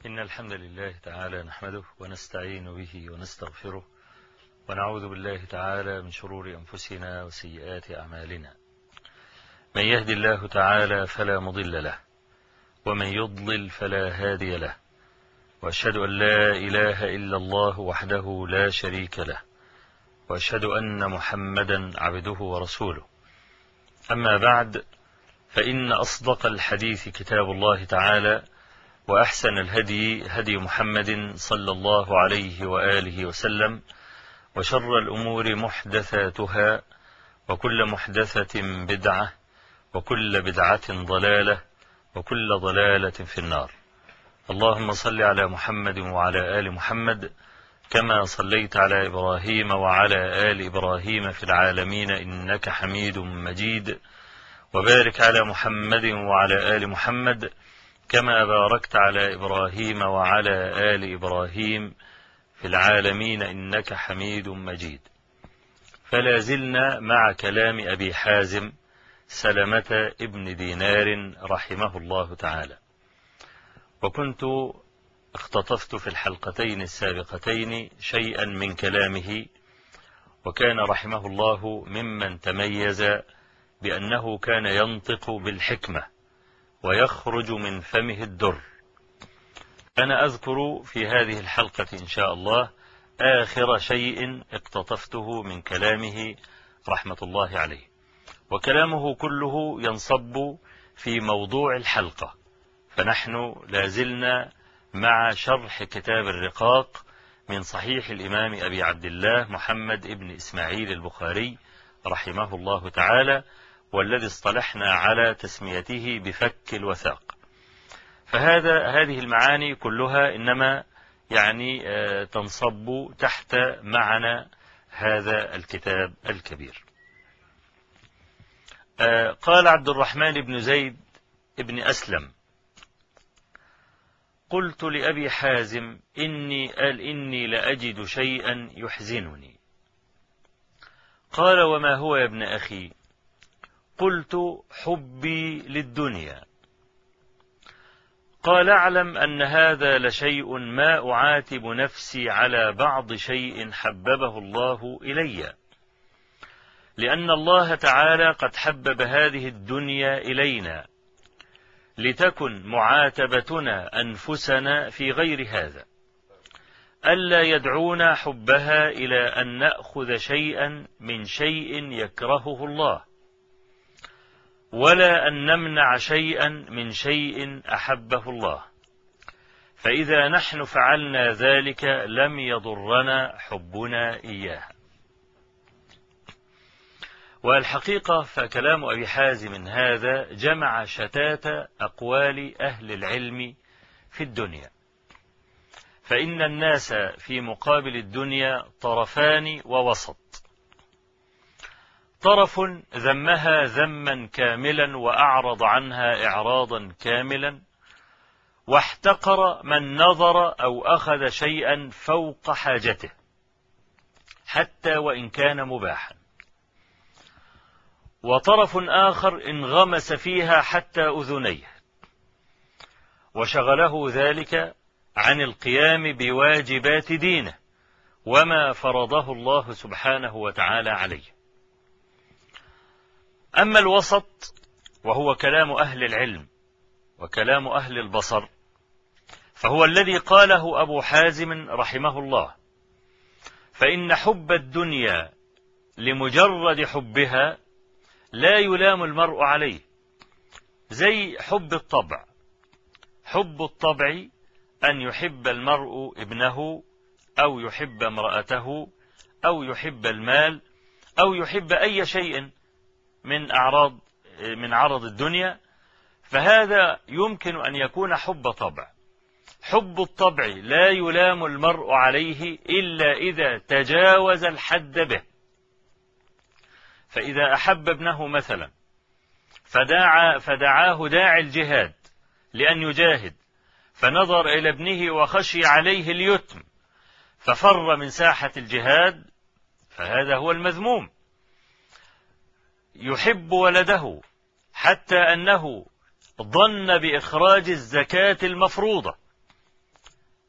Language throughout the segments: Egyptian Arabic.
إن الحمد لله تعالى نحمده ونستعين به ونستغفره ونعوذ بالله تعالى من شرور أنفسنا وسيئات أعمالنا من يهد الله تعالى فلا مضل له ومن يضلل فلا هادي له وأشهد أن لا إله إلا الله وحده لا شريك له وأشهد أن محمدا عبده ورسوله أما بعد فإن أصدق الحديث كتاب الله تعالى وأحسن الهدي هدي محمد صلى الله عليه وآله وسلم وشر الأمور محدثاتها وكل محدثة بدعة وكل بدعة ضلالة وكل ضلالة في النار اللهم صل على محمد وعلى آل محمد كما صليت على إبراهيم وعلى آل إبراهيم في العالمين إنك حميد مجيد وبارك على محمد وعلى آل محمد كما باركت على إبراهيم وعلى آل إبراهيم في العالمين إنك حميد مجيد فلا زلنا مع كلام أبي حازم سلمة ابن دينار رحمه الله تعالى وكنت اختطفت في الحلقتين السابقتين شيئا من كلامه وكان رحمه الله ممن تميز بأنه كان ينطق بالحكمة ويخرج من فمه الدر أنا أذكر في هذه الحلقة إن شاء الله آخر شيء اقتطفته من كلامه رحمة الله عليه وكلامه كله ينصب في موضوع الحلقة فنحن لازلنا مع شرح كتاب الرقاق من صحيح الإمام أبي عبد الله محمد ابن إسماعيل البخاري رحمه الله تعالى والذي اصطلحنا على تسميته بفك الوثاق فهذا هذه المعاني كلها إنما يعني تنصب تحت معنى هذا الكتاب الكبير قال عبد الرحمن بن زيد بن أسلم قلت لأبي حازم إني قال إني لأجد شيئا يحزنني قال وما هو يا ابن أخي قلت حبي للدنيا قال اعلم أن هذا لشيء ما أعاتب نفسي على بعض شيء حببه الله إلي لأن الله تعالى قد حبب هذه الدنيا إلينا لتكن معاتبتنا أنفسنا في غير هذا ألا يدعونا حبها إلى أن نأخذ شيئا من شيء يكرهه الله ولا أن نمنع شيئا من شيء أحبه الله فإذا نحن فعلنا ذلك لم يضرنا حبنا إياها والحقيقة فكلام أبي حازم هذا جمع شتات أقوال أهل العلم في الدنيا فإن الناس في مقابل الدنيا طرفان ووسط طرف ذمها ذما كاملا وأعرض عنها إعراضا كاملا واحتقر من نظر أو أخذ شيئا فوق حاجته حتى وإن كان مباحا وطرف آخر انغمس فيها حتى أذنيه وشغله ذلك عن القيام بواجبات دينه وما فرضه الله سبحانه وتعالى عليه أما الوسط وهو كلام أهل العلم وكلام أهل البصر فهو الذي قاله أبو حازم رحمه الله فإن حب الدنيا لمجرد حبها لا يلام المرء عليه زي حب الطبع حب الطبع أن يحب المرء ابنه أو يحب امرأته أو يحب المال أو يحب أي شيء من أعراض من عرض الدنيا فهذا يمكن أن يكون حب طبع حب الطبع لا يلام المرء عليه إلا إذا تجاوز الحد به فإذا أحب ابنه مثلا فدعا فدعاه داعي الجهاد لأن يجاهد فنظر إلى ابنه وخشي عليه اليتم ففر من ساحة الجهاد فهذا هو المذموم يحب ولده حتى أنه ظن بإخراج الزكاة المفروضة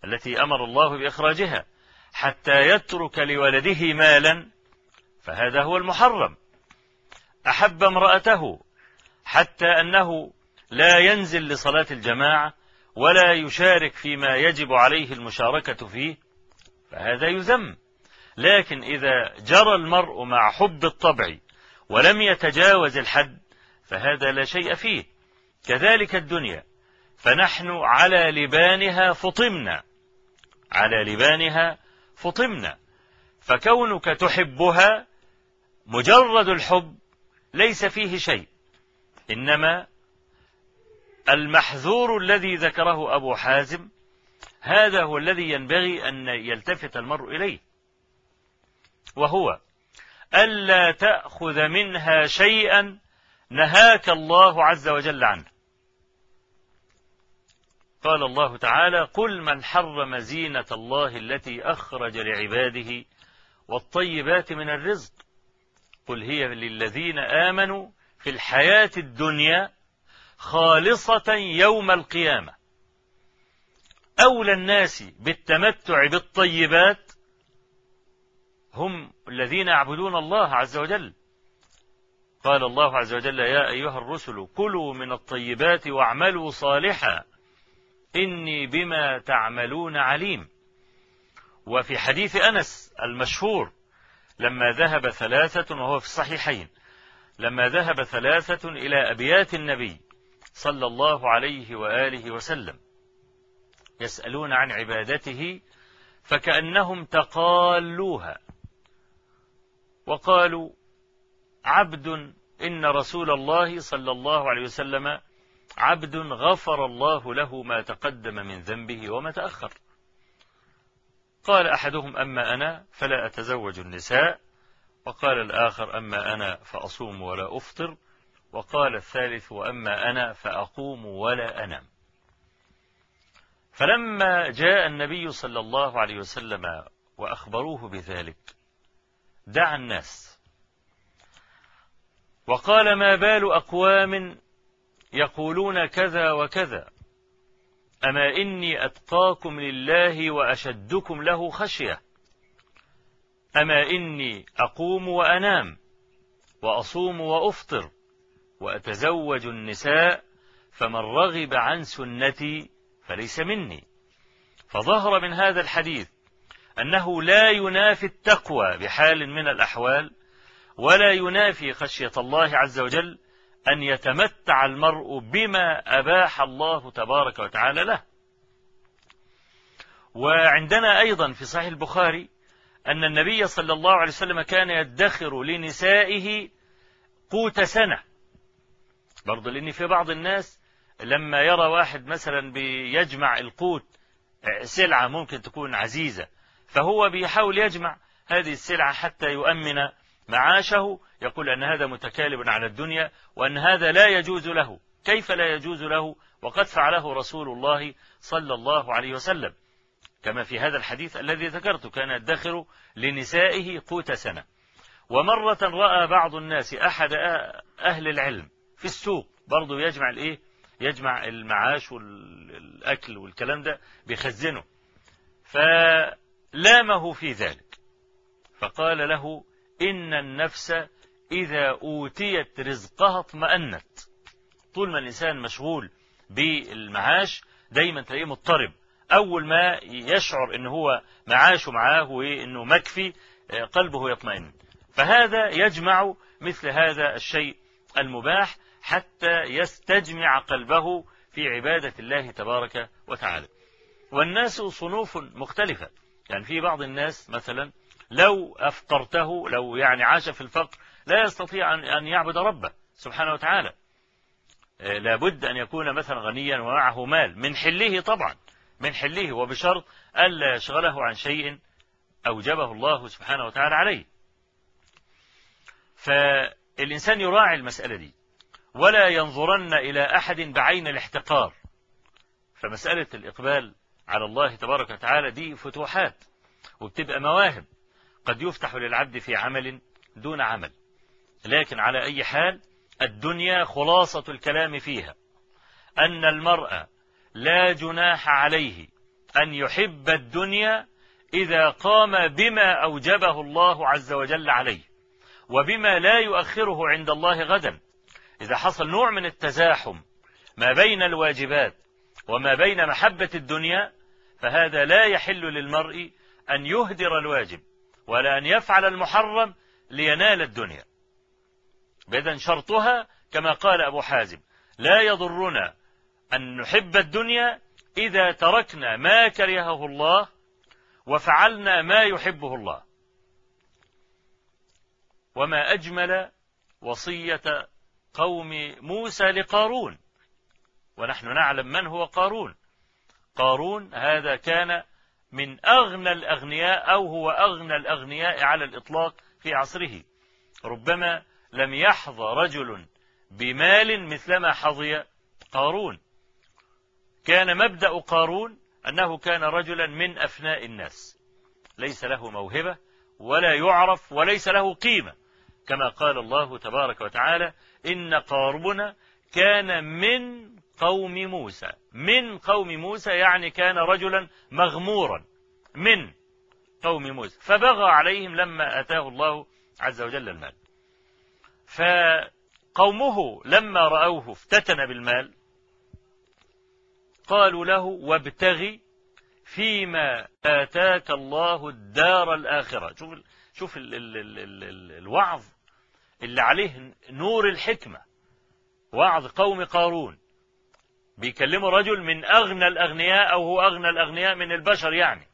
التي أمر الله بإخراجها حتى يترك لولده مالا فهذا هو المحرم أحب امرأته حتى أنه لا ينزل لصلاة الجماعة ولا يشارك فيما يجب عليه المشاركة فيه فهذا يذم لكن إذا جرى المرء مع حب الطبع ولم يتجاوز الحد فهذا لا شيء فيه كذلك الدنيا فنحن على لبانها فطمنا على لبانها فطمنا فكونك تحبها مجرد الحب ليس فيه شيء إنما المحذور الذي ذكره أبو حازم هذا هو الذي ينبغي أن يلتفت المرء إليه وهو ألا تأخذ منها شيئا نهاك الله عز وجل عنه قال الله تعالى قل من حرم زينة الله التي أخرج لعباده والطيبات من الرزق قل هي للذين آمنوا في الحياة الدنيا خالصة يوم القيامة أولى الناس بالتمتع بالطيبات هم الذين يعبدون الله عز وجل قال الله عز وجل يا أيها الرسل كلوا من الطيبات واعملوا صالحا إني بما تعملون عليم وفي حديث أنس المشهور لما ذهب ثلاثة وهو في الصحيحين لما ذهب ثلاثة إلى أبيات النبي صلى الله عليه وآله وسلم يسألون عن عبادته فكأنهم تقالوها وقالوا عبد إن رسول الله صلى الله عليه وسلم عبد غفر الله له ما تقدم من ذنبه وما تأخر قال أحدهم أما أنا فلا أتزوج النساء وقال الآخر أما أنا فأصوم ولا أفطر وقال الثالث وأما أنا فأقوم ولا أنام فلما جاء النبي صلى الله عليه وسلم وأخبروه بذلك دعا الناس وقال ما بال أقوام يقولون كذا وكذا أما إني أتقاكم لله وأشدكم له خشية أما إني أقوم وأنام وأصوم وأفطر وأتزوج النساء فمن رغب عن سنتي فليس مني فظهر من هذا الحديث أنه لا ينافي التقوى بحال من الأحوال ولا ينافي خشية الله عز وجل أن يتمتع المرء بما أباح الله تبارك وتعالى له وعندنا أيضا في صحيح البخاري أن النبي صلى الله عليه وسلم كان يدخر لنسائه قوت سنة برضو لأن في بعض الناس لما يرى واحد مثلا بيجمع القوت سلعة ممكن تكون عزيزة فهو بيحاول يجمع هذه السلعة حتى يؤمن معاشه يقول أن هذا متكالب على الدنيا وأن هذا لا يجوز له كيف لا يجوز له وقد فعله رسول الله صلى الله عليه وسلم كما في هذا الحديث الذي ذكرته كان يدخر لنسائه قوت سنة ومرة رأى بعض الناس أحد أهل العلم في السوق برضه يجمع الإيه يجمع المعاش والأكل والكلام ده بيخزنه فلامه في ذلك فقال له إن النفس إذا أوتيت رزقها اطمأنت طول ما الإنسان مشغول بالمعاش دايما تلاقيه مضطرب أول ما يشعر إن هو معاشه معاه وإنه مكفي قلبه يطمئن فهذا يجمع مثل هذا الشيء المباح حتى يستجمع قلبه في عبادة الله تبارك وتعالى والناس صنوف مختلفة يعني في بعض الناس مثلا لو أفقرته لو يعني عاش في الفقر لا يستطيع أن يعبد ربه سبحانه وتعالى لابد أن يكون مثلا غنيا ومعه مال من حله طبعا من حله وبشرط ألا يشغله عن شيء أوجبه الله سبحانه وتعالى عليه فالإنسان يراعي المسألة دي ولا ينظرن إلى أحد بعين الاحتقار فمسألة الإقبال على الله تبارك وتعالى دي فتوحات وبتبقى مواهب قد يفتح للعبد في عمل دون عمل لكن على أي حال الدنيا خلاصة الكلام فيها أن المرأة لا جناح عليه أن يحب الدنيا إذا قام بما أوجبه الله عز وجل عليه وبما لا يؤخره عند الله غدا إذا حصل نوع من التزاحم ما بين الواجبات وما بين محبة الدنيا فهذا لا يحل للمرء أن يهدر الواجب ولا أن يفعل المحرم لينال الدنيا إذا شرطها كما قال أبو حازم لا يضرنا أن نحب الدنيا إذا تركنا ما كرهه الله وفعلنا ما يحبه الله وما أجمل وصية قوم موسى لقارون ونحن نعلم من هو قارون قارون هذا كان من أغنى الأغنياء أو هو أغنى الأغنياء على الإطلاق في عصره ربما لم يحظى رجل بمال مثلما حظي قارون كان مبدأ قارون أنه كان رجلا من أفناء الناس ليس له موهبة ولا يعرف وليس له قيمة كما قال الله تبارك وتعالى إن قارون كان من قوم موسى من قوم موسى يعني كان رجلا مغمورا من قوم موسى فبغى عليهم لما أتاه الله عز وجل المال فقومه لما رأوه افتتن بالمال قالوا له وابتغي فيما آتاك الله الدار الآخرة شوف شوف ال ال ال ال ال الوعظ اللي عليه نور الحكمة وعظ قوم قارون بيكلموا رجل من أغنى الأغنياء أو هو أغنى الأغنياء من البشر يعني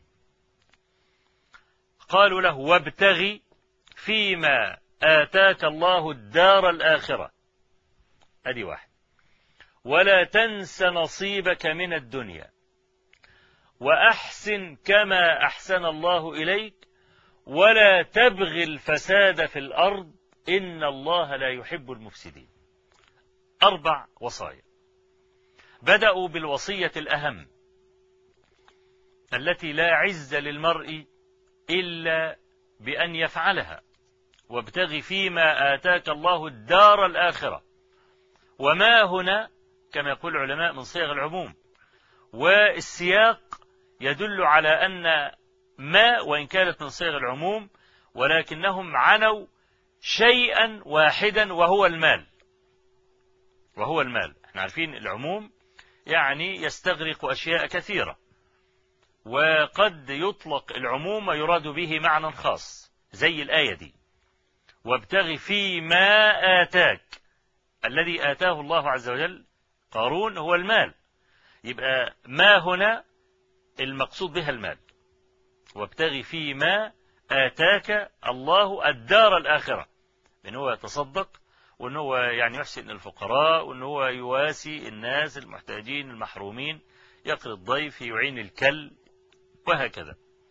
قالوا له وابتغي فيما آتاك الله الدار الآخرة أدي واحد ولا تنس نصيبك من الدنيا وأحسن كما أحسن الله إليك ولا تبغي الفساد في الأرض إن الله لا يحب المفسدين أربع وصايا بدأوا بالوصية الأهم التي لا عز للمرء إلا بأن يفعلها وابتغ فيما آتاك الله الدار الآخرة وما هنا كما يقول العلماء من صيغ العموم والسياق يدل على أن ما وإن كانت من صيغ العموم ولكنهم عنوا شيئا واحدا وهو المال وهو المال احنا عارفين العموم يعني يستغرق أشياء كثيرة وقد يطلق العموم ويراد به معنى خاص زي الآية دي وابتغ فيما آتاك الذي آتاه الله عز وجل قارون هو المال يبقى ما هنا المقصود بها المال وابتغ فيما آتاك الله الدار الآخرة إن هو يتصدق وإن هو يعني يحسن الفقراء وإن هو يواسي الناس المحتاجين المحرومين يقري الضيف يعين الكل وهكذا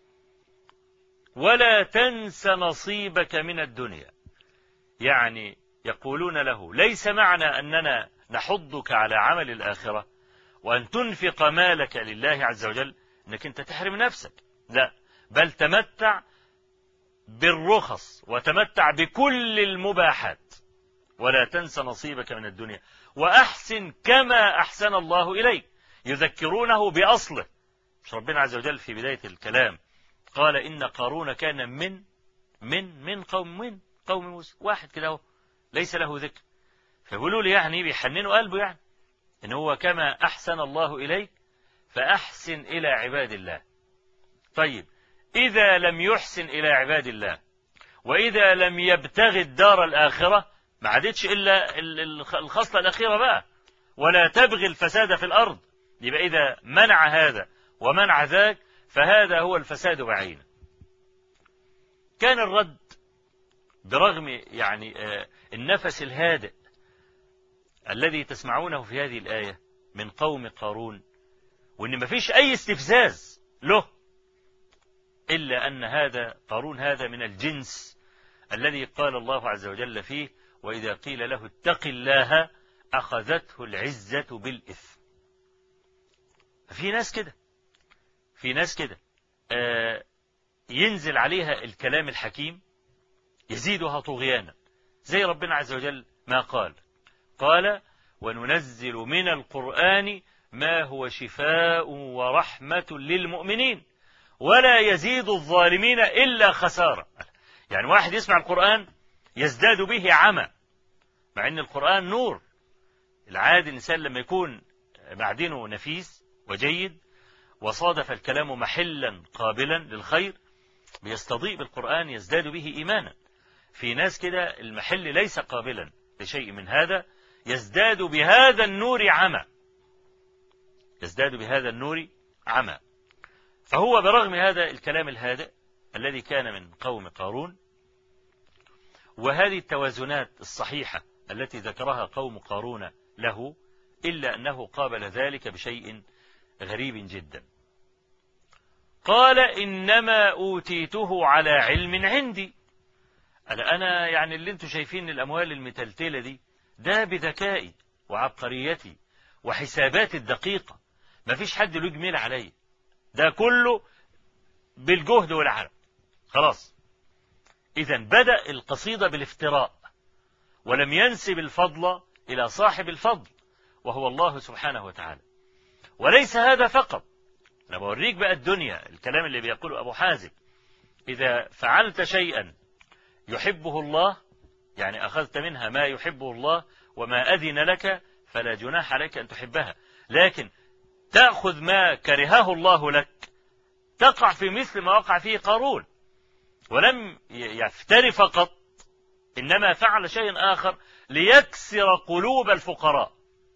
ولا تنس نصيبك من الدنيا يعني يقولون له ليس معنى أننا نحضك على عمل الآخرة وأن تنفق مالك لله عز وجل أنك أنت تحرم نفسك لا بل تمتع بالرخص وتمتع بكل المباحات ولا تنس نصيبك من الدنيا وأحسن كما أحسن الله إليك يذكرونه بأصله مش ربنا عز وجل في بداية الكلام قال إن قارون كان من من من قوم من قوم موسى واحد كده هو ليس له ذكر فيقولوا لي يعني بيحننوا قلبه يعني إن هو كما أحسن الله إليك فأحسن إلى عباد الله طيب إذا لم يحسن إلى عباد الله وإذا لم يبتغي الدار الآخرة ما عادتش إلا الخصلة الأخيرة بقى ولا تبغي الفساد في الأرض يبقى إذا منع هذا ومنع ذاك فهذا هو الفساد بعينه كان الرد برغم يعني النفس الهادئ الذي تسمعونه في هذه الآية من قوم قارون وإن ما فيش أي استفزاز له إلا أن هذا قارون هذا من الجنس الذي قال الله عز وجل فيه وإذا قيل له اتق الله أخذته العزة بالإثم في ناس كده في ناس كده آه ينزل عليها الكلام الحكيم يزيدها طغيانا زي ربنا عز وجل ما قال قال وننزل من القرآن ما هو شفاء ورحمة للمؤمنين ولا يزيد الظالمين إلا خسارة يعني واحد يسمع القرآن يزداد به عمى مع أن القرآن نور العادي الإنسان لما يكون معدنه نفيس وجيد وصادف الكلام محلا قابلا للخير بيستضيء بالقرآن يزداد به إيمانا في ناس كده المحل ليس قابلا لشيء من هذا يزداد بهذا النور عمى يزداد بهذا النور عمى فهو برغم هذا الكلام الهادئ الذي كان من قوم قارون وهذه التوازنات الصحيحة التي ذكرها قوم قارون له إلا أنه قابل ذلك بشيء غريب جدا قال إنما أوتيته على علم عندي أنا يعني اللي انتم شايفين الأموال المتلتلة دي ده بذكائي وعبقريتي وحساباتي الدقيقة ما فيش حد له جميل عليا ده كله بالجهد والعرق خلاص إذا بدأ القصيدة بالافتراء ولم ينسب الفضل إلى صاحب الفضل وهو الله سبحانه وتعالى وليس هذا فقط أنا بوريك بقى الدنيا الكلام اللي بيقوله أبو حازم إذا فعلت شيئا يحبه الله يعني أخذت منها ما يحبه الله وما أذن لك فلا جناح عليك أن تحبها لكن تأخذ ما كرهه الله لك تقع في مثل ما وقع فيه قارون ولم يفتر فقط إنما فعل شيء آخر ليكسر قلوب الفقراء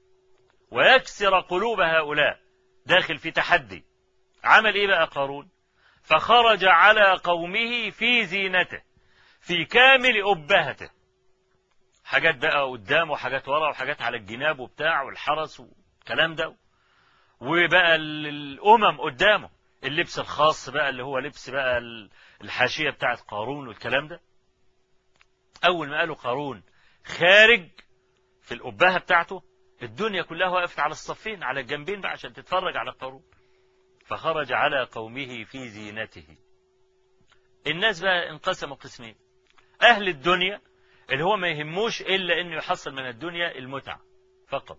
ويكسر قلوب هؤلاء داخل في تحدي عمل إيه بقى قارون فخرج على قومه في زينته في كامل أبهته حاجات بقى قدام وحاجات ورا وحاجات على الجناب وبتاع والحرس والكلام ده وبقى الأمم قدامه اللبس الخاص بقى اللي هو لبس بقى الحاشية بتاعت قارون والكلام ده أول ما قالوا قارون خارج في الأبهة بتاعته الدنيا كلها وقفت على الصفين على الجنبين بقى عشان تتفرج على قارون فخرج على قومه في زينته الناس بقى انقسموا قسمين أهل الدنيا اللي هو ما يهموش إلا أنه يحصل من الدنيا المتعة فقط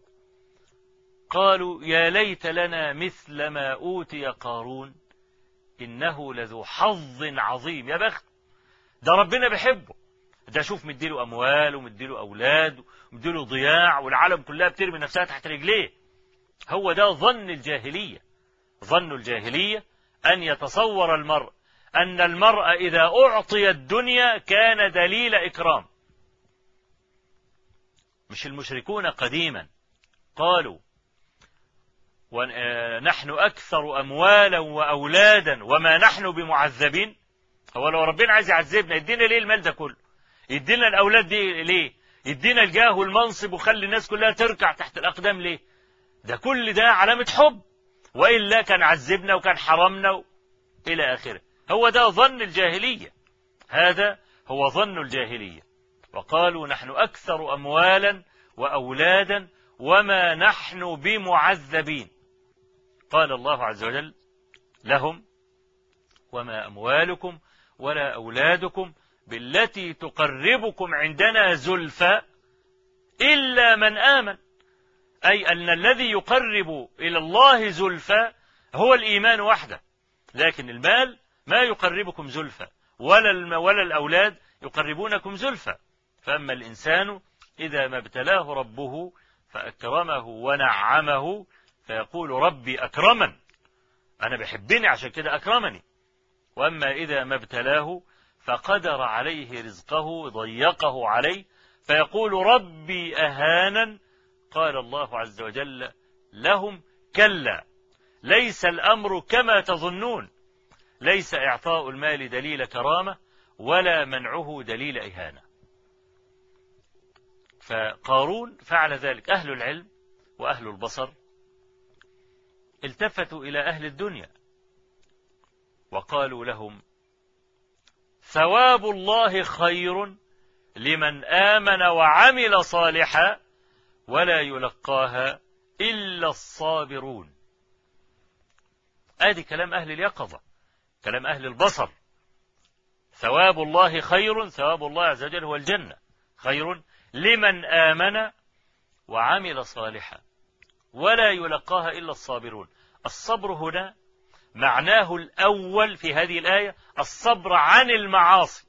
قالوا يا ليت لنا مثل ما أوتي قارون إنه لذو حظ عظيم يا بخت ده ربنا بيحبه ده شوف مديله أموال ومديله أولاد ومديله ضياع والعالم كلها بترمي نفسها تحت رجليه هو ده ظن الجاهلية ظن الجاهلية أن يتصور المرء أن المرء إذا أعطي الدنيا كان دليل إكرام مش المشركون قديما قالوا ونحن أكثر أموالا وأولادا وما نحن بمعذبين هو لو ربنا عايز يعذبنا يدينا ليه المال ده كله يدينا الأولاد دي ليه يدينا الجاه والمنصب وخلي الناس كلها تركع تحت الأقدام ليه ده كل ده علامة حب وإلا كان عذبنا وكان حرمنا و... إلى آخره هو ده ظن الجاهلية هذا هو ظن الجاهلية وقالوا نحن أكثر أموالا وأولادا وما نحن بمعذبين قال الله عز وجل لهم وما أموالكم ولا أولادكم بالتي تقربكم عندنا زلفى إلا من آمن أي أن الذي يقرب إلى الله زلفى هو الإيمان وحده لكن المال ما يقربكم زلفى ولا ولا الأولاد يقربونكم زلفى فأما الإنسان إذا ما ابتلاه ربه فأكرمه ونعمه فيقول ربي أكرمن أنا بحبني عشان كده أكرمني وأما إذا ما ابتلاه فقدر عليه رزقه ضيقه عليه فيقول ربي أهانا قال الله عز وجل لهم كلا ليس الأمر كما تظنون ليس إعطاء المال دليل كرامة ولا منعه دليل إهانة فقارون فعل ذلك أهل العلم وأهل البصر التفتوا إلى أهل الدنيا وقالوا لهم ثواب الله خير لمن آمن وعمل صالحا ولا يلقاها إلا الصابرون آدي كلام أهل اليقظة كلام أهل البصر ثواب الله خير ثواب الله عز وجل هو الجنة خير لمن آمن وعمل صالحا ولا يلقاها إلا الصابرون الصبر هنا معناه الأول في هذه الآية الصبر عن المعاصي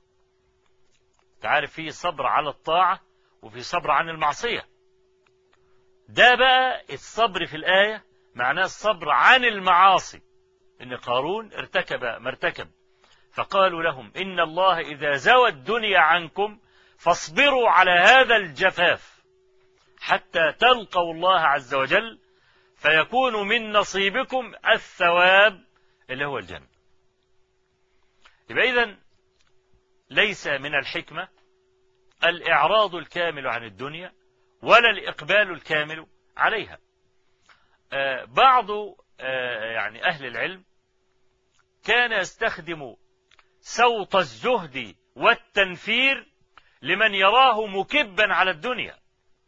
تعرف فيه صبر على الطاعة وفي صبر عن المعصية ده بقى الصبر في الآية معناه الصبر عن المعاصي إن قارون ارتكب ما ارتكب فقالوا لهم إن الله إذا زوى الدنيا عنكم فاصبروا على هذا الجفاف حتى تلقوا الله عز وجل فيكون من نصيبكم الثواب اللي هو الجنة يبقى إذن ليس من الحكمة الإعراض الكامل عن الدنيا ولا الإقبال الكامل عليها آه بعض آه يعني أهل العلم كان يستخدم سوط الزهد والتنفير لمن يراه مكبا على الدنيا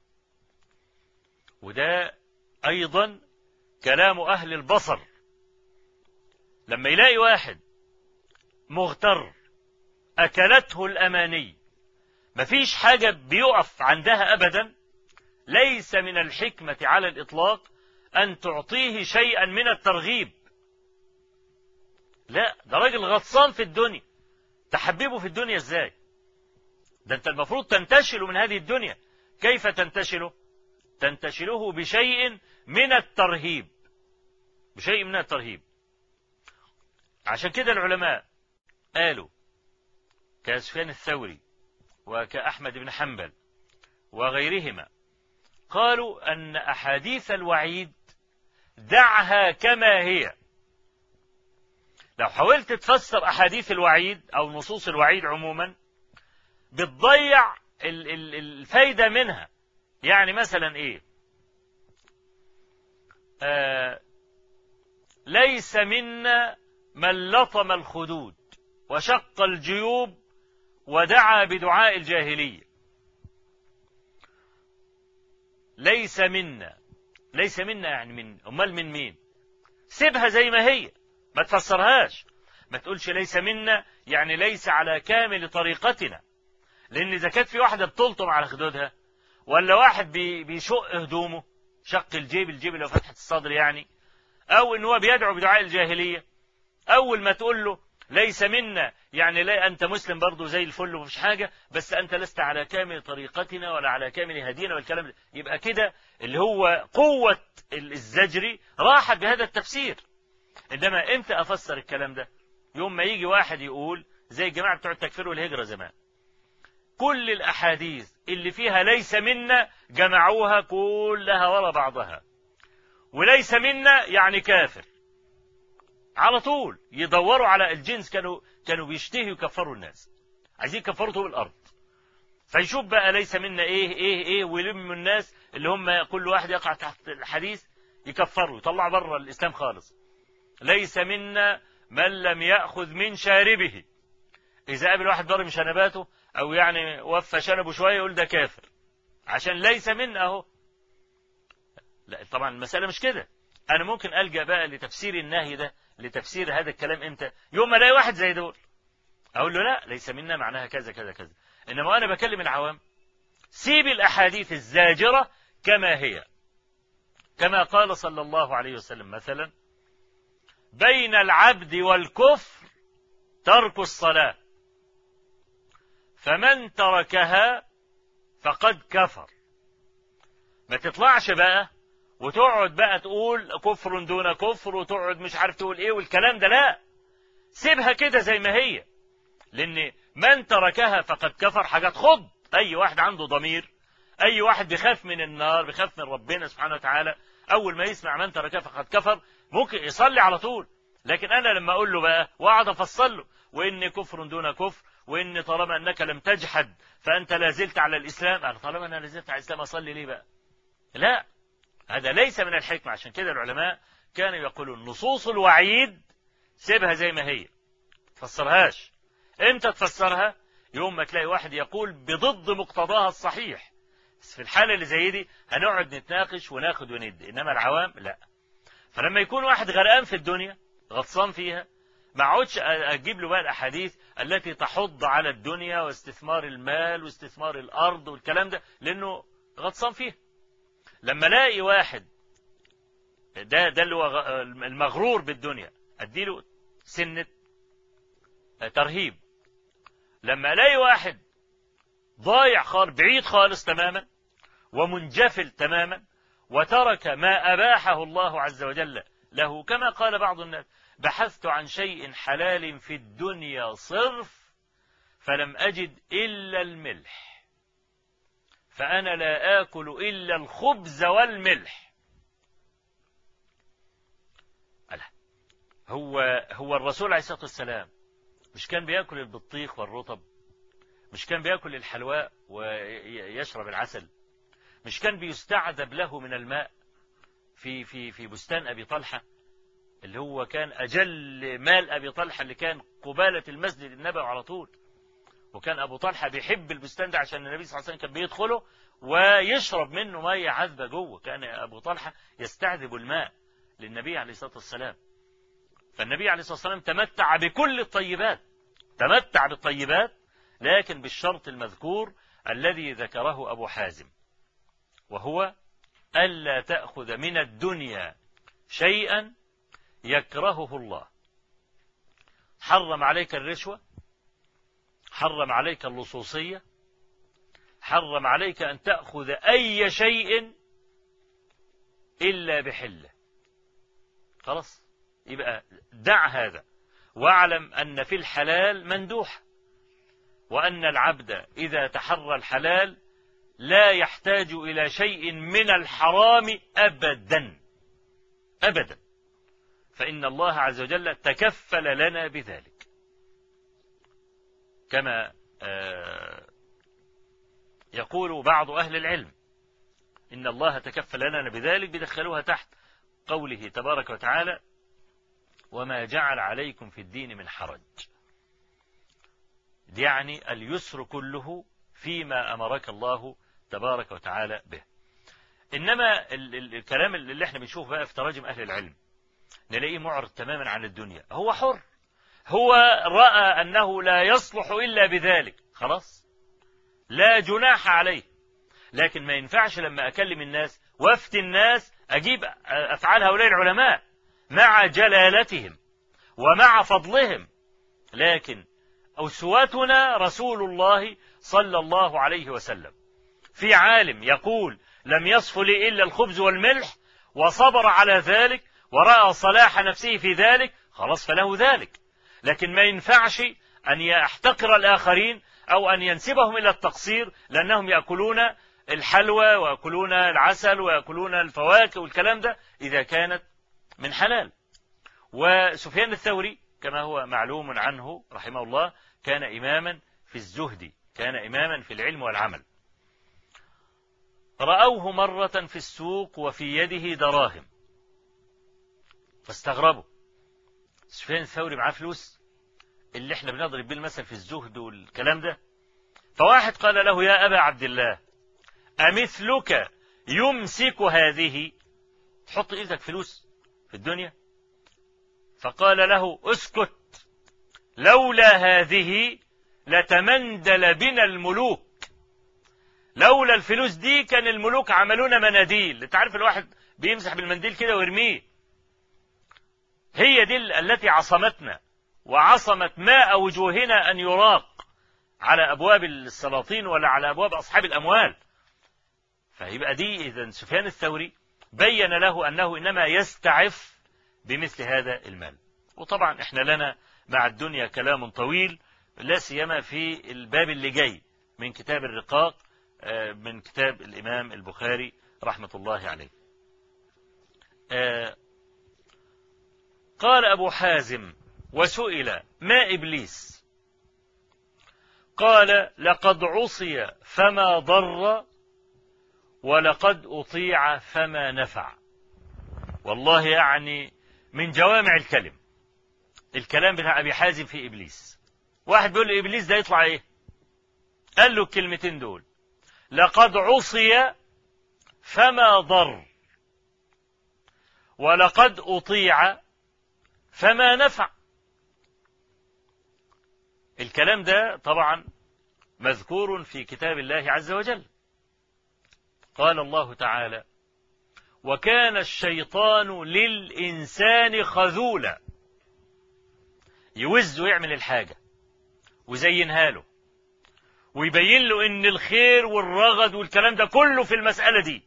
وده أيضا كلام أهل البصر لما يلاقي واحد مغتر أكلته الأماني مفيش حاجة بيقف عندها أبدا ليس من الحكمة على الإطلاق أن تعطيه شيئا من الترغيب لا ده راجل غطسان في الدنيا تحببه في الدنيا ازاي ده انت المفروض تنتشل من هذه الدنيا كيف تنتشله تنتشله بشيء من الترهيب بشيء من الترهيب عشان كده العلماء قالوا كسفيان الثوري وكأحمد بن حنبل وغيرهما قالوا أن أحاديث الوعيد دعها كما هي لو حاولت تفسر أحاديث الوعيد أو نصوص الوعيد عموما بتضيع الفايدة منها يعني مثلا إيه آه ليس منا من لطم الخدود وشق الجيوب ودعا بدعاء الجاهلية ليس منا ليس منا يعني من أمال من مين سيبها زي ما هي ما تفسرهاش ما تقولش ليس منا يعني ليس على كامل طريقتنا لأن إذا كانت في واحدة بتلطم على خدودها ولا واحد بيشق هدومه شق الجيب الجيب لو فتحة الصدر يعني أو إن هو بيدعو بدعاء الجاهلية أول ما تقول له ليس منا يعني لا أنت مسلم برضه زي الفل ومفيش حاجة بس أنت لست على كامل طريقتنا ولا على كامل هدينا والكلام ده يبقى كده اللي هو قوة الزجري راحت بهذا التفسير إنما إمتى أفسر الكلام ده يوم ما يجي واحد يقول زي الجماعة بتوع التكفير والهجرة زمان كل الأحاديث اللي فيها ليس منا جمعوها كلها ورا بعضها وليس منا يعني كافر على طول يدوروا على الجنس كانوا كانوا بيشتهوا يكفروا الناس عايزين يكفروا طول الارض فيشوف بقى ليس منا ايه ايه ايه ويلم الناس اللي هم كل واحد يقع تحت الحديث يكفروا يطلع بره الاسلام خالص ليس منا من لم ياخذ من شاربه اذا قابل واحد ضرب شنباته او يعني وفى شنبه شويه يقول ده كافر عشان ليس منا اهو لا طبعا المساله مش كده انا ممكن الجا بقى لتفسير النهي ده لتفسير هذا الكلام امتى يوم ما الاقي واحد زي دول اقول له لا ليس منا معناها كذا كذا كذا انما انا بكلم العوام سيب الاحاديث الزاجره كما هي كما قال صلى الله عليه وسلم مثلا بين العبد والكفر ترك الصلاه فمن تركها فقد كفر ما تطلعش بقى وتقعد بقى تقول كفر دون كفر وتقعد مش عارف تقول ايه والكلام ده لا سيبها كده زي ما هي لان من تركها فقد كفر حاجة تخض اي واحد عنده ضمير اي واحد بيخاف من النار بيخاف من ربنا سبحانه وتعالى اول ما يسمع من تركها فقد كفر ممكن يصلي على طول لكن انا لما اقول له بقى واقعد افصل له وان كفر دون كفر وان طالما انك لم تجحد فانت لا زلت على الاسلام انا طالما انا لا زلت على الاسلام اصلي ليه بقى لا هذا ليس من الحكمة عشان كده العلماء كانوا يقولون نصوص الوعيد سيبها زي ما هي تفسرهاش امتى تفسرها يوم ما تلاقي واحد يقول بضد مقتضاها الصحيح بس في الحالة اللي زي دي هنقعد نتناقش وناخد وندي انما العوام لا فلما يكون واحد غرقان في الدنيا غطسان فيها ما اقعدش اجيب له بقى الاحاديث التي تحض على الدنيا واستثمار المال واستثمار الارض والكلام ده لانه غطسان فيها لما الاقي واحد ده ده اللي هو المغرور بالدنيا اديله سنة ترهيب لما الاقي واحد ضايع خالص بعيد خالص تماما ومنجفل تماما وترك ما أباحه الله عز وجل له كما قال بعض الناس بحثت عن شيء حلال في الدنيا صرف فلم أجد إلا الملح فأنا لا آكل إلا الخبز والملح ألا هو هو الرسول عليه الصلاة والسلام مش كان بياكل البطيخ والرطب مش كان بياكل الحلواء ويشرب العسل مش كان بيستعذب له من الماء في في في بستان ابي طلحه اللي هو كان اجل مال ابي طلحه اللي كان قباله المسجد النبوي على طول وكان ابو طلحه بيحب البستان ده عشان النبي صلى الله عليه وسلم كان بيدخله ويشرب منه ميه عذبه جوه كان ابو طلحه يستعذب الماء للنبي عليه الصلاه والسلام فالنبي عليه الصلاه والسلام تمتع بكل الطيبات تمتع بالطيبات لكن بالشرط المذكور الذي ذكره أبو حازم وهو ألا تأخذ من الدنيا شيئا يكرهه الله حرم عليك الرشوة حرم عليك اللصوصية حرم عليك أن تأخذ أي شيء إلا بحله خلاص يبقى دع هذا واعلم أن في الحلال مندوح وأن العبد إذا تحرى الحلال لا يحتاج إلى شيء من الحرام أبدا أبدا فإن الله عز وجل تكفل لنا بذلك كما يقول بعض أهل العلم إن الله تكفل لنا بذلك بدخلوها تحت قوله تبارك وتعالى وما جعل عليكم في الدين من حرج يعني اليسر كله فيما أمرك الله تبارك وتعالى به إنما الكلام اللي احنا بنشوفه بقى في تراجم أهل العلم نلاقيه معرض تماما عن الدنيا هو حر هو رأى أنه لا يصلح إلا بذلك خلاص لا جناح عليه لكن ما ينفعش لما أكلم الناس وافتي الناس أجيب أفعال هؤلاء العلماء مع جلالتهم ومع فضلهم لكن أسوتنا رسول الله صلى الله عليه وسلم في عالم يقول لم يصف لي إلا الخبز والملح وصبر على ذلك ورأى صلاح نفسه في ذلك خلاص فله ذلك لكن ما ينفعش أن يحتقر الآخرين أو أن ينسبهم إلى التقصير لأنهم يأكلون الحلوى ويأكلون العسل ويأكلون الفواكه والكلام ده إذا كانت من حلال وسفيان الثوري كما هو معلوم عنه رحمه الله كان إماما في الزهد كان إماما في العلم والعمل رأوه مرة في السوق وفي يده دراهم فاستغربوا سفيان الثوري معاه فلوس اللي احنا بنضرب بيه المثل في الزهد والكلام ده فواحد قال له يا أبا عبد الله أمثلك يمسك هذه تحط إيدك فلوس في الدنيا فقال له اسكت لولا هذه لتمندل بنا الملوك لولا الفلوس دي كان الملوك عملونا مناديل انت عارف الواحد بيمسح بالمنديل كده ويرميه هي دي التي عصمتنا وعصمت ماء وجوهنا أن يراق على أبواب السلاطين ولا على أبواب أصحاب الأموال فيبقى دي إذا سفيان الثوري بين له أنه إنما يستعف بمثل هذا المال وطبعا إحنا لنا مع الدنيا كلام طويل لا سيما في الباب اللي جاي من كتاب الرقاق من كتاب الإمام البخاري رحمة الله عليه قال أبو حازم وسئل ما إبليس قال لقد عصي فما ضر ولقد أطيع فما نفع والله يعني من جوامع الكلم الكلام بتاع أبي حازم في إبليس واحد بيقول له إبليس ده يطلع إيه قال له الكلمتين دول لقد عصي فما ضر ولقد أطيع فما نفع الكلام ده طبعا مذكور في كتاب الله عز وجل قال الله تعالى وكان الشيطان للإنسان خذولا يوز ويعمل الحاجة ويزينها له ويبين له ان الخير والرغد والكلام ده كله في المسألة دي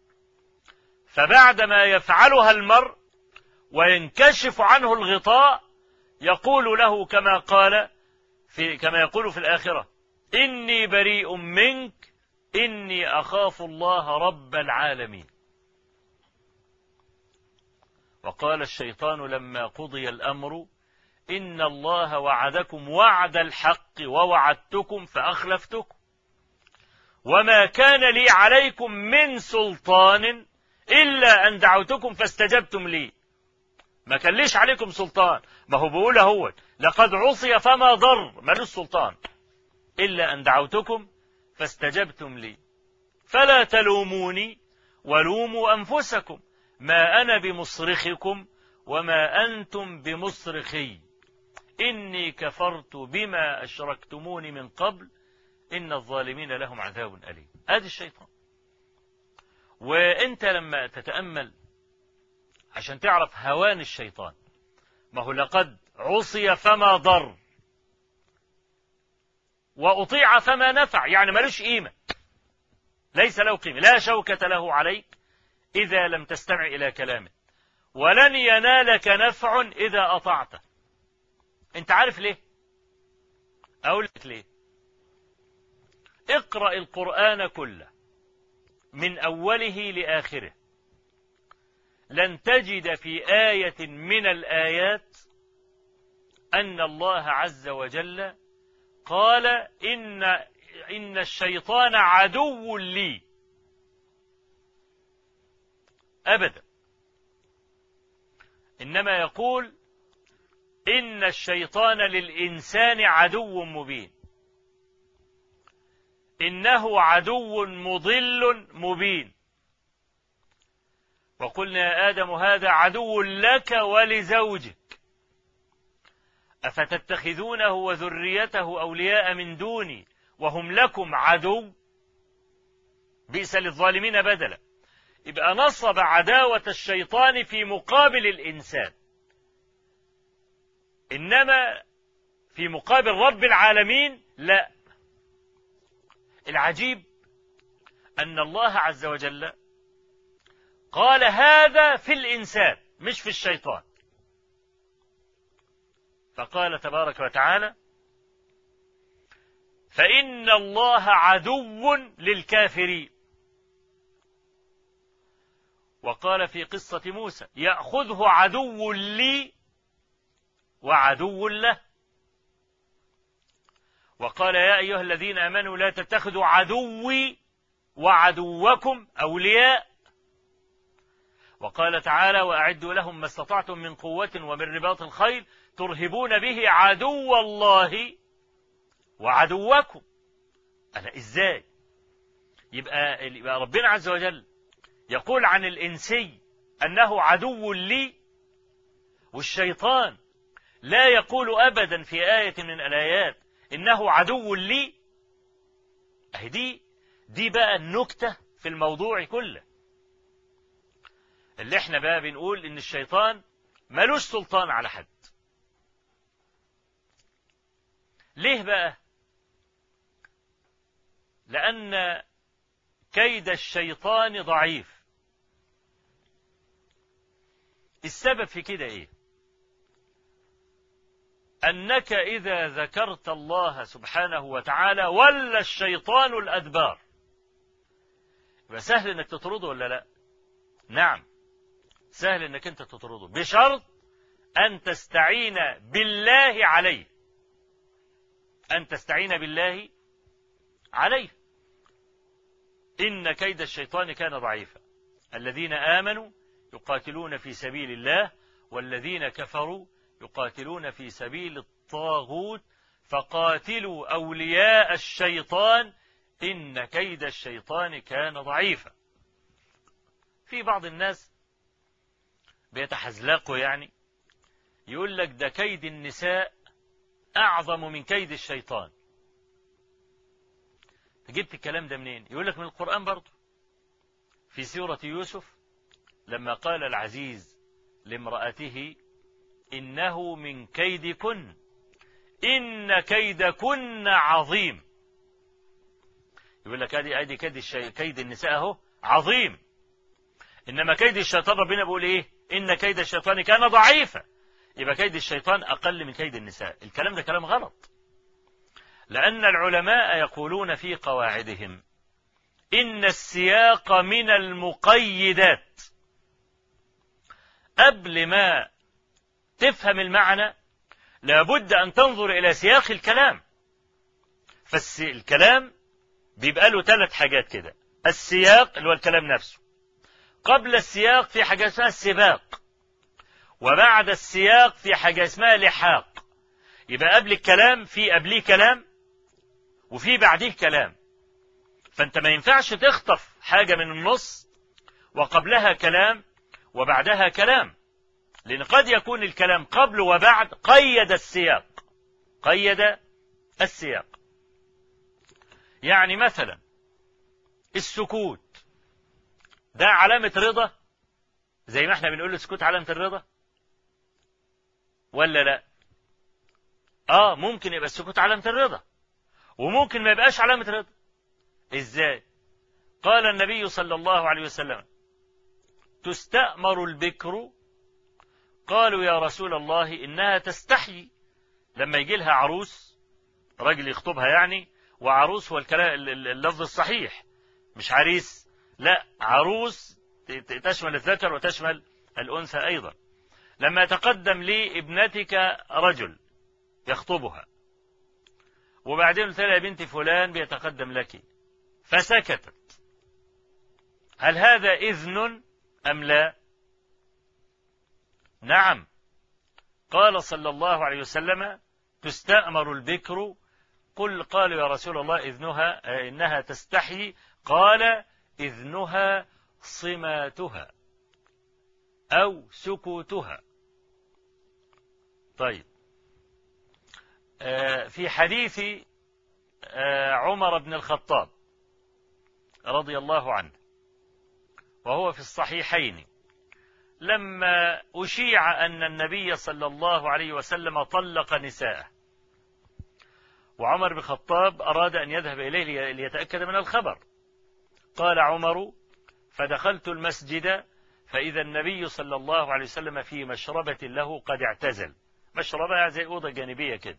فبعدما يفعلها المرء وينكشف عنه الغطاء يقول له كما قال في كما يقول في الآخرة إني بريء منك إني أخاف الله رب العالمين وقال الشيطان لما قضي الأمر إن الله وعدكم وعد الحق ووعدتكم فأخلفتكم وما كان لي عليكم من سلطان إلا أن دعوتكم فاستجبتم لي ما كان ليش عليكم سلطان ما هو بيقول هو لقد عصي فما ضر ملوش سلطان إلا أن دعوتكم فاستجبتم لي فلا تلوموني ولوموا أنفسكم ما أنا بمصرخكم وما أنتم بمصرخي إني كفرت بما أشركتموني من قبل إن الظالمين لهم عذاب أليم هذا الشيطان وانت لما تتأمل عشان تعرف هوان الشيطان ما هو لقد عصي فما ضر وأطيع فما نفع يعني ملوش قيمة ليس له قيمة لا شوكة له عليك إذا لم تستمع إلى كلامه ولن ينالك نفع إذا أطعته أنت عارف ليه أقول لك ليه اقرأ القرآن كله من أوله لآخره لن تجد في آية من الآيات أن الله عز وجل قال إن إن الشيطان عدو لي أبدا إنما يقول إن الشيطان للإنسان عدو مبين إنه عدو مضل مبين وقلنا يا آدم هذا عدو لك ولزوجك أفتتخذونه وذريته أولياء من دوني وهم لكم عدو بئس للظالمين بدلا يبقى نصب عداوة الشيطان في مقابل الإنسان إنما في مقابل رب العالمين لا العجيب أن الله عز وجل قال هذا في الإنسان مش في الشيطان فقال تبارك وتعالى فإن الله عدو للكافرين وقال في قصة موسى يأخذه عدو لي وعدو له وقال يا أيها الذين آمنوا لا تتخذوا عدوي وعدوكم أولياء وقال تعالى وأعدوا لهم ما استطعتم من قوة ومن رباط الخيل ترهبون به عدو الله وعدوكم أنا إزاي يبقى, يبقى ربنا عز وجل يقول عن الإنسي أنه عدو لي والشيطان لا يقول أبدا في آية من الآيات إنه عدو لي أهي دي دي بقى النكتة في الموضوع كله اللي احنا بقى بنقول إن الشيطان ملوش سلطان على حد ليه بقى لأن كيد الشيطان ضعيف السبب في كده ايه أنك إذا ذكرت الله سبحانه وتعالى ولا الشيطان الأدبار يبقى سهل أنك تطرده ولا لا نعم سهل أنك أنت تطرده بشرط أن تستعين بالله عليه أن تستعين بالله عليه إن كيد الشيطان كان ضعيفا الذين آمنوا يقاتلون في سبيل الله والذين كفروا يقاتلون في سبيل الطاغوت فقاتلوا أولياء الشيطان إن كيد الشيطان كان ضعيفا في بعض الناس بيتحزلقوا يعني يقول لك ده كيد النساء أعظم من كيد الشيطان جبت الكلام ده منين يقول لك من القرآن برضه في سورة يوسف لما قال العزيز لامرأته إنه من كيدكن إن كيدكن عظيم يقول لك هذه ادي كيد الشي... كيد النساء اهو عظيم انما كيد الشيطان ربنا بيقول ايه ان كيد الشيطان كان ضعيفا يبقى كيد الشيطان اقل من كيد النساء الكلام ده كلام غلط لان العلماء يقولون في قواعدهم ان السياق من المقيدات قبل ما تفهم المعنى لابد أن تنظر إلى سياق الكلام فالكلام بيبقى له ثلاث حاجات كده السياق اللي هو الكلام نفسه قبل السياق في حاجة اسمها السباق وبعد السياق في حاجة اسمها لحاق يبقى قبل الكلام في قبليه كلام وفي بعديه كلام فانت ما ينفعش تخطف حاجة من النص وقبلها كلام وبعدها كلام لأن قد يكون الكلام قبل وبعد قيد السياق قيد السياق يعني مثلا السكوت ده علامة رضا زي ما احنا بنقول السكوت علامة الرضا ولا لا اه ممكن يبقى السكوت علامة الرضا وممكن ما يبقاش علامة رضا ازاي قال النبي صلى الله عليه وسلم تستأمر البكر قالوا يا رسول الله إنها تستحي لما يجي لها عروس راجل يخطبها يعني وعروس هو الكلام اللفظ الصحيح مش عريس لا عروس تشمل الذكر وتشمل الأنثى أيضا لما يتقدم لابنتك رجل يخطبها وبعدين قلت لها يا بنت فلان بيتقدم لك فسكتت هل هذا إذن أم لا نعم قال صلى الله عليه وسلم تستأمر البكر قل قالوا يا رسول الله إذنها إنها تستحي قال إذنها صماتها أو سكوتها طيب في حديث عمر بن الخطاب رضي الله عنه وهو في الصحيحين لما أشيع أن النبي صلى الله عليه وسلم طلق نساءه وعمر بن الخطاب أراد أن يذهب إليه ليتأكد من الخبر قال عمر فدخلت المسجد فإذا النبي صلى الله عليه وسلم في مشربة له قد اعتزل مشربة زي أوضة جانبية كده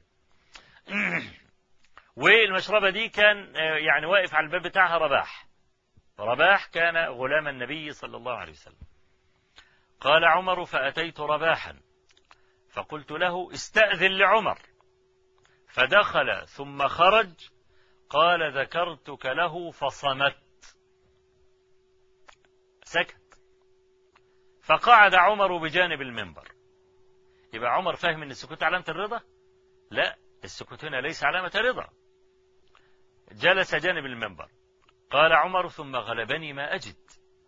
والمشربة دي كان يعني واقف على الباب بتاعها رباح رباح كان غلام النبي صلى الله عليه وسلم قال عمر فأتيت رباحا فقلت له استأذن لعمر فدخل ثم خرج قال ذكرتك له فصمت سكت فقعد عمر بجانب المنبر يبقى عمر فاهم ان السكوت علامة الرضا لا السكوت هنا ليس علامة رضا جلس جانب المنبر قال عمر ثم غلبني ما أجد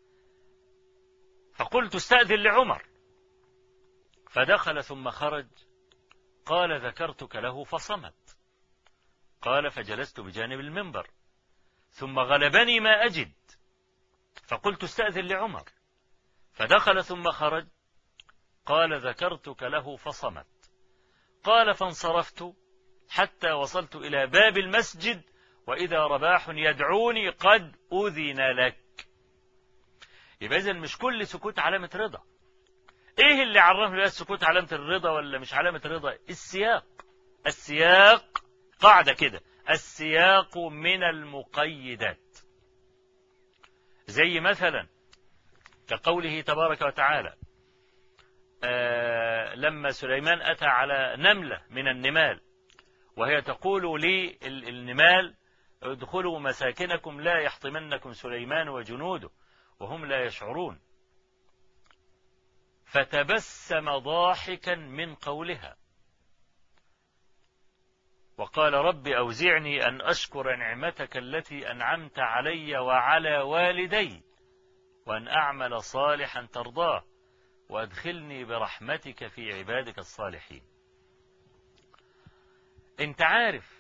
فقلت استأذن لعمر فدخل ثم خرج قال ذكرتك له فصمت قال فجلست بجانب المنبر ثم غلبني ما أجد فقلت استأذن لعمر فدخل ثم خرج قال ذكرتك له فصمت قال فانصرفت حتى وصلت إلى باب المسجد وإذا رباح يدعوني قد أذن لك يبقى إذن مش كل سكوت علامة رضا إيه اللي عرفنا بقى السكوت علامة الرضا ولا مش علامة الرضا السياق السياق قاعدة كده السياق من المقيدات زي مثلا كقوله تبارك وتعالى آه لما سليمان أتى على نملة من النمال وهي تقول للنمال ادخلوا مساكنكم لا يحطمنكم سليمان وجنوده وهم لا يشعرون فتبسم ضاحكا من قولها وقال رب أوزعني أن أشكر نعمتك التي أنعمت علي وعلى والدي وأن أعمل صالحا ترضاه وأدخلني برحمتك في عبادك الصالحين انت عارف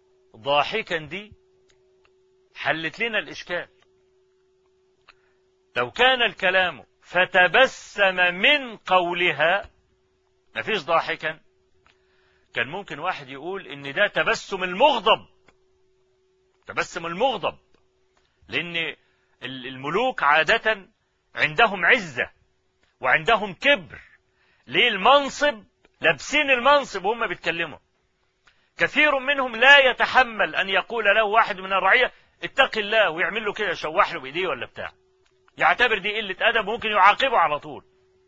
ضاحكا دي حلت لنا الإشكال لو كان الكلام فتبسم من قولها مفيش ضاحكا كان ممكن واحد يقول ان ده تبسم المغضب تبسم المغضب لان الملوك عادة عندهم عزة وعندهم كبر ليه المنصب لابسين المنصب وهم بيتكلموا كثير منهم لا يتحمل أن يقول له واحد من الرعية اتق الله ويعمل له كده يشوح له بإيديه ولا بتاع يعتبر دي قلة أدب ممكن يعاقبه على طول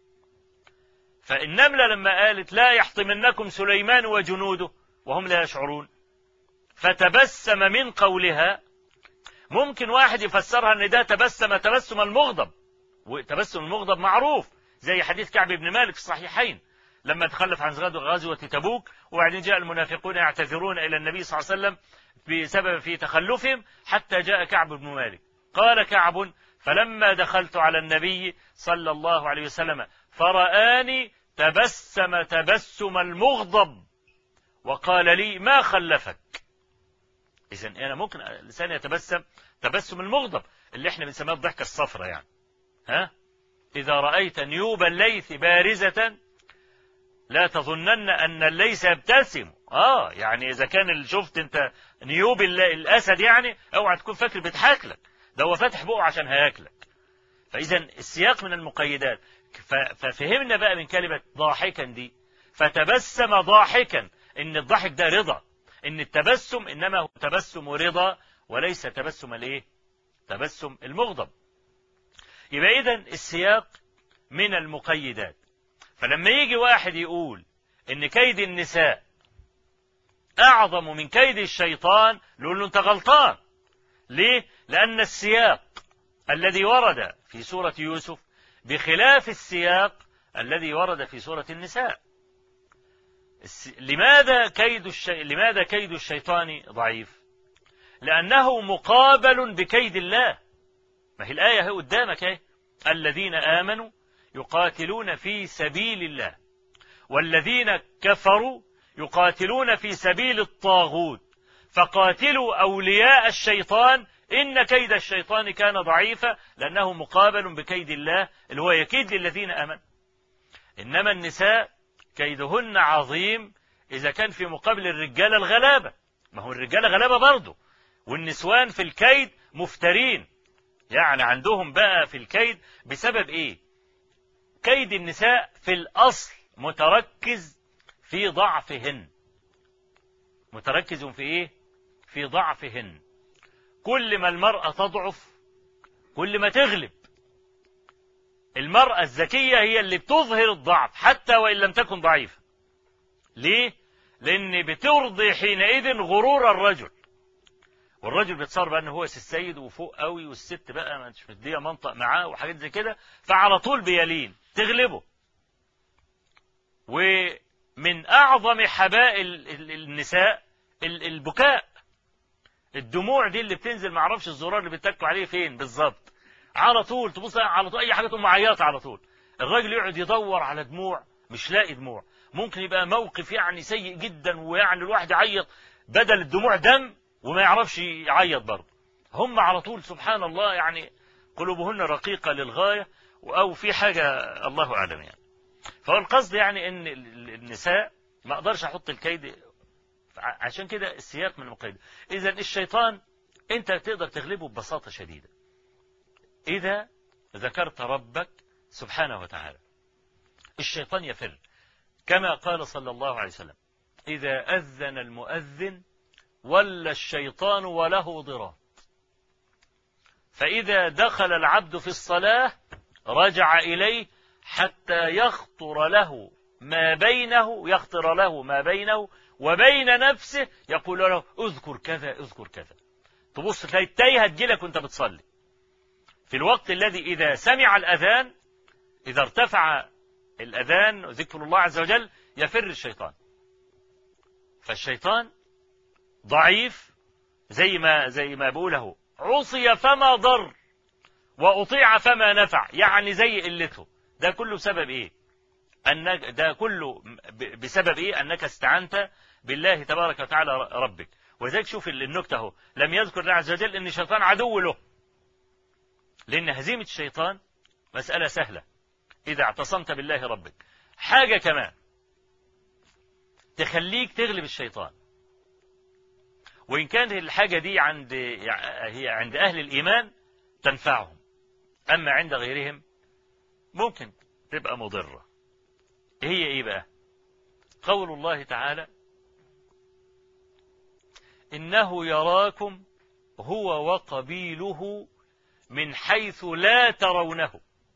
فالنملة لما قالت لا يحطمنكم سليمان وجنوده وهم لا يشعرون فتبسم من قولها ممكن واحد يفسرها ان ده تبسم تبسم المغضب وتبسم المغضب معروف زي حديث كعب بن مالك في الصحيحين لما تخلف عن غزوة تبوك وبعدين جاء المنافقون يعتذرون إلى النبي صلى الله عليه وسلم بسبب في تخلفهم حتى جاء كعب بن مالك قال كعب فلما دخلت على النبي صلى الله عليه وسلم فرآني تبسم تبسم المغضب وقال لي ما خلفك إذا أنا ممكن الإنسان يتبسم تبسم المغضب اللي احنا بنسميه الضحكة الصفراء يعني ها إذا رأيت نيوب الليث بارزة لا تظنن أن الليث يبتسم آه يعني إذا كان شفت أنت نيوب الأسد يعني اوعى تكون فاكر بيضحك لك ده هو فاتح بقه عشان هياكلك فإذا السياق من المقيدات ففهمنا بقى من كلمة ضاحكا دي فتبسم ضاحكا إن الضحك ده رضا إن التبسم إنما هو تبسم رضا وليس تبسم الإيه؟ تبسم المغضب يبقى إذا السياق من المقيدات فلما يجي واحد يقول إن كيد النساء أعظم من كيد الشيطان نقول له أنت غلطان ليه؟ لأن السياق الذي ورد في سورة يوسف بخلاف السياق الذي ورد في سورة النساء لماذا كيد الشي... لماذا كيد الشيطان ضعيف لأنه مقابل بكيد الله ما هي الآية هي قدامك اهي الذين آمنوا يقاتلون في سبيل الله والذين كفروا يقاتلون في سبيل الطاغوت فقاتلوا أولياء الشيطان إن كيد الشيطان كان ضعيفا لأنه مقابل بكيد الله اللي هو يكيد للذين آمنوا إنما النساء كيدهن عظيم إذا كان في مقابل الرجال الغلابة ما هو الرجال غلابة برضه والنسوان في الكيد مفترين يعني عندهم بقى في الكيد بسبب إيه كيد النساء في الأصل متركز في ضعفهن متركز في إيه في ضعفهن كل ما المرأة تضعف كل ما تغلب المرأة الذكية هي اللي بتظهر الضعف حتى وإن لم تكن ضعيفة ليه؟ لأن بترضي حينئذ غرور الرجل والرجل بيتصور بقى ان هو السيد وفوق قوي والست بقى مش مديه منطق معاه وحاجات زي كده فعلى طول بيلين تغلبه ومن اعظم حبائل النساء البكاء الدموع دي اللي بتنزل ما اعرفش الزرار اللي بيتكوا عليه فين بالظبط على طول تبص على طول اي حاجه تقوم معيطه على طول الراجل يقعد يدور على دموع مش لاقي دموع ممكن يبقى موقف يعني سيء جدا ويعني الواحد يعيط بدل الدموع دم وما يعرفش يعيط برضه هم على طول سبحان الله يعني قلوبهن رقيقة للغاية أو في حاجة الله أعلم يعني فهو القصد يعني أن النساء ما أقدرش أحط الكيد عشان كده السياق من المقيد إذا الشيطان أنت تقدر تغلبه ببساطة شديدة إذا ذكرت ربك سبحانه وتعالى الشيطان يفر كما قال صلى الله عليه وسلم إذا أذن المؤذن ولى الشيطان وله ضراب فإذا دخل العبد في الصلاة رجع إليه حتى يخطر له ما بينه يخطر له ما بينه وبين نفسه يقول له اذكر كذا اذكر كذا تبص تلاقي التايهة تجيلك وانت بتصلي في الوقت الذي إذا سمع الأذان إذا ارتفع الأذان ذكر الله عز وجل يفر الشيطان فالشيطان ضعيف زي ما زي ما بقوله عصي فما ضر وأطيع فما نفع يعني زي قلته ده كله بسبب ايه أنك ده كله بسبب ايه أنك استعنت بالله تبارك وتعالى ربك ولذلك شوف النكتة اهو لم يذكر الله عز وجل أن الشيطان عدو له لأن هزيمة الشيطان مسألة سهلة إذا اعتصمت بالله ربك حاجة كمان تخليك تغلب الشيطان وإن كانت الحاجة دي عند هي عند أهل الإيمان تنفعهم أما عند غيرهم ممكن تبقى مضرة هي إيه بقى قول الله تعالى إنه يراكم هو وقبيله من حيث لا ترونه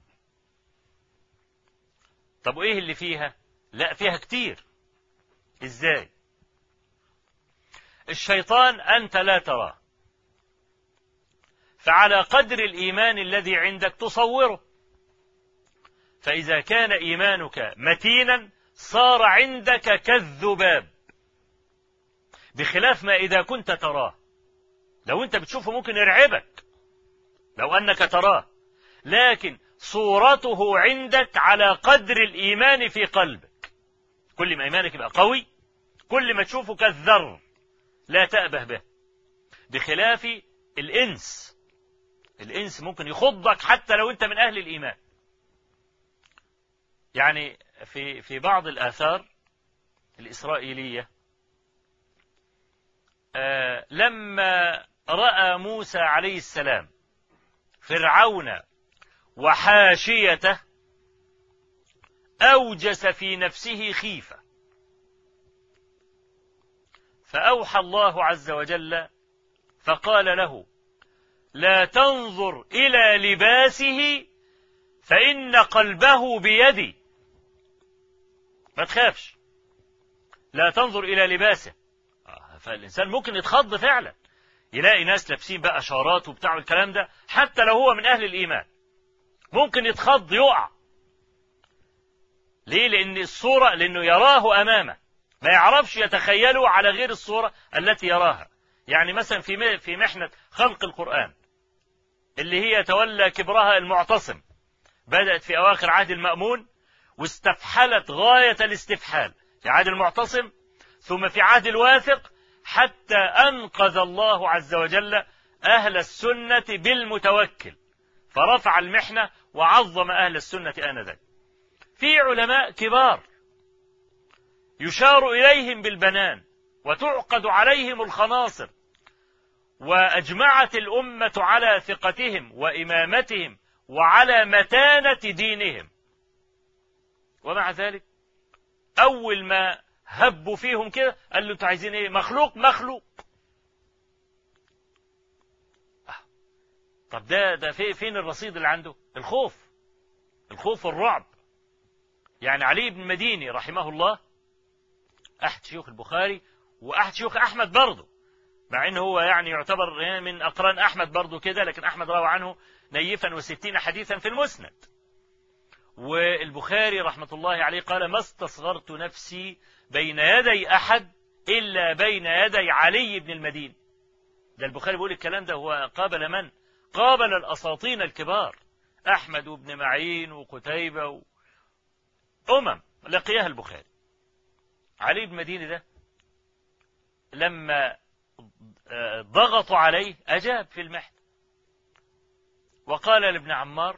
طب وإيه اللي فيها لا فيها كتير إزاي الشيطان أنت لا تراه فعلى قدر الإيمان الذي عندك تصوره فإذا كان إيمانك متينا صار عندك كالذباب بخلاف ما إذا كنت تراه لو أنت بتشوفه ممكن يرعبك لو أنك تراه لكن صورته عندك على قدر الإيمان في قلبك كل ما إيمانك يبقى قوي كل ما تشوفه كالذر لا تأبه به بخلاف الإنس الإنس ممكن يخضك حتى لو أنت من أهل الإيمان يعني في في بعض الآثار الإسرائيلية آه لما رأى موسى عليه السلام فرعون وحاشيته أوجس في نفسه خيفة فأوحى الله عز وجل فقال له لا تنظر إلى لباسه فإن قلبه بيدي ما تخافش لا تنظر إلى لباسه فالإنسان ممكن يتخض فعلا يلاقي ناس لابسين بقى شارات وبتاع الكلام ده حتى لو هو من أهل الإيمان ممكن يتخض يقع ليه لأن الصورة لأنه يراه أمامه ما يعرفش يتخيله على غير الصورة التي يراها يعني مثلا في في محنة خلق القرآن اللي هي تولى كبرها المعتصم بدأت في أواخر عهد المأمون واستفحلت غاية الاستفحال في عهد المعتصم ثم في عهد الواثق حتى أنقذ الله عز وجل أهل السنة بالمتوكل فرفع المحنة وعظم أهل السنة آنذاك في علماء كبار يشار إليهم بالبنان وتعقد عليهم الخناصر وأجمعت الأمة على ثقتهم وإمامتهم وعلى متانة دينهم ومع ذلك أول ما هبوا فيهم كده قال له انتوا عايزين ايه مخلوق مخلوق طب ده ده في فين الرصيد اللي عنده الخوف الخوف والرعب يعني علي بن المديني رحمه الله أحد شيوخ البخاري وأحد شيوخ أحمد برضه مع أنه هو يعني يعتبر من أقران أحمد برضه كده لكن أحمد روى عنه نيفا وستين حديثا في المسند والبخاري رحمة الله عليه قال ما استصغرت نفسي بين يدي أحد إلا بين يدي علي بن المدين ده البخاري بيقول الكلام ده هو قابل من قابل الأساطين الكبار أحمد بن معين وقتيبة و... أمم لقيها البخاري علي بن المديني ده لما ضغطوا عليه أجاب في المحن وقال لابن عمار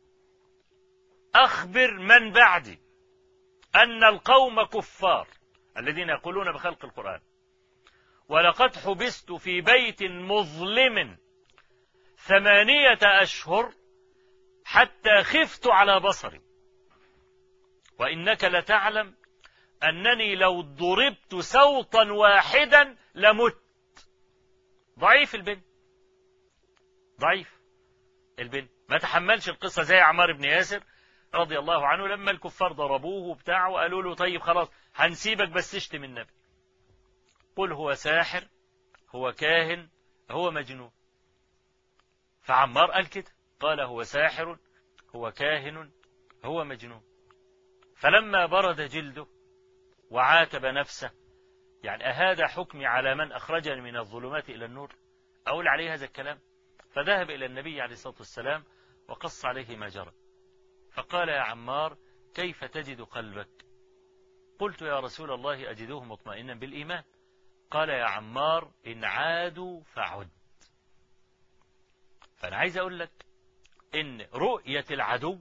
أخبر من بعدي أن القوم كفار الذين يقولون بخلق القرآن ولقد حبست في بيت مظلم ثمانية أشهر حتى خفت على بصري وإنك لتعلم أنني لو ضربت سوطا واحدا لمت ضعيف البن ضعيف البن ما تحملش القصة زي عمار بن ياسر رضي الله عنه لما الكفار ضربوه وبتاع وقالوا له طيب خلاص هنسيبك بس تشتم النبي قل هو ساحر هو كاهن هو مجنون فعمار قال كده قال هو ساحر هو كاهن هو مجنون فلما برد جلده وعاتب نفسه يعني أهذا حكمي على من أخرجني من الظلمات إلى النور أقول عليه هذا الكلام فذهب إلى النبي عليه الصلاة والسلام وقص عليه ما جرى فقال يا عمار كيف تجد قلبك قلت يا رسول الله أجده مطمئنا بالإيمان قال يا عمار إن عادوا فعد فأنا عايز أقول لك إن رؤية العدو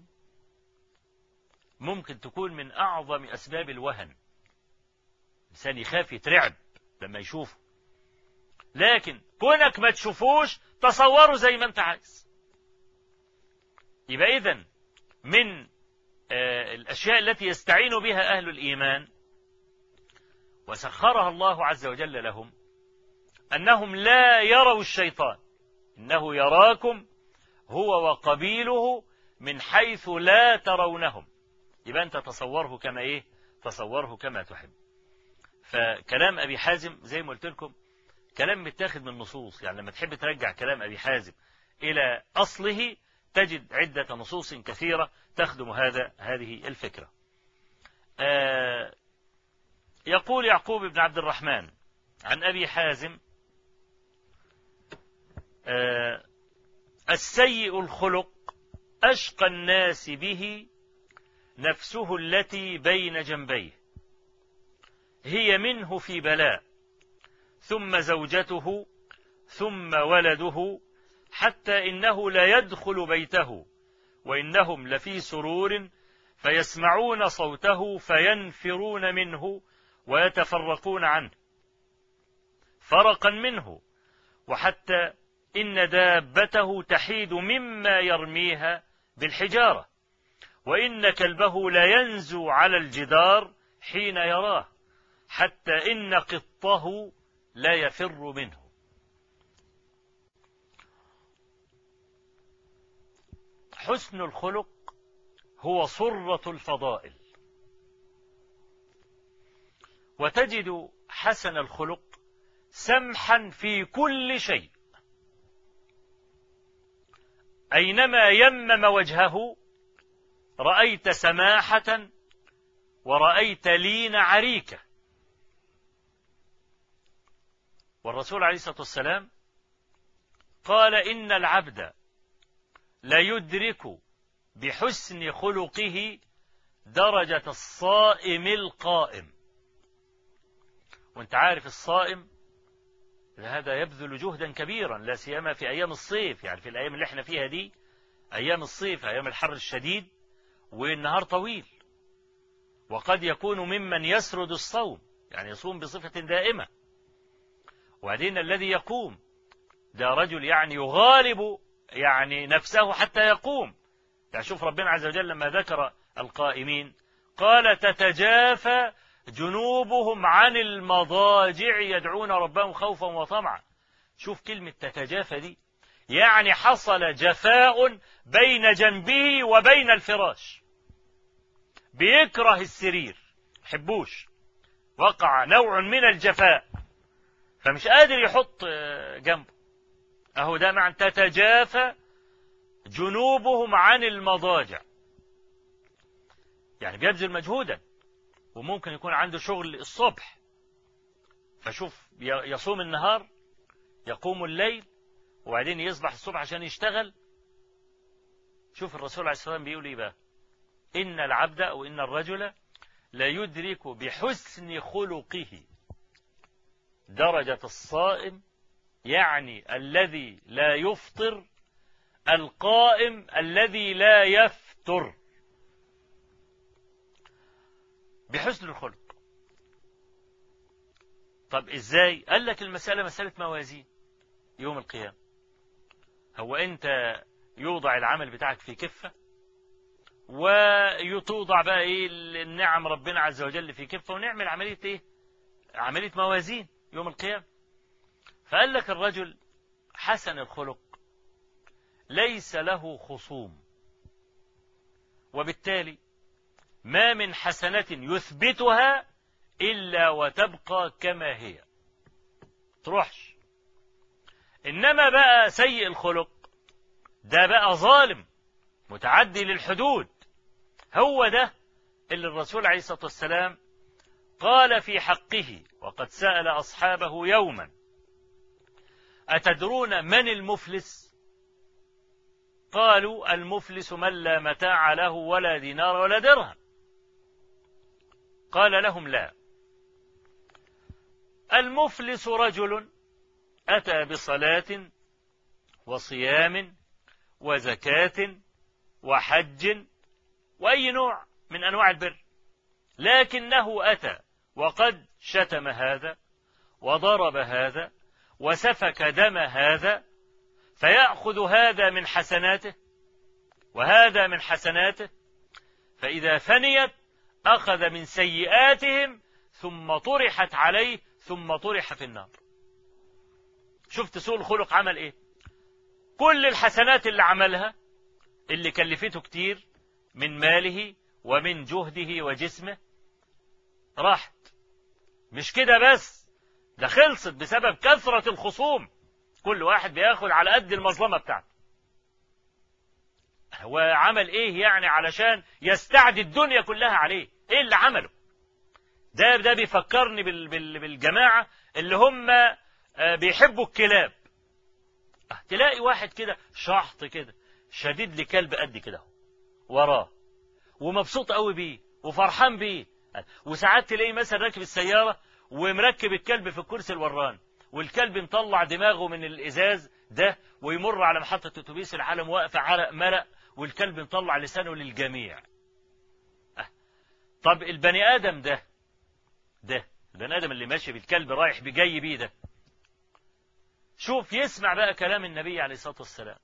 ممكن تكون من أعظم أسباب الوهن الإنسان يخاف يترعب لما يشوفه لكن كونك ما تشوفوش تصوره زي ما انت عايز يبقى إذن من آه، الأشياء التي يستعين بها أهل الإيمان وسخرها الله عز وجل لهم أنهم لا يروا الشيطان إنه يراكم هو وقبيله من حيث لا ترونهم يبقى أنت تصوره كما إيه تصوره كما تحب فكلام أبي حازم زي ما قلت لكم كلام متاخد من نصوص يعني لما تحب ترجع كلام أبي حازم إلى أصله تجد عدة نصوص كثيرة تخدم هذا هذه الفكرة آه يقول يعقوب بن عبد الرحمن عن أبي حازم آه السيء الخلق أشقى الناس به نفسه التي بين جنبيه هي منه في بلاء ثم زوجته ثم ولده حتى إنه لا يدخل بيته وإنهم لفي سرور فيسمعون صوته فينفرون منه ويتفرقون عنه فرقا منه وحتى إن دابته تحيد مما يرميها بالحجارة وإن كلبه لا ينزو على الجدار حين يراه حتى إن قطه لا يفر منه حسن الخلق هو صرة الفضائل وتجد حسن الخلق سمحا في كل شيء أينما يمم وجهه رأيت سماحة ورأيت لين عريكة والرسول عليه الصلاة والسلام قال إن العبد ليدرك بحسن خلقه درجة الصائم القائم وانت عارف الصائم هذا يبذل جهدا كبيرا لا سيما في أيام الصيف يعني في الأيام اللي احنا فيها دي أيام الصيف أيام الحر الشديد والنهار طويل وقد يكون ممن يسرد الصوم يعني يصوم بصفة دائمة وبعدين الذي يقوم ده رجل يعني يغالب يعني نفسه حتى يقوم يعني شوف ربنا عز وجل لما ذكر القائمين قال تتجافى جنوبهم عن المضاجع يدعون ربهم خوفا وطمعا شوف كلمة تتجافى دي يعني حصل جفاء بين جنبه وبين الفراش بيكره السرير حبوش وقع نوع من الجفاء فمش قادر يحط جنبه أهو ده معنى تتجافى جنوبهم عن المضاجع يعني بيبذل مجهودا وممكن يكون عنده شغل الصبح فشوف يصوم النهار يقوم الليل وبعدين يصبح الصبح عشان يشتغل شوف الرسول عليه الصلاة والسلام بيقول ايه بقى إن العبد أو إن الرجل لا يدرك بحسن خلقه درجة الصائم يعني الذي لا يفطر القائم الذي لا يفتر بحسن الخلق طب ازاي قال لك المسألة مسألة موازين يوم القيامة هو انت يوضع العمل بتاعك في كفة ويتوضع بقى ايه النعم ربنا عز وجل في كفة ونعمل عملية ايه عملية موازين يوم القيامة فقال لك الرجل حسن الخلق ليس له خصوم وبالتالي ما من حسنة يثبتها إلا وتبقى كما هي تروحش إنما بقى سيء الخلق ده بقى ظالم متعدي للحدود هو ده اللي الرسول عليه الصلاة والسلام قال في حقه وقد سأل أصحابه يوما أتدرون من المفلس قالوا المفلس من لا متاع له ولا دينار ولا درهم قال لهم لا المفلس رجل أتى بصلاة وصيام وزكاة وحج وأي نوع من أنواع البر لكنه أتى وقد شتم هذا وضرب هذا وسفك دم هذا فيأخذ هذا من حسناته وهذا من حسناته فإذا فنيت أخذ من سيئاتهم ثم طرحت عليه ثم طرح في النار شفت سوء الخلق عمل ايه كل الحسنات اللي عملها اللي كلفته كتير من ماله ومن جهده وجسمه راحت مش كده بس ده خلصت بسبب كثرة الخصوم كل واحد بياخد على قد المظلمة بتاعته هو عمل ايه يعني علشان يستعدي الدنيا كلها عليه ايه اللي عمله ده ده بيفكرني بال بال بالجماعة اللي هم آه، بيحبوا الكلاب آه، تلاقي واحد كده شحط كده شديد لكلب قد كده وراه ومبسوط قوي بيه وفرحان بيه وساعات تلاقيه مثلا راكب السيارة ومركب الكلب في الكرسي الوران والكلب مطلع دماغه من الإزاز ده ويمر على محطة أتوبيس العالم واقفة عرق مرق والكلب مطلع لسانه للجميع أه. طب البني آدم ده ده البني آدم اللي ماشي بالكلب رايح بجاي بيه ده شوف يسمع بقى كلام النبي عليه الصلاة والسلام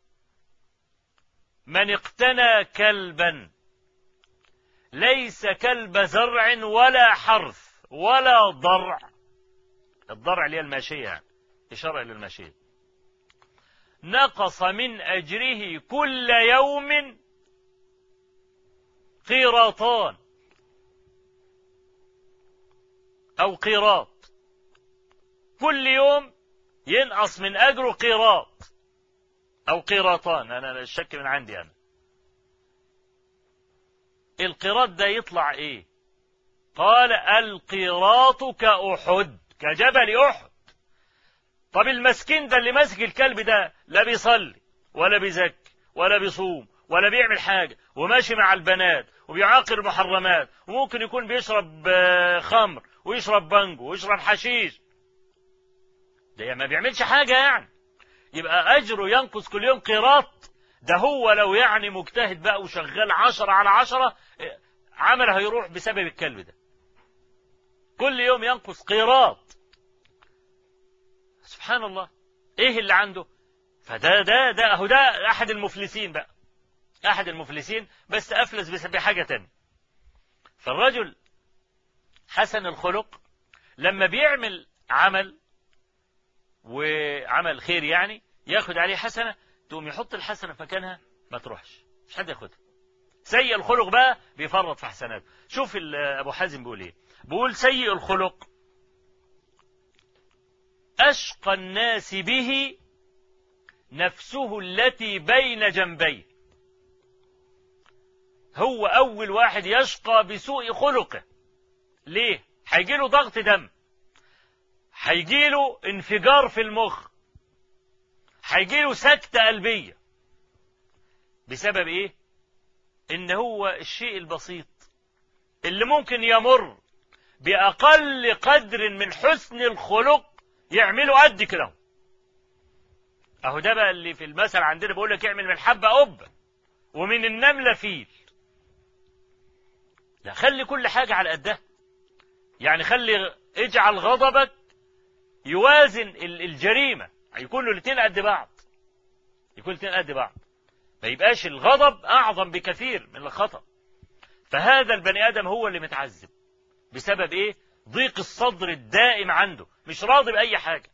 من اقتنى كلبا ليس كلب زرع ولا حرث ولا ضرع الضرع اللي هي الماشية يعني إشارة إلى الماشية نقص من أجره كل يوم قيراطان أو قيراط كل يوم ينقص من أجره قيراط أو قيراطان أنا الشك من عندي أنا القيراط ده يطلع إيه قال القيراط كأحد كجبل أحد طب المسكين ده اللي ماسك الكلب ده لا بيصلي ولا بيزكي ولا بيصوم ولا بيعمل حاجة وماشي مع البنات وبيعاقر المحرمات وممكن يكون بيشرب آه، خمر ويشرب بانجو ويشرب حشيش ده ما بيعملش حاجة يعني يبقى أجره ينقص كل يوم قيراط ده هو لو يعني مجتهد بقى وشغال عشرة على عشرة عمل هيروح بسبب الكلب ده كل يوم ينقص قيراط سبحان الله ايه اللي عنده فده ده ده اهو ده احد المفلسين بقى احد المفلسين بس افلس بحاجة تانية فالرجل حسن الخلق لما بيعمل عمل وعمل خير يعني ياخد عليه حسنة تقوم يحط الحسنة مكانها ما تروحش مش حد ياخدها سيء الخلق بقى بيفرط في حسناته شوف ابو حازم بيقول ايه بيقول سيء الخلق أشقى الناس به نفسه التي بين جنبيه هو أول واحد يشقى بسوء خلقه ليه؟ هيجيله ضغط دم هيجيله انفجار في المخ هيجيله سكتة قلبية بسبب ايه؟ ان هو الشيء البسيط اللي ممكن يمر بأقل قدر من حسن الخلق يعملوا قد كده اهو ده بقى اللي في المثل عندنا بيقول لك اعمل من الحبة قبة ومن النملة فيل لا خلي كل حاجة على قدها يعني خلي اجعل غضبك يوازن الجريمة يكون له الاثنين قد بعض يكون الاثنين قد بعض ما يبقاش الغضب أعظم بكثير من الخطأ فهذا البني آدم هو اللي متعذب بسبب إيه ضيق الصدر الدائم عنده مش راضي بأي حاجة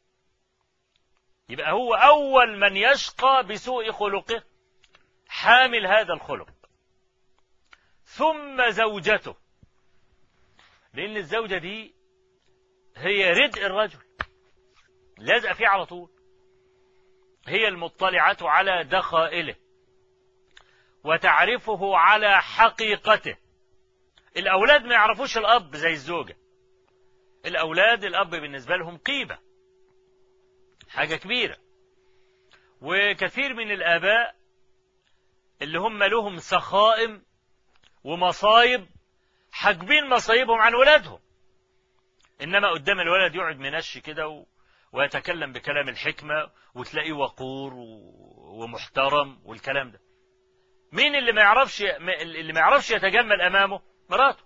يبقى هو أول من يشقى بسوء خلقه حامل هذا الخلق ثم زوجته لأن الزوجة دي هي ردء الرجل لازقة فيه على طول هي المطلعة على دخائله وتعرفه على حقيقته الأولاد ما يعرفوش الأب زي الزوجة الأولاد الأب بالنسبة لهم قيمة حاجة كبيرة وكثير من الآباء اللي هم لهم سخائم ومصايب حاجبين مصايبهم عن ولادهم إنما قدام الولد يقعد منشي كده و... ويتكلم بكلام الحكمة وتلاقيه وقور و... ومحترم والكلام ده مين اللي ما يعرفش اللي ما يعرفش يتجمل أمامه مراته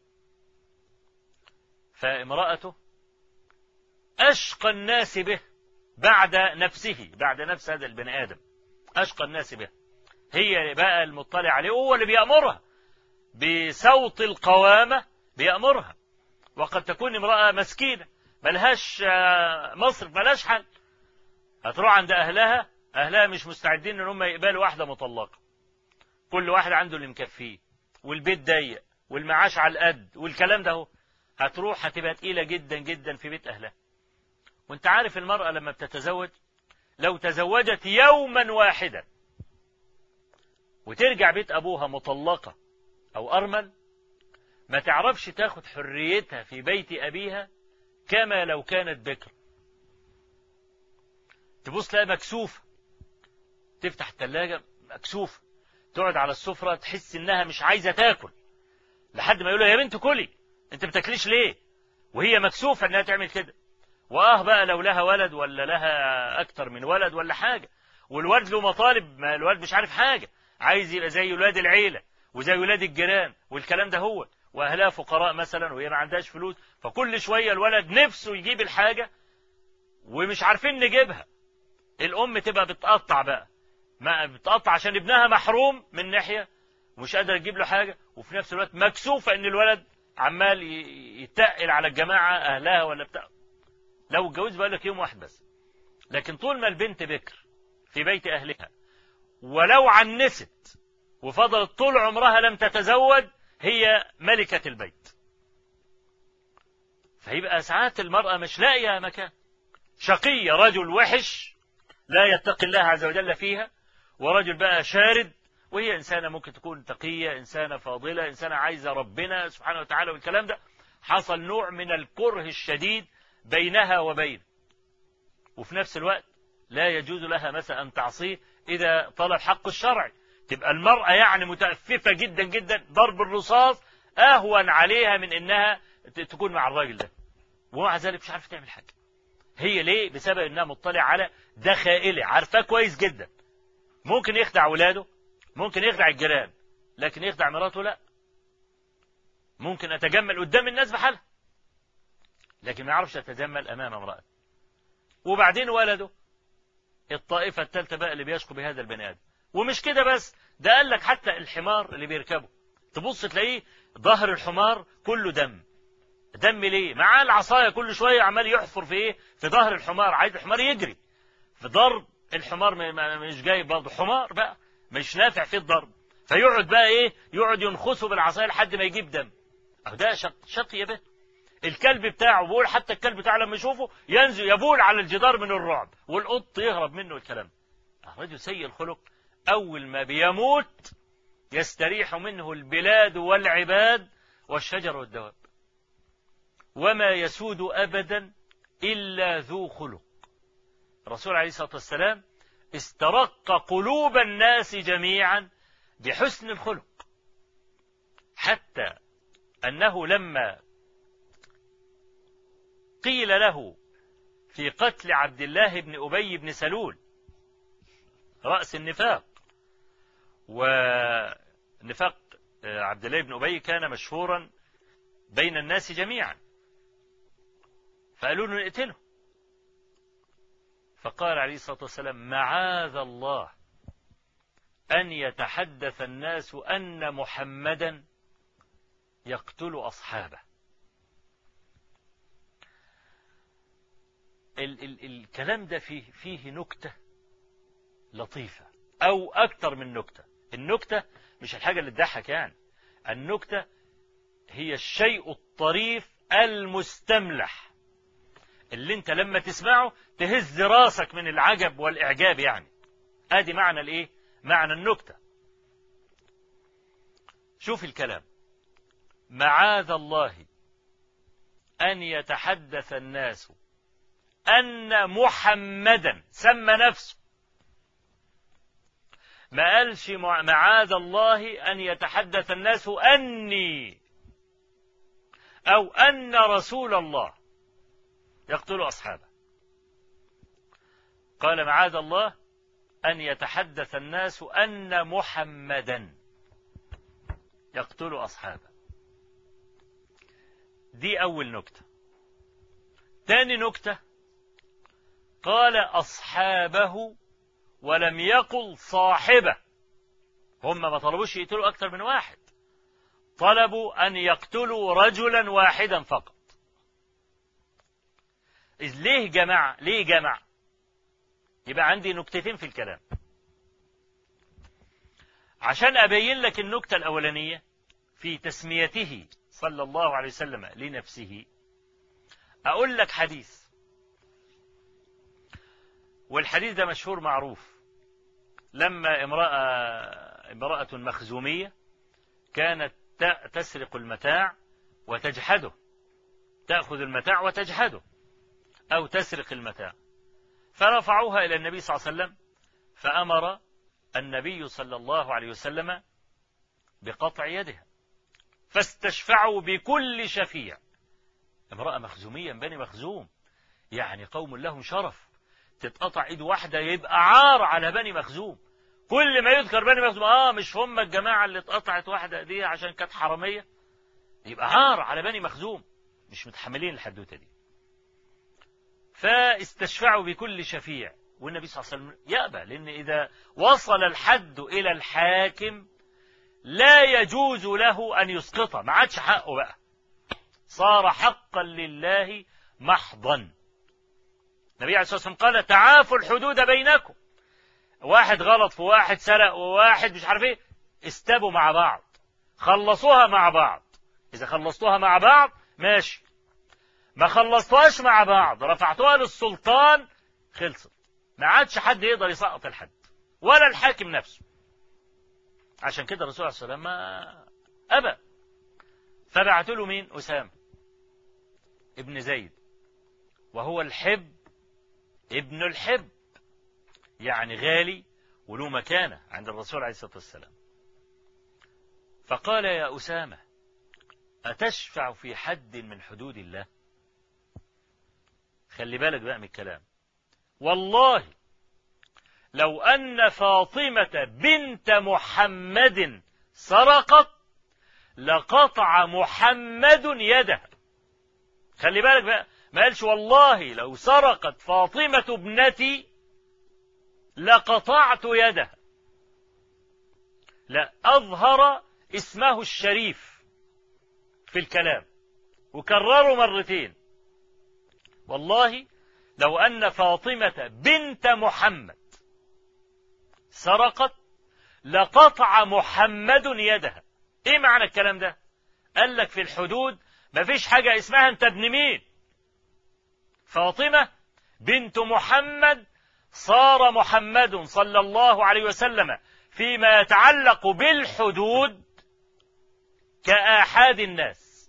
فامرأته أشقى الناس به بعد نفسه بعد نفس هذا البني آدم أشقى الناس به هي بقى المطلع عليه هو اللي بيأمرها بصوت القوامة بيأمرها وقد تكون امرأة مسكينة ملهاش آه، مصر ملهاش حل هتروح عند أهلها أهلها مش مستعدين إن هم يقبلوا واحدة مطلقة كل واحد عنده اللي مكفيه والبيت ضيق والمعاش على القد والكلام ده هو هتروح هتبقى تقيلة جدا جدا في بيت أهلها وانت عارف المرأة لما بتتزوج لو تزوجت يوما واحدا وترجع بيت أبوها مطلقة أو أرمل ما تعرفش تاخد حريتها في بيت أبيها كما لو كانت بكر تبص تلاقي مكسوفة تفتح الثلاجة مكسوفة تقعد على السفرة تحس إنها مش عايزة تاكل لحد ما يقولوا يا بنت كلي أنت بتاكليش ليه وهي مكسوفة إنها تعمل كده وآه بقى لو لها ولد ولا لها أكتر من ولد ولا حاجة والولد له مطالب ما الولد مش عارف حاجة عايز يبقى زي ولاد العيلة وزي ولاد الجيران والكلام ده هو واهلها فقراء مثلا وهي ما عندهاش فلوس فكل شويه الولد نفسه يجيب الحاجه ومش عارفين نجيبها الام تبقى بتقطع بقى ما بتقطع عشان ابنها محروم من ناحيه ومش قادره تجيب له حاجه وفي نفس الوقت مكسوفه ان الولد عمال يتقل على الجماعه اهلها ولا بتاع لو اتجوز بقى لك يوم واحد بس لكن طول ما البنت بكر في بيت اهلها ولو عنست وفضلت طول عمرها لم تتزوج هي ملكة البيت فيبقى ساعات المرأة مش لاقية مكان شقية رجل وحش لا يتقي الله عز وجل فيها ورجل بقى شارد وهي إنسانة ممكن تكون تقية إنسانة فاضلة إنسانة عايزة ربنا سبحانه وتعالى والكلام ده حصل نوع من الكره الشديد بينها وبين وفي نفس الوقت لا يجوز لها مثلا أن تعصيه إذا طلب حق الشرع تبقى المرأة يعني متأففة جدا جدا ضرب الرصاص أهون عليها من إنها تكون مع الراجل ده ومع ذلك مش عارفة تعمل حاجة هي ليه بسبب إنها مطلع على دخائله عارفاه كويس جدا ممكن يخدع ولاده ممكن يخدع الجيران لكن يخدع مراته لا ممكن أتجمل قدام الناس بحالها لكن ما يعرفش أتجمل أمام امرأة وبعدين ولده الطائفة الثالثة بقى اللي بيشكو بهذا البني آدم ومش كده بس ده قال لك حتى الحمار اللي بيركبه تبص تلاقيه ظهر الحمار كله دم دم ليه معاه العصايه كل شويه عمال يحفر في ايه في ظهر الحمار عايز الحمار يجري في ضرب الحمار مش جاي برضه حمار بقى مش نافع في الضرب فيقعد بقى ايه يقعد ينخسه بالعصايه لحد ما يجيب دم اهو ده شق شقي به الكلب بتاعه بقول حتى الكلب بتاعه لما يشوفه ينزل يبول على الجدار من الرعب والقط يهرب منه الكلام الرجل سيء الخلق أول ما بيموت يستريح منه البلاد والعباد والشجر والدواب وما يسود أبدا إلا ذو خلق الرسول عليه الصلاة والسلام استرق قلوب الناس جميعا بحسن الخلق حتى أنه لما قيل له في قتل عبد الله بن أبي بن سلول رأس النفاق ونفاق آه، عبد الله بن أبي كان مشهورا بين الناس جميعا فقالوا له نقتله فقال عليه الصلاة والسلام معاذ الله أن يتحدث الناس أن محمدا يقتل أصحابه ال ال الكلام ده فيه, فيه نكتة لطيفة أو أكثر من نكتة النكتة مش الحاجة اللي تضحك يعني النكتة هي الشيء الطريف المستملح اللي انت لما تسمعه تهز راسك من العجب والإعجاب يعني ادي معنى الايه معنى النكتة شوف الكلام معاذ الله أن يتحدث الناس أن محمدا سمى نفسه ما قالش معاذ الله أن يتحدث الناس أني أو أن رسول الله يقتل أصحابه قال معاذ الله أن يتحدث الناس أن محمدا يقتل أصحابه دي أول نكتة تاني نكتة قال أصحابه ولم يقل صاحبه هم ما طلبوش يقتلوا أكثر من واحد طلبوا أن يقتلوا رجلا واحدا فقط إذ ليه جمع ليه جمع يبقى عندي نكتتين في الكلام عشان أبين لك النكتة الأولانية في تسميته صلى الله عليه وسلم لنفسه أقول لك حديث والحديث ده مشهور معروف لما امرأة امرأة مخزومية كانت تسرق المتاع وتجحده تأخذ المتاع وتجحده أو تسرق المتاع فرفعوها إلى النبي صلى الله عليه وسلم فأمر النبي صلى الله عليه وسلم بقطع يدها فاستشفعوا بكل شفيع امرأة مخزومية بني مخزوم يعني قوم لهم شرف تتقطع ايد واحدة يبقى عار على بني مخزوم كل ما يذكر بني مخزوم اه مش هم الجماعة اللي اتقطعت واحدة دي عشان كانت حرامية يبقى عار على بني مخزوم مش متحملين الحدوتة دي فاستشفعوا بكل شفيع والنبي صلى الله عليه وسلم يأبى لأن إذا وصل الحد إلى الحاكم لا يجوز له أن يسقطه ما عادش حقه بقى صار حقا لله محضا النبي عليه الصلاة والسلام قال تعافوا الحدود بينكم واحد غلط في واحد سرق وواحد مش عارف ايه استبوا مع بعض خلصوها مع بعض إذا خلصتوها مع بعض ماشي ما خلصتوهاش مع بعض رفعتوها للسلطان خلصت ما عادش حد يقدر يسقط الحد ولا الحاكم نفسه عشان كده الرسول عليه الصلاة والسلام ما أبى فبعتوا له مين أسامة ابن زيد وهو الحب ابن الحب يعني غالي وله مكانة عند الرسول عليه الصلاة والسلام فقال يا أسامة أتشفع في حد من حدود الله خلي بالك بقى من الكلام والله لو أن فاطمة بنت محمد سرقت لقطع محمد يدها خلي بالك بقى ما قالش والله لو سرقت فاطمة ابنتي لقطعت يدها لا أظهر اسمه الشريف في الكلام وكرره مرتين والله لو أن فاطمة بنت محمد سرقت لقطع محمد يدها ايه معنى الكلام ده قال لك في الحدود مفيش حاجة اسمها انت ابن مين فاطمة بنت محمد صار محمد صلى الله عليه وسلم فيما يتعلق بالحدود كآحاد الناس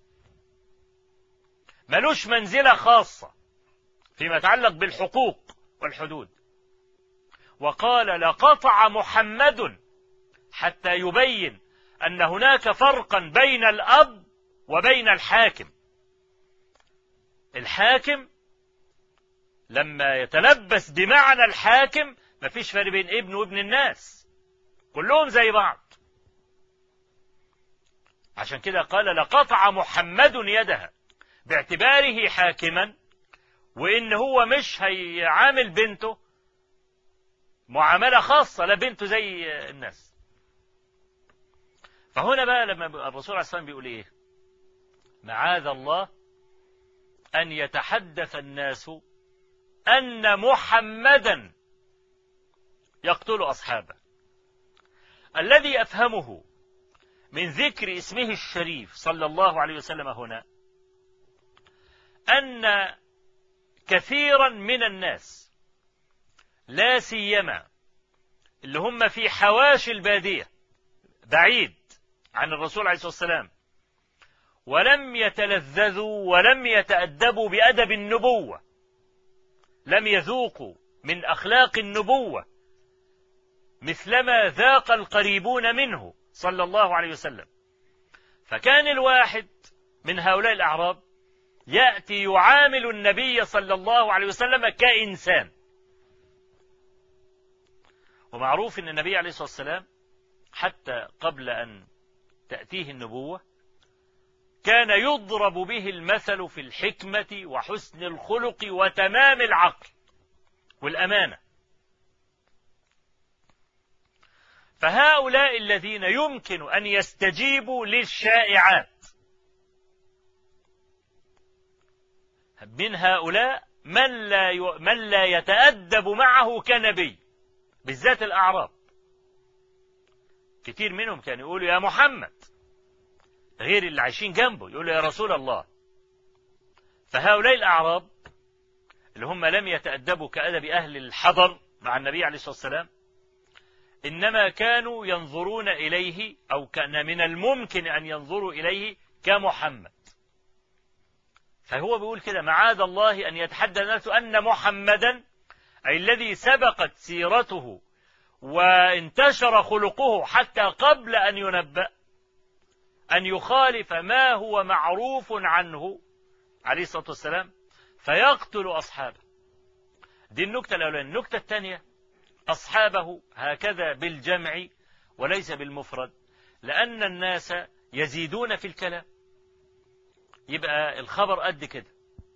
ملوش منزلة خاصة فيما يتعلق بالحقوق والحدود وقال لقطع محمد حتى يبين أن هناك فرقا بين الأب وبين الحاكم الحاكم لما يتلبس بمعنى الحاكم مفيش فرق بين ابن وابن الناس كلهم زي بعض عشان كده قال لقطع محمد يدها باعتباره حاكما وإن هو مش هيعامل بنته معاملة خاصة لا بنته زي الناس فهنا بقى لما الرسول عليه الصلاة والسلام بيقول إيه معاذ الله أن يتحدث الناس أن محمدا يقتل أصحابه الذي أفهمه من ذكر اسمه الشريف صلى الله عليه وسلم هنا أن كثيرا من الناس لا سيما اللي هم في حواشي البادية بعيد عن الرسول عليه الصلاة والسلام ولم يتلذذوا ولم يتأدبوا بأدب النبوة لم يذوقوا من أخلاق النبوة مثلما ذاق القريبون منه صلى الله عليه وسلم فكان الواحد من هؤلاء الأعراب يأتي يعامل النبي صلى الله عليه وسلم كإنسان ومعروف أن النبي عليه الصلاة والسلام حتى قبل أن تأتيه النبوة كان يضرب به المثل في الحكمة وحسن الخلق وتمام العقل والأمانة فهؤلاء الذين يمكن أن يستجيبوا للشائعات من هؤلاء من لا ي... من لا يتأدب معه كنبي بالذات الأعراب كتير منهم كانوا يقولوا يا محمد غير اللي عايشين جنبه يقولوا يا رسول الله فهؤلاء الأعراب اللي هم لم يتأدبوا كأدب أهل الحضر مع النبي عليه الصلاة والسلام إنما كانوا ينظرون إليه أو كان من الممكن أن ينظروا إليه كمحمد فهو بيقول كده معاذ الله أن يتحدى الناس أن محمدا أي الذي سبقت سيرته وانتشر خلقه حتى قبل أن ينبأ أن يخالف ما هو معروف عنه عليه الصلاة والسلام فيقتل أصحابه دي النكتة الأولى النكتة الثانية أصحابه هكذا بالجمع وليس بالمفرد لأن الناس يزيدون في الكلام يبقى الخبر قد كده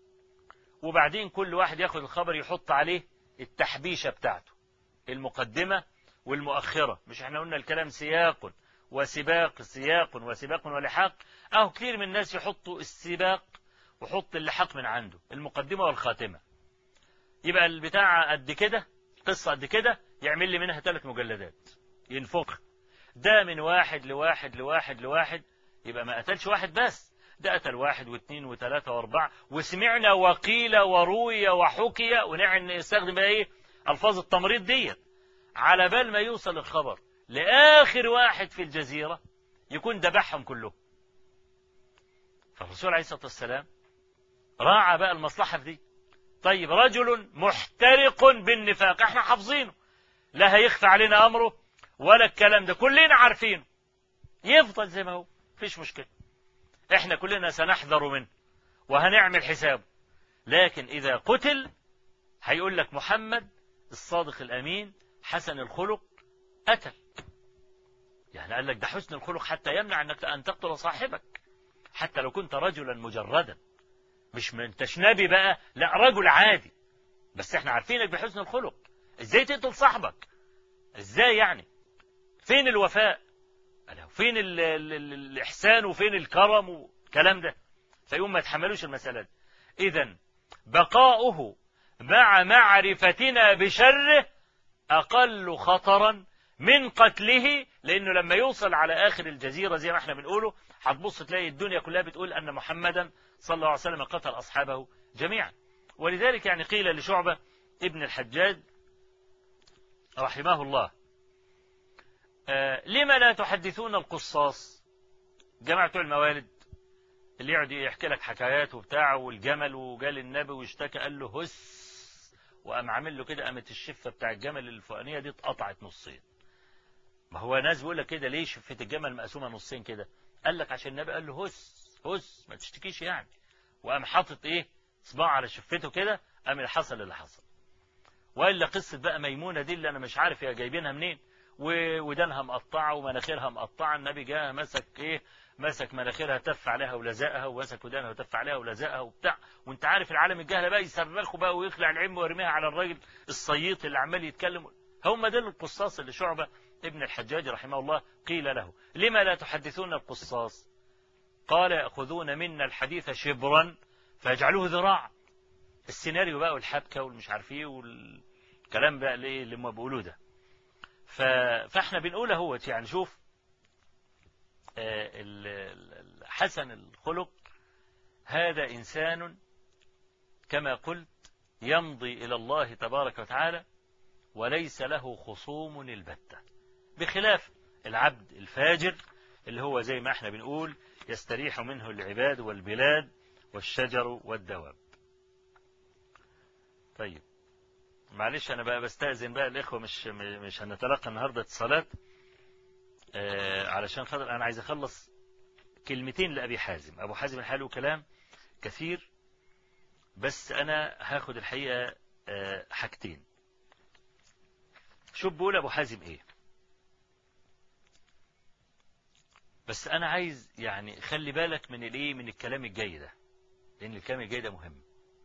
وبعدين كل واحد ياخد الخبر يحط عليه التحبيشة بتاعته المقدمة والمؤخرة مش احنا قلنا الكلام سياق وسباق سياق وسباق ولحاق اهو كتير من الناس يحطوا السباق وحط اللحاق من عنده المقدمة والخاتمة يبقى البتاع قد كده قصة قد كده يعمل لي منها ثلاث مجلدات ينفخ ده من واحد لواحد لواحد لواحد يبقى ما قتلش واحد بس ده قتل واحد واثنين وثلاثة واربعة وسمعنا وقيل وروي وحكي ونستخدم بقى ايه الفاظ التمريض ديت على بال ما يوصل الخبر لآخر واحد في الجزيرة يكون ذبحهم كلهم فالرسول عليه الصلاة والسلام راعى بقى المصلحة في دي طيب رجل محترق بالنفاق احنا حافظينه لا هيخفى علينا أمره ولا الكلام ده كلنا عارفينه يفضل زي ما هو فيش مشكلة احنا كلنا سنحذر منه وهنعمل حسابه لكن إذا قتل هيقول لك محمد الصادق الأمين حسن الخلق قتل يعني قال لك ده حسن الخلق حتى يمنع أنك أن تقتل صاحبك حتى لو كنت رجلا مجردا مش ما انتش نبي بقى لا رجل عادي بس احنا عارفينك بحسن الخلق ازاي تقتل صاحبك ازاي يعني فين الوفاء فين ال ال ال الإحسان وفين الكرم والكلام ده فيقوم ما يتحملوش المسألة دي إذا بقاؤه مع معرفتنا بشره أقل خطرا من قتله لأنه لما يوصل على آخر الجزيرة زي ما احنا بنقوله هتبص تلاقي الدنيا كلها بتقول أن محمدا صلى الله عليه وسلم قتل أصحابه جميعا ولذلك يعني قيل لشعبة ابن الحجاج رحمه الله آه لما لا تحدثون القصاص جماعة الموالد اللي يقعد يحكي لك حكايات وبتاع والجمل وجال النبي واشتكى قال له هس وقام عامل له كده قامت الشفة بتاع الجمل الفوقانية دي اتقطعت نصين ما هو ناس بيقول لك كده ليه شفة الجمل مقسومة نصين كده قال لك عشان النبي قال له هس هس ما تشتكيش يعني وقام حاطط ايه صباع على شفته كده قام اللي حصل اللي حصل والا قصة بقى ميمونة دي اللي انا مش عارف هي جايبينها منين ودانها مقطعة ومناخيرها مقطعة النبي جاء مسك ايه مسك مناخيرها تف عليها ولزقها ومسك ودانها وتف عليها ولزقها وبتاع وانت عارف العالم الجهل بقى يصرخوا بقى ويخلع العلم ويرميها على الراجل الصييط اللي عمال يتكلم هم دول القصاص اللي شعبة ابن الحجاج رحمه الله قيل له لما لا تحدثون القصاص قال يأخذون منا الحديث شبرا فيجعلوه ذراع السيناريو بقى والحبكة والمش عارف ايه والكلام بقى اللي هم بيقولوه ده فاحنا بنقول اهوت يعني شوف حسن الخلق هذا إنسان كما قلت يمضي إلى الله تبارك وتعالى وليس له خصوم البتة بخلاف العبد الفاجر اللي هو زي ما احنا بنقول يستريح منه العباد والبلاد والشجر والدواب طيب معلش انا بقى بستأذن بقى الاخوة مش مش هنتلقى النهاردة اتصالات آه علشان خاطر انا عايز اخلص كلمتين لأبي حازم أبو حازم حاله كلام كثير بس أنا هاخد الحقيقة آه حاجتين شوف بقول أبو حازم إيه بس أنا عايز يعني خلي بالك من الإيه من الكلام الجاي ده لأن الكلام الجاي ده مهم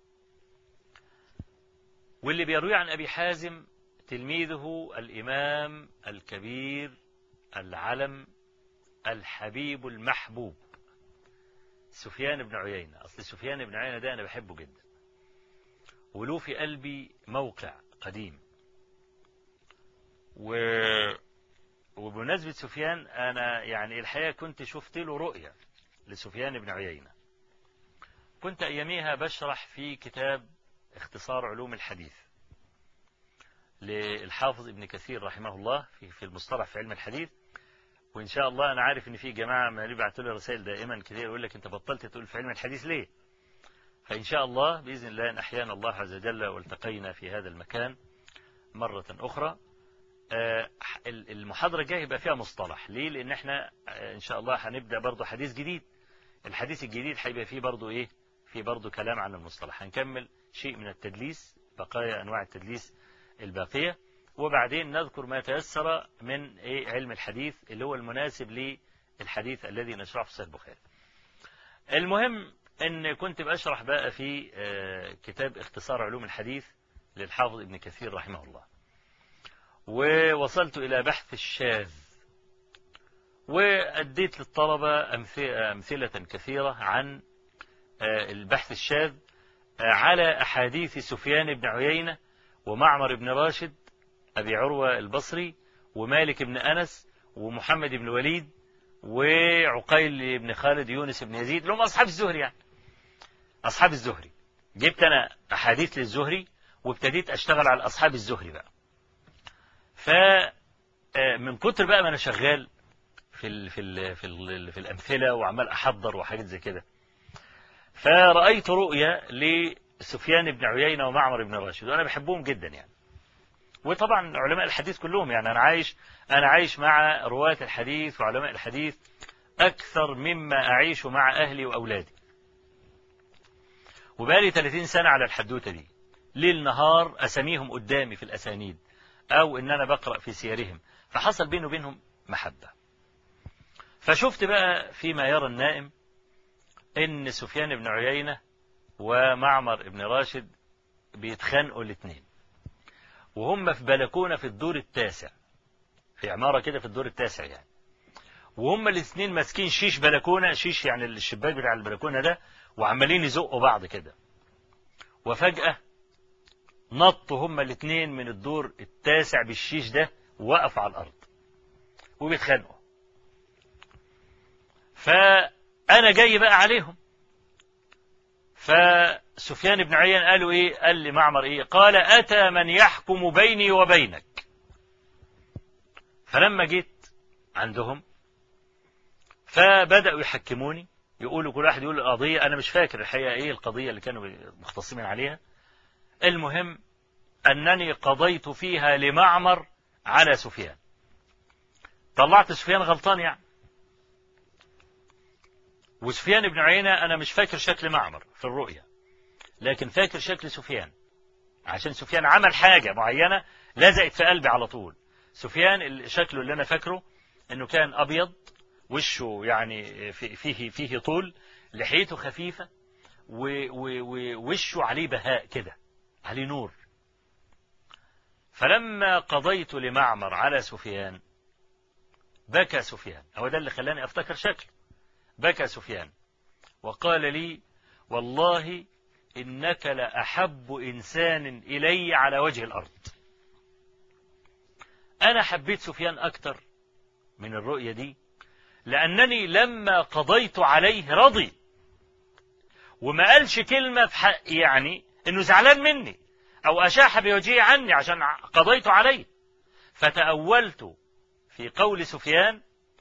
واللي بيروي عن أبي حازم تلميذه الإمام الكبير العلم الحبيب المحبوب سفيان بن عيينة أصل سفيان بن عيينة ده أنا بحبه جدا وله في قلبي موقع قديم و... وبمناسبة سفيان أنا يعني الحقيقة كنت شفت له رؤية لسفيان بن عيينة كنت أياميها بشرح في كتاب اختصار علوم الحديث للحافظ ابن كثير رحمه الله في في المصطلح في علم الحديث وإن شاء الله أنا عارف إن في جماعة ما يبعتوا لي رسائل دائما كثير يقول لك أنت بطلت تقول في علم الحديث ليه؟ فإن شاء الله بإذن الله إن أحيانا الله عز وجل والتقينا في هذا المكان مرة أخرى المحاضرة الجاية يبقى فيها مصطلح ليه لأن احنا إن شاء الله هنبدأ برضو حديث جديد الحديث الجديد هيبقى فيه برضو إيه في برضو كلام عن المصطلح هنكمل شيء من التدليس بقايا أنواع التدليس الباقية وبعدين نذكر ما تيسر من إيه علم الحديث اللي هو المناسب للحديث الذي نشرحه في صحيح البخاري المهم ان كنت بشرح بقى في كتاب اختصار علوم الحديث للحافظ ابن كثير رحمه الله ووصلت إلى بحث الشاذ وأديت للطلبة أمثلة كثيرة عن البحث الشاذ على أحاديث سفيان بن عيينة ومعمر بن راشد أبي عروة البصري ومالك بن أنس ومحمد بن وليد وعقيل بن خالد يونس بن يزيد لهم أصحاب الزهري يعني أصحاب الزهري جبت أنا أحاديث للزهري وابتديت أشتغل على أصحاب الزهري بقى ف من كتر بقى ما أنا شغال في ال في ال في, ال في الأمثلة وعمال أحضر وحاجات زي كده فرأيت رؤية لسفيان بن عيينة ومعمر بن راشد وأنا بحبهم جدا يعني وطبعا علماء الحديث كلهم يعني أنا عايش أنا عايش مع رواة الحديث وعلماء الحديث أكثر مما أعيش مع أهلي وأولادي وبقالي 30 سنة على الحدوتة دي ليل نهار أسميهم قدامي في الأسانيد أو إن أنا بقرأ في سيرهم فحصل بيني وبينهم محبة فشفت بقى فيما يرى النائم إن سفيان بن عيينة ومعمر بن راشد بيتخانقوا الاثنين وهم في بلكونة في الدور التاسع في عمارة كده في الدور التاسع يعني وهم الاثنين ماسكين شيش بلكونة شيش يعني الشباك بتاع البلكونة ده وعمالين يزقوا بعض كده وفجأة نطوا هما الاثنين من الدور التاسع بالشيش ده ووقفوا على الأرض وبيتخانقوا فأنا جاي بقى عليهم فسفيان بن عيان قالوا ايه قال لي معمر ايه قال أتى من يحكم بيني وبينك فلما جيت عندهم فبدأوا يحكموني يقولوا كل واحد يقول القضية أنا مش فاكر الحقيقة إيه القضية اللي كانوا مختصمين عليها المهم أنني قضيت فيها لمعمر على سفيان طلعت سفيان غلطان يعني وسفيان بن عيينة أنا مش فاكر شكل معمر في الرؤية لكن فاكر شكل سفيان عشان سفيان عمل حاجة معينة لزقت في قلبي على طول سفيان شكله اللي أنا فاكره أنه كان أبيض وشه يعني فيه فيه طول لحيته خفيفة ووشه عليه بهاء كده عليه نور فلما قضيت لمعمر على سفيان بكى سفيان هو ده اللي خلاني افتكر شكله بكى سفيان وقال لي والله إنك لأحب إنسان إلي على وجه الأرض أنا حبيت سفيان أكتر من الرؤية دي لأنني لما قضيت عليه رضي وما قالش كلمة في حق يعني إنه زعلان مني أو أشاح بوجهه عني عشان قضيت عليه فتأولت في قول سفيان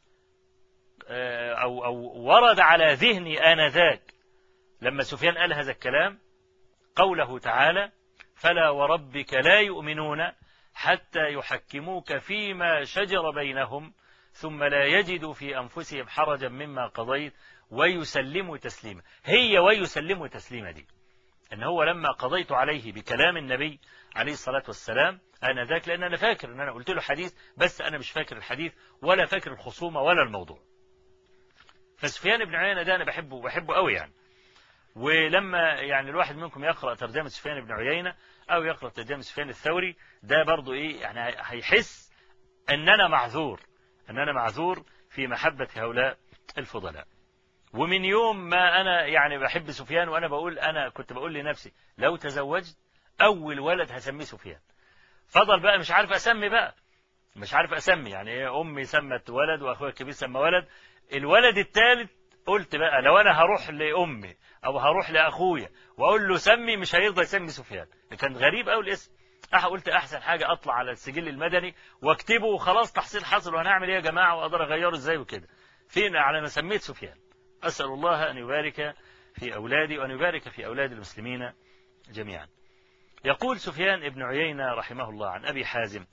أو, أو ورد على ذهني آنذاك لما سفيان قال هذا الكلام قوله تعالى فلا وربك لا يؤمنون حتى يحكموك فيما شجر بينهم ثم لا يجدوا في أنفسهم حرجا مما قضيت ويسلموا تسليما هي ويسلموا تسليما دي ان هو لما قضيت عليه بكلام النبي عليه الصلاة والسلام انا ذاك لان انا فاكر ان انا قلت له حديث بس انا مش فاكر الحديث ولا فاكر الخصومة ولا الموضوع فسفيان بن عيينة ده انا بحبه بحبه قوي يعني ولما يعني الواحد منكم يقرأ ترجمة سفيان بن عيينة أو يقرأ ترجمة سفيان الثوري ده برضو إيه يعني هيحس أن أنا معذور أن أنا معذور في محبة هؤلاء الفضلاء ومن يوم ما أنا يعني بحب سفيان وأنا بقول أنا كنت بقول لنفسي لو تزوجت أول ولد هسميه سفيان فضل بقى مش عارف أسمي بقى مش عارف أسمي يعني إيه أمي سمت ولد وأخويا الكبير سمى ولد الولد الثالث قلت بقى لو أنا هروح لأمي أو هروح لأخويا وأقول له سمي مش هيرضى يسمي سفيان كان غريب أوي الاسم أح قلت أحسن حاجة أطلع على السجل المدني واكتبه وخلاص تحصيل حصل وهنعمل إيه يا جماعة وأقدر أغيره إزاي وكده فين على أنا سميت سفيان أسأل الله أن يبارك في أولادي وأن يبارك في أولاد المسلمين جميعا يقول سفيان ابن عيينة رحمه الله عن أبي حازم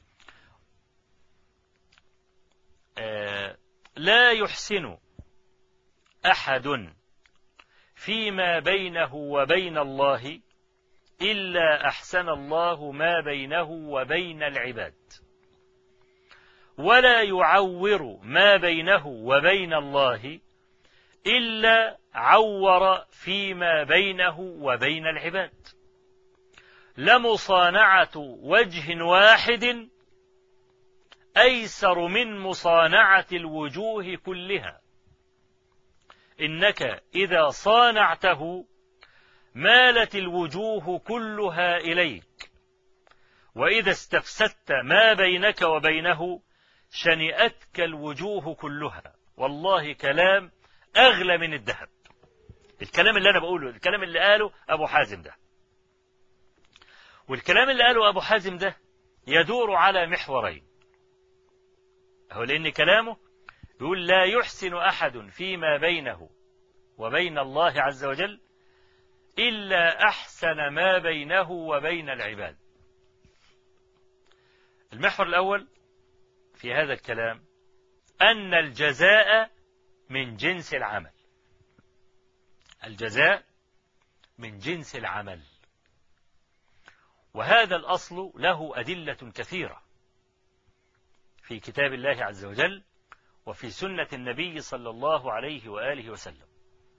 آه لا يحسن أحد فيما بينه وبين الله إلا أحسن الله ما بينه وبين العباد ولا يعور ما بينه وبين الله إلا عور فيما بينه وبين العباد لمصانعة وجه واحد أيسر من مصانعة الوجوه كلها إنك إذا صانعته مالت الوجوه كلها إليك وإذا استفسدت ما بينك وبينه شنئتك الوجوه كلها والله كلام أغلى من الذهب الكلام اللي أنا بقوله الكلام اللي قاله أبو حازم ده والكلام اللي قاله أبو حازم ده يدور على محورين هو لأن كلامه يقول لا يحسن أحد فيما بينه وبين الله عز وجل إلا أحسن ما بينه وبين العباد المحور الأول في هذا الكلام أن الجزاء من جنس العمل الجزاء من جنس العمل وهذا الأصل له أدلة كثيرة في كتاب الله عز وجل وفي سنة النبي صلى الله عليه وآله وسلم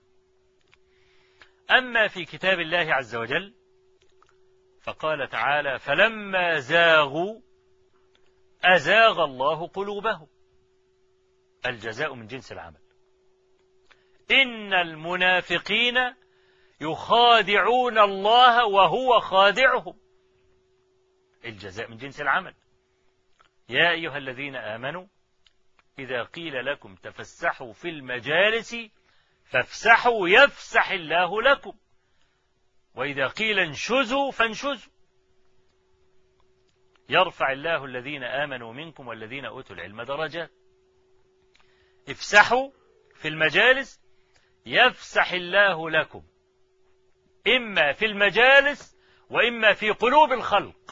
أما في كتاب الله عز وجل فقال تعالى فلما زاغوا أزاغ الله قلوبهم الجزاء من جنس العمل إن المنافقين يخادعون الله وهو خادعهم الجزاء من جنس العمل يا أيها الذين آمنوا إذا قيل لكم تفسحوا في المجالس فافسحوا يفسح الله لكم وإذا قيل انشزوا فانشزوا يرفع الله الذين آمنوا منكم والذين أوتوا العلم درجات افسحوا في المجالس يفسح الله لكم إما في المجالس وإما في قلوب الخلق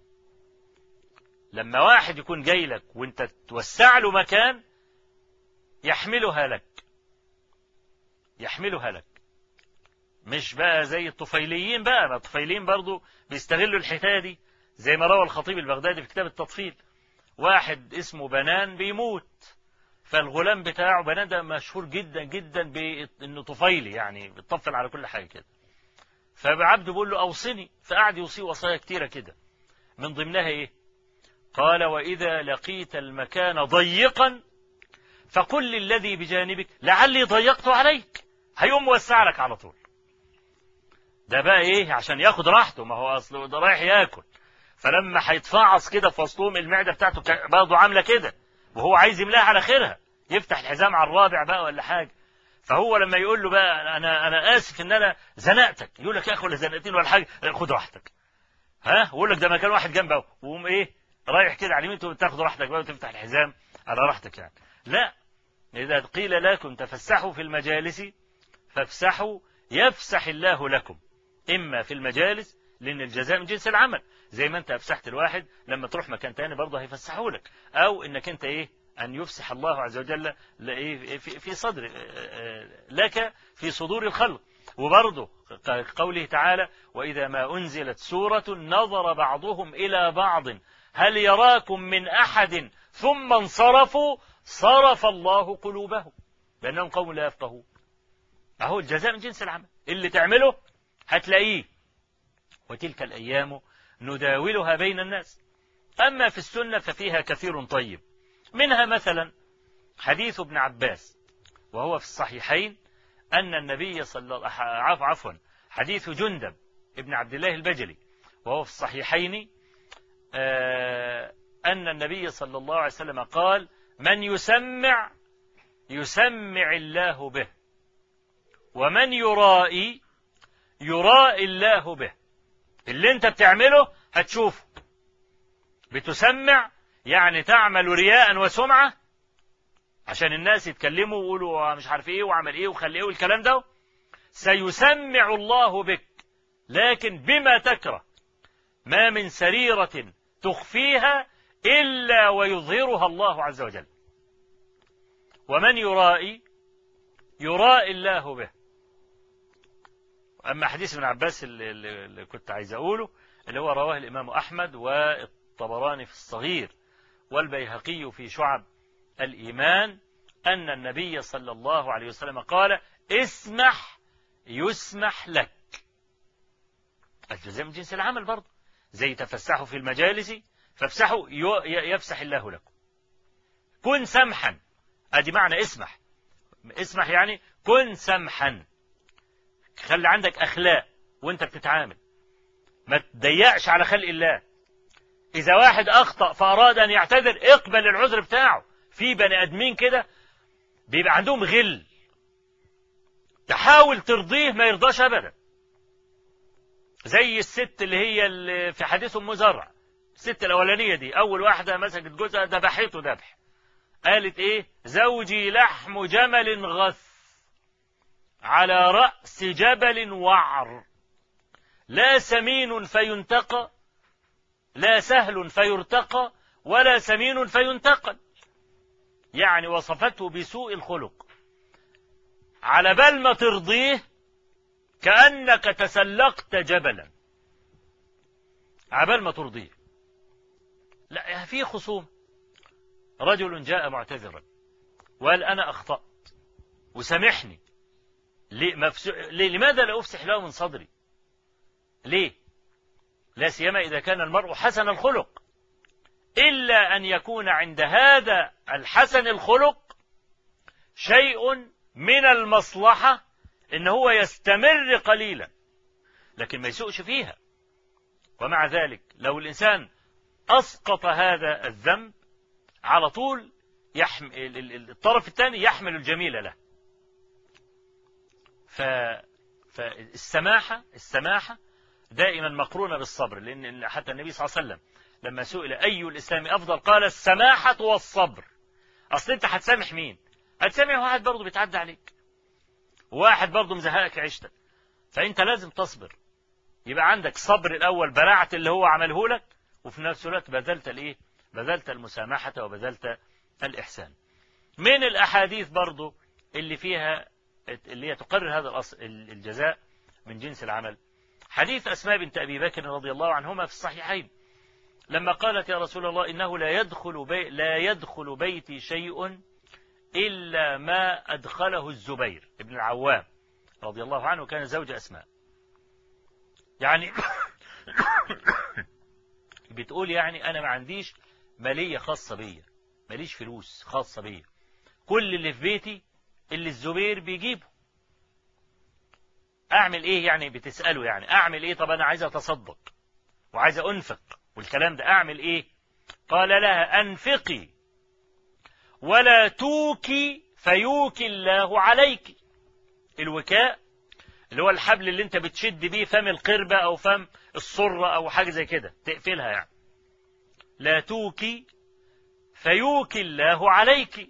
لما واحد يكون جاي لك وانت توسع له مكان يحملها لك يحملها لك مش بقى زي الطفيليين بقى ما الطفيليين برضو بيستغلوا الحكايه دي زي ما روى الخطيب البغدادي في كتاب التطفيل واحد اسمه بنان بيموت فالغلام بتاعه بنان ده مشهور جدا جدا بانه طفيلي يعني بيطفل على كل حاجه كده فعبده بيقول له اوصني فقعد يوصيه وصايا كتيره كده من ضمنها ايه قال واذا لقيت المكان ضيقا فقل للذي بجانبك لعلي ضيقت عليك هيقوم موسع لك على طول ده بقى ايه عشان ياخد راحته ما هو اصله ده رايح ياكل فلما هيتفعص كده في وسطهم المعده بتاعته برضه عامله كده وهو عايز يملاها على خيرها يفتح الحزام على الرابع بقى ولا حاجه فهو لما يقول له بقى انا انا اسف ان انا زنقتك يقول لك يا اخي ولا زنقتين ولا حاجه خد راحتك ها يقول لك ده مكان واحد جنبه وقوم ايه رايح كده على اليمين تاخد راحتك بقى وتفتح الحزام على راحتك يعني لا إذا قيل لكم تفسحوا في المجالس فافسحوا يفسح الله لكم إما في المجالس لأن الجزاء من جنس العمل زي ما أنت أفسحت الواحد لما تروح مكان تاني برضه هيفسحوا لك أو إنك أنت إيه أن يفسح الله عز وجل في صدر لك في صدور الخلق وبرضه قوله تعالى وإذا ما أنزلت سورة نظر بعضهم إلى بعض هل يراكم من أحد ثم انصرفوا صرف الله قلوبهم لأنهم قوم لا يفقهون أهو الجزاء من جنس العمل اللي تعمله هتلاقيه وتلك الأيام نداولها بين الناس أما في السنة ففيها كثير طيب منها مثلا حديث ابن عباس وهو في الصحيحين أن النبي صلى الله عفوا عفوا حديث جندب ابن عبد الله البجلي وهو في الصحيحين آه، أن النبي صلى الله عليه وسلم قال من يسمع يسمع الله به ومن يرائي يرائي الله به اللي انت بتعمله هتشوفه بتسمع يعني تعمل رياء وسمعة عشان الناس يتكلموا ويقولوا مش عارف ايه وعمل ايه وخلي ايه والكلام ده سيسمع الله بك لكن بما تكره ما من سريرة تخفيها إلا ويظهرها الله عز وجل ومن يرائي يرائي الله به أما حديث ابن عباس اللي, اللي كنت عايز أقوله اللي هو رواه الإمام أحمد والطبراني في الصغير والبيهقي في شعب الإيمان أن النبي صلى الله عليه وسلم قال اسمح يسمح لك الجزاء من جنس العمل برضه زي تفسحوا في المجالس فافسحوا يفسح الله لكم كن سمحا ادي معنى اسمح اسمح يعني كن سمحا خلي عندك اخلاق وانت بتتعامل ما تضيقش على خلق الله اذا واحد اخطا فاراد ان يعتذر اقبل العذر بتاعه في بني ادمين كده بيبقى عندهم غل تحاول ترضيه ما يرضاش ابدا زي الست اللي هي اللي في حديث ام زرع الست الاولانيه دي اول واحده مسكت جوزها ذبحته ذبح قالت ايه زوجي لحم جمل غث على راس جبل وعر لا سمين فينتقى لا سهل فيرتقى ولا سمين فينتقل يعني وصفته بسوء الخلق على بال ما ترضيه كأنك تسلقت جبلا عبال ما ترضيه لا في خصوم رجل جاء معتذرا وقال أنا أخطأت وسامحني لماذا لا أفسح له من صدري ليه لا سيما إذا كان المرء حسن الخلق إلا أن يكون عند هذا الحسن الخلق شيء من المصلحة إن هو يستمر قليلا لكن ما يسوقش فيها ومع ذلك لو الإنسان أسقط هذا الذنب على طول يحمل الطرف الثاني يحمل الجميل له ف... فالسماحة السماحة دائما مقرونة بالصبر لأن حتى النبي صلى الله عليه وسلم لما سئل أي الإسلام أفضل قال السماحة والصبر أصل أنت هتسامح مين هتسامح واحد برضه بيتعدى عليك واحد برضه مزهقك عيشتك فأنت لازم تصبر يبقى عندك صبر الأول بلعت اللي هو عمله لك وفي نفس الوقت بذلت الإيه بذلت المسامحة وبذلت الإحسان من الأحاديث برضه اللي فيها اللي هي تقرر هذا الأصل الجزاء من جنس العمل حديث أسماء بنت أبي بكر رضي الله عنهما في الصحيحين لما قالت يا رسول الله إنه لا يدخل, بي لا يدخل بيتي شيء إلا ما أدخله الزبير ابن العوام رضي الله عنه كان زوج أسماء يعني بتقول يعني أنا ما عنديش مالية خاصة بيا ماليش فلوس خاصة بيا كل اللي في بيتي اللي الزبير بيجيبه أعمل إيه يعني بتسأله يعني أعمل إيه طب أنا عايز أتصدق وعايز أنفق والكلام ده أعمل إيه قال لها أنفقي ولا توكي فيوكي الله عليك الوكاء اللي هو الحبل اللي انت بتشد بيه فم القربة او فم الصرة او حاجة زي كده تقفلها يعني لا توكي فيوكي الله عليك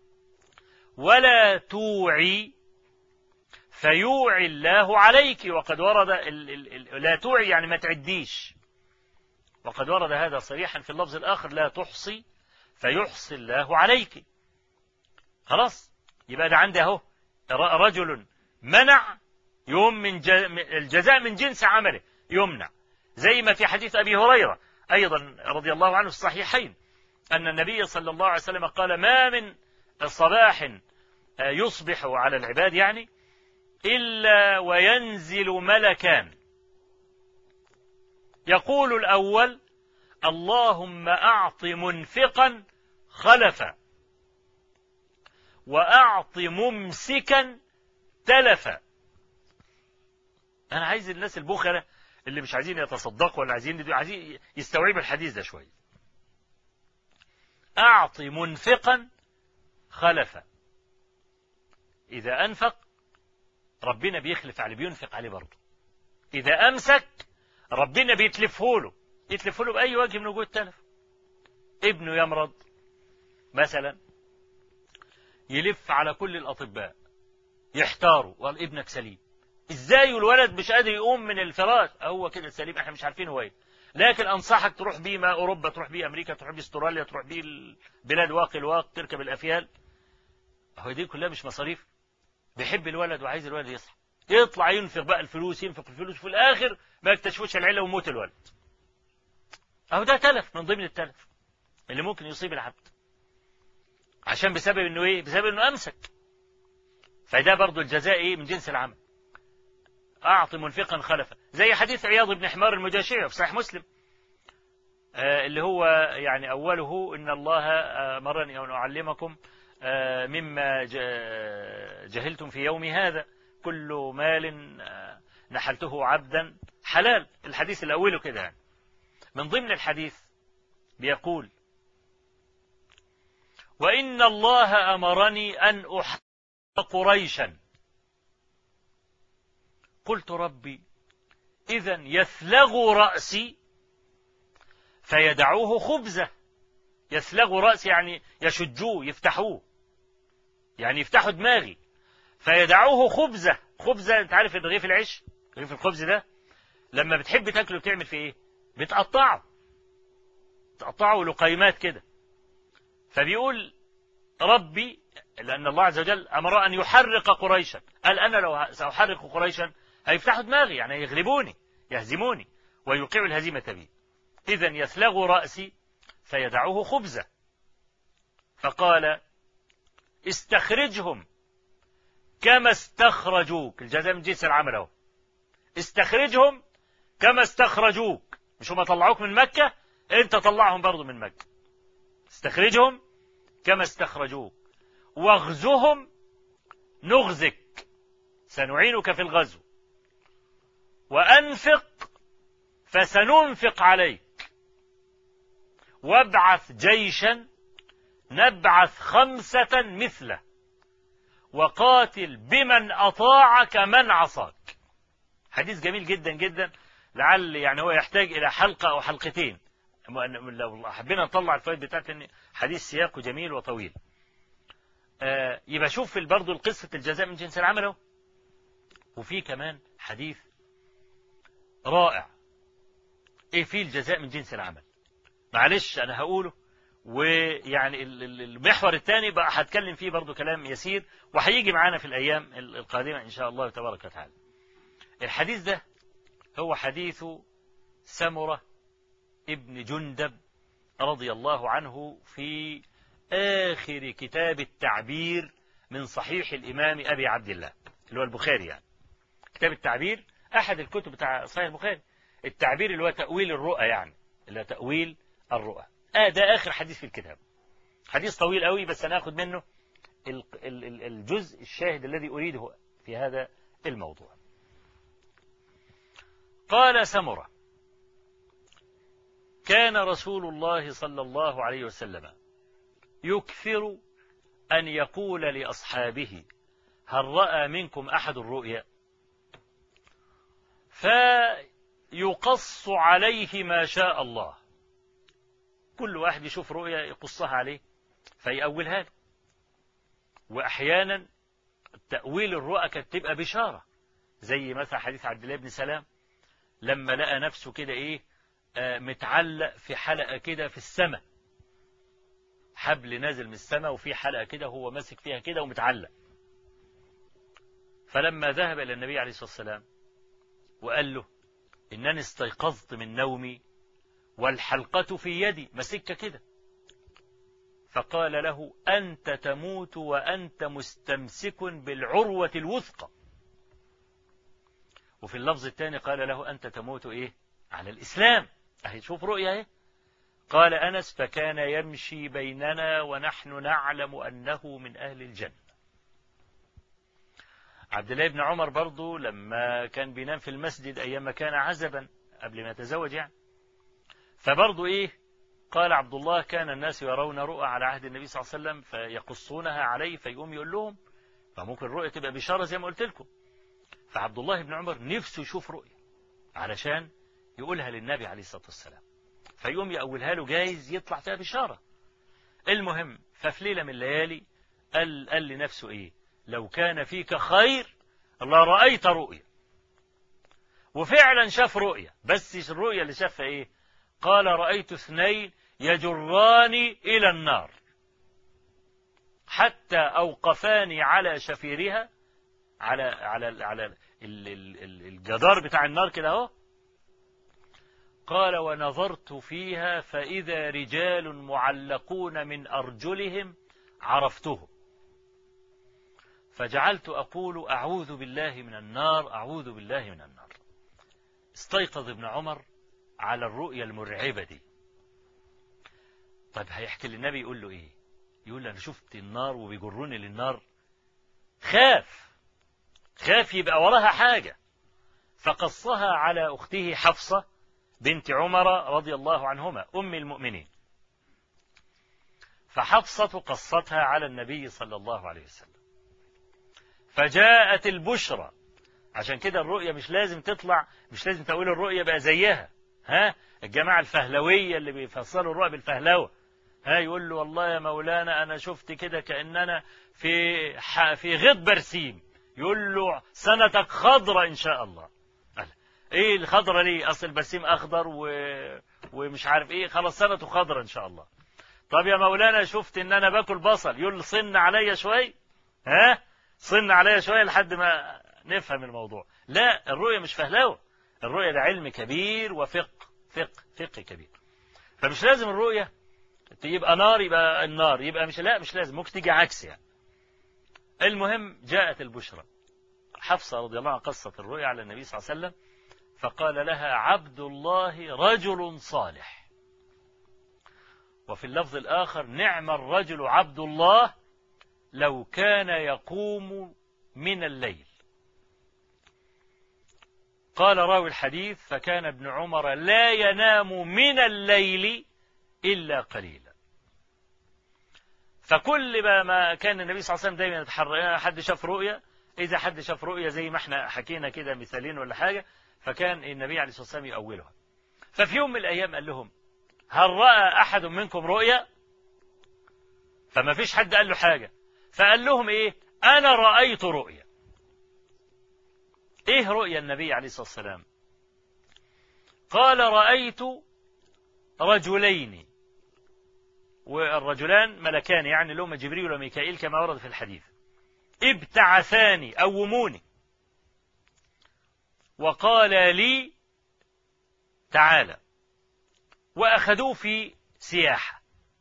ولا توعي فيوعي الله عليك وقد ورد ال ال ال لا توعي يعني ما تعديش وقد ورد هذا صريحا في اللفظ الآخر لا تحصي فيحصي الله عليك خلاص يبقى ده عندي اهو رجل منع يوم من الجزاء من جنس عمله يمنع زي ما في حديث أبي هريرة أيضا رضي الله عنه في الصحيحين أن النبي صلى الله عليه وسلم قال ما من صباح يصبح على العباد يعني إلا وينزل ملكان يقول الأول اللهم أعط منفقا خلفا وأعط ممسكا تلفا أنا عايز الناس البخلة اللي مش عايزين يتصدقوا ولا عايزين عايزين يستوعبوا الحديث ده شوية أعط منفقا خلفا إذا أنفق ربنا بيخلف عليه بينفق عليه برضه إذا أمسك ربنا بيتلفه له يتلفه له بأي وجه من وجوه التلف ابنه يمرض مثلا يلف على كل الأطباء يحتاروا وقال ابنك سليم ازاي الولد مش قادر يقوم من الفراش هو كده سليم احنا مش عارفين هو ايه لكن انصحك تروح بيه ما اوروبا تروح بيه امريكا تروح بيه استراليا تروح بيه بلاد واقي الواق تركب الافيال هو دي كلها مش مصاريف بيحب الولد وعايز الولد يصحى يطلع ينفق بقى الفلوس ينفق الفلوس في الاخر ما يكتشفوش العيله وموت الولد اهو ده تلف من ضمن التلف اللي ممكن يصيب العبد عشان بسبب انه ايه بسبب انه امسك فده برضو الجزاء ايه من جنس العمل اعط منفقا خلفا زي حديث عياض بن حمار المجاشعي في صحيح مسلم آه اللي هو يعني اوله ان الله امرني ان اعلمكم آه مما جهلتم في يوم هذا كل مال آه نحلته عبدا حلال الحديث اللي اوله كده يعني من ضمن الحديث بيقول وإن الله أمرني أن أحق قريشا قلت ربي إذا يثلغ رأسي فيدعوه خبزة يثلغ رأسي يعني يشجوه يفتحوه يعني يفتحوا دماغي فيدعوه خبزة خبزة انت عارف رغيف العيش رغيف الخبز ده لما بتحب تاكله بتعمل فيه ايه بتقطعه تقطعه لقيمات كده فبيقول ربي لأن الله عز وجل أمر أن يحرق قريشا قال أنا لو سأحرق قريشا هيفتحوا دماغي يعني يغلبوني يهزموني ويوقعوا الهزيمة بي إذا يثلغ رأسي فيدعوه خبزة فقال استخرجهم كما استخرجوك الجزاء من جنس العمل اهو استخرجهم كما استخرجوك مش هم طلعوك من مكة انت طلعهم برضو من مكة استخرجهم كما استخرجوك واغزهم نغزك سنعينك في الغزو وأنفق فسننفق عليك وابعث جيشا نبعث خمسة مثله وقاتل بمن أطاعك من عصاك حديث جميل جدا جدا لعل يعني هو يحتاج إلى حلقة أو حلقتين لو حبينا نطلع الفوائد بتاعت ان حديث سياقه جميل وطويل آه يبقى شوف برضه القصة الجزاء من جنس العمل اهو وفي كمان حديث رائع ايه فيه الجزاء من جنس العمل معلش انا هقوله ويعني المحور الثاني بقى هتكلم فيه برضه كلام يسير وهيجي معانا في الايام القادمه ان شاء الله تبارك وتعالى الحديث ده هو حديث سمره ابن جندب رضي الله عنه في آخر كتاب التعبير من صحيح الإمام أبي عبد الله اللي هو البخاري يعني كتاب التعبير أحد الكتب بتاع صحيح البخاري التعبير اللي هو تأويل الرؤى يعني اللي هو تأويل الرؤى آه ده آخر حديث في الكتاب حديث طويل قوي بس أنا أخذ منه الجزء الشاهد الذي أريده في هذا الموضوع قال سمره كان رسول الله صلى الله عليه وسلم يكثر أن يقول لأصحابه هل رأى منكم أحد الرؤيا فيقص عليه ما شاء الله كل واحد يشوف رؤيا يقصها عليه فيأولها له وأحيانا تأويل الرؤى كانت تبقى بشارة زي مثلا حديث عبد الله بن سلام لما لقى نفسه كده ايه متعلق في حلقة كده في السماء حبل نازل من السماء وفي حلقة كده هو ماسك فيها كده ومتعلق فلما ذهب إلى النبي عليه الصلاة والسلام وقال له إنني استيقظت من نومي والحلقة في يدي مسكة كده فقال له أنت تموت وأنت مستمسك بالعروة الوثقى وفي اللفظ الثاني قال له أنت تموت إيه على الإسلام أهي شوف رؤيا إيه قال أنس فكان يمشي بيننا ونحن نعلم أنه من أهل الجنة عبد الله بن عمر برضو لما كان بينام في المسجد أيام ما كان عزبا قبل ما يتزوج يعني فبرضو إيه قال عبد الله كان الناس يرون رؤى على عهد النبي صلى الله عليه وسلم فيقصونها عليه فيقوم يقول لهم فممكن الرؤية تبقى بشارة زي ما قلت لكم فعبد الله بن عمر نفسه يشوف رؤية علشان يقولها للنبي عليه الصلاة والسلام فيقوم يقولها له جايز يطلع فيها بشارة المهم ففي ليلة من الليالي قال, قال لنفسه ايه لو كان فيك خير الله رأيت رؤيا وفعلا شاف رؤيا بس الرؤيا اللي شافها ايه قال رأيت اثنين يجراني إلى النار حتى أوقفاني على شفيرها على على على الجدار بتاع النار كده اهو قال ونظرت فيها فإذا رجال معلقون من أرجلهم عرفتهم فجعلت أقول أعوذ بالله من النار أعوذ بالله من النار استيقظ ابن عمر على الرؤيا المرعبة دي طيب هيحكي للنبي يقول له ايه يقول له انا شفت النار وبيجروني للنار خاف خاف يبقى وراها حاجة فقصها على أخته حفصة بنت عمر رضي الله عنهما أم المؤمنين فحفصة قصتها على النبي صلى الله عليه وسلم فجاءت البشرى عشان كده الرؤية مش لازم تطلع مش لازم تقول الرؤية بقى زيها ها الجماعة الفهلوية اللي بيفصلوا الرؤى بالفهلوة ها يقول له والله يا مولانا أنا شفت كده كأننا في في غيط برسيم يقول له سنتك خضرة إن شاء الله ايه الخضرة ليه اصل البرسيم اخضر و... ومش عارف ايه خلاص سنته خضرة ان شاء الله طب يا مولانا شفت ان انا باكل بصل يقول صن عليا شوي ها صن عليا شوية لحد ما نفهم الموضوع لا الرؤية مش فهلاوة الرؤية ده علم كبير وفقه فقه فقه كبير فمش لازم الرؤية يبقى نار يبقى النار يبقى مش لا مش لازم ممكن تيجي عكس يعني المهم جاءت البشرى حفصة رضي الله عنها قصة الرؤيا على النبي صلى الله عليه وسلم فقال لها عبد الله رجل صالح وفي اللفظ الآخر نعم الرجل عبد الله لو كان يقوم من الليل قال راوي الحديث فكان ابن عمر لا ينام من الليل إلا قليلا فكل ما كان النبي صلى الله عليه وسلم دايما يتحرك حد شاف رؤيا إذا حد شاف رؤيا زي ما احنا حكينا كده مثالين ولا حاجة فكان النبي عليه الصلاة والسلام يؤولها ففي يوم من الأيام قال لهم هل رأى أحد منكم رؤيا فما فيش حد قال له حاجة فقال لهم إيه أنا رأيت رؤيا إيه رؤيا النبي عليه الصلاة والسلام قال رأيت رجلين والرجلان ملكان يعني لهم جبريل وميكائيل كما ورد في الحديث ابتعثاني أوموني وقال لي تعالى وأخذوه في سياحة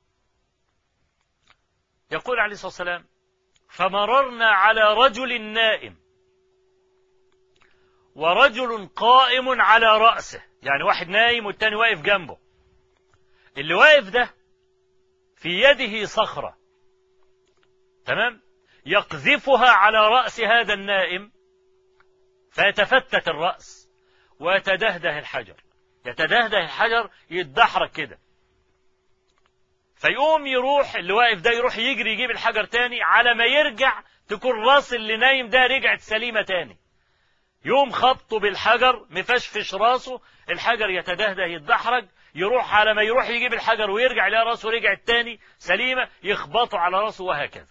يقول عليه الصلاة والسلام فمررنا على رجل نائم ورجل قائم على رأسه يعني واحد نايم والتاني واقف جنبه اللي واقف ده في يده صخرة تمام يقذفها على رأس هذا النائم فيتفتت الرأس ويتدهده الحجر يتدهده الحجر يتدحرج كده فيقوم يروح اللي واقف ده يروح يجري يجيب الحجر تاني على ما يرجع تكون راس اللي نايم ده رجعت سليمة تاني يوم خبطه بالحجر مفشفش راسه الحجر يتدهده يتدحرج يروح على ما يروح يجيب الحجر ويرجع يلاقي راسه رجعت تاني سليمة يخبطه على راسه وهكذا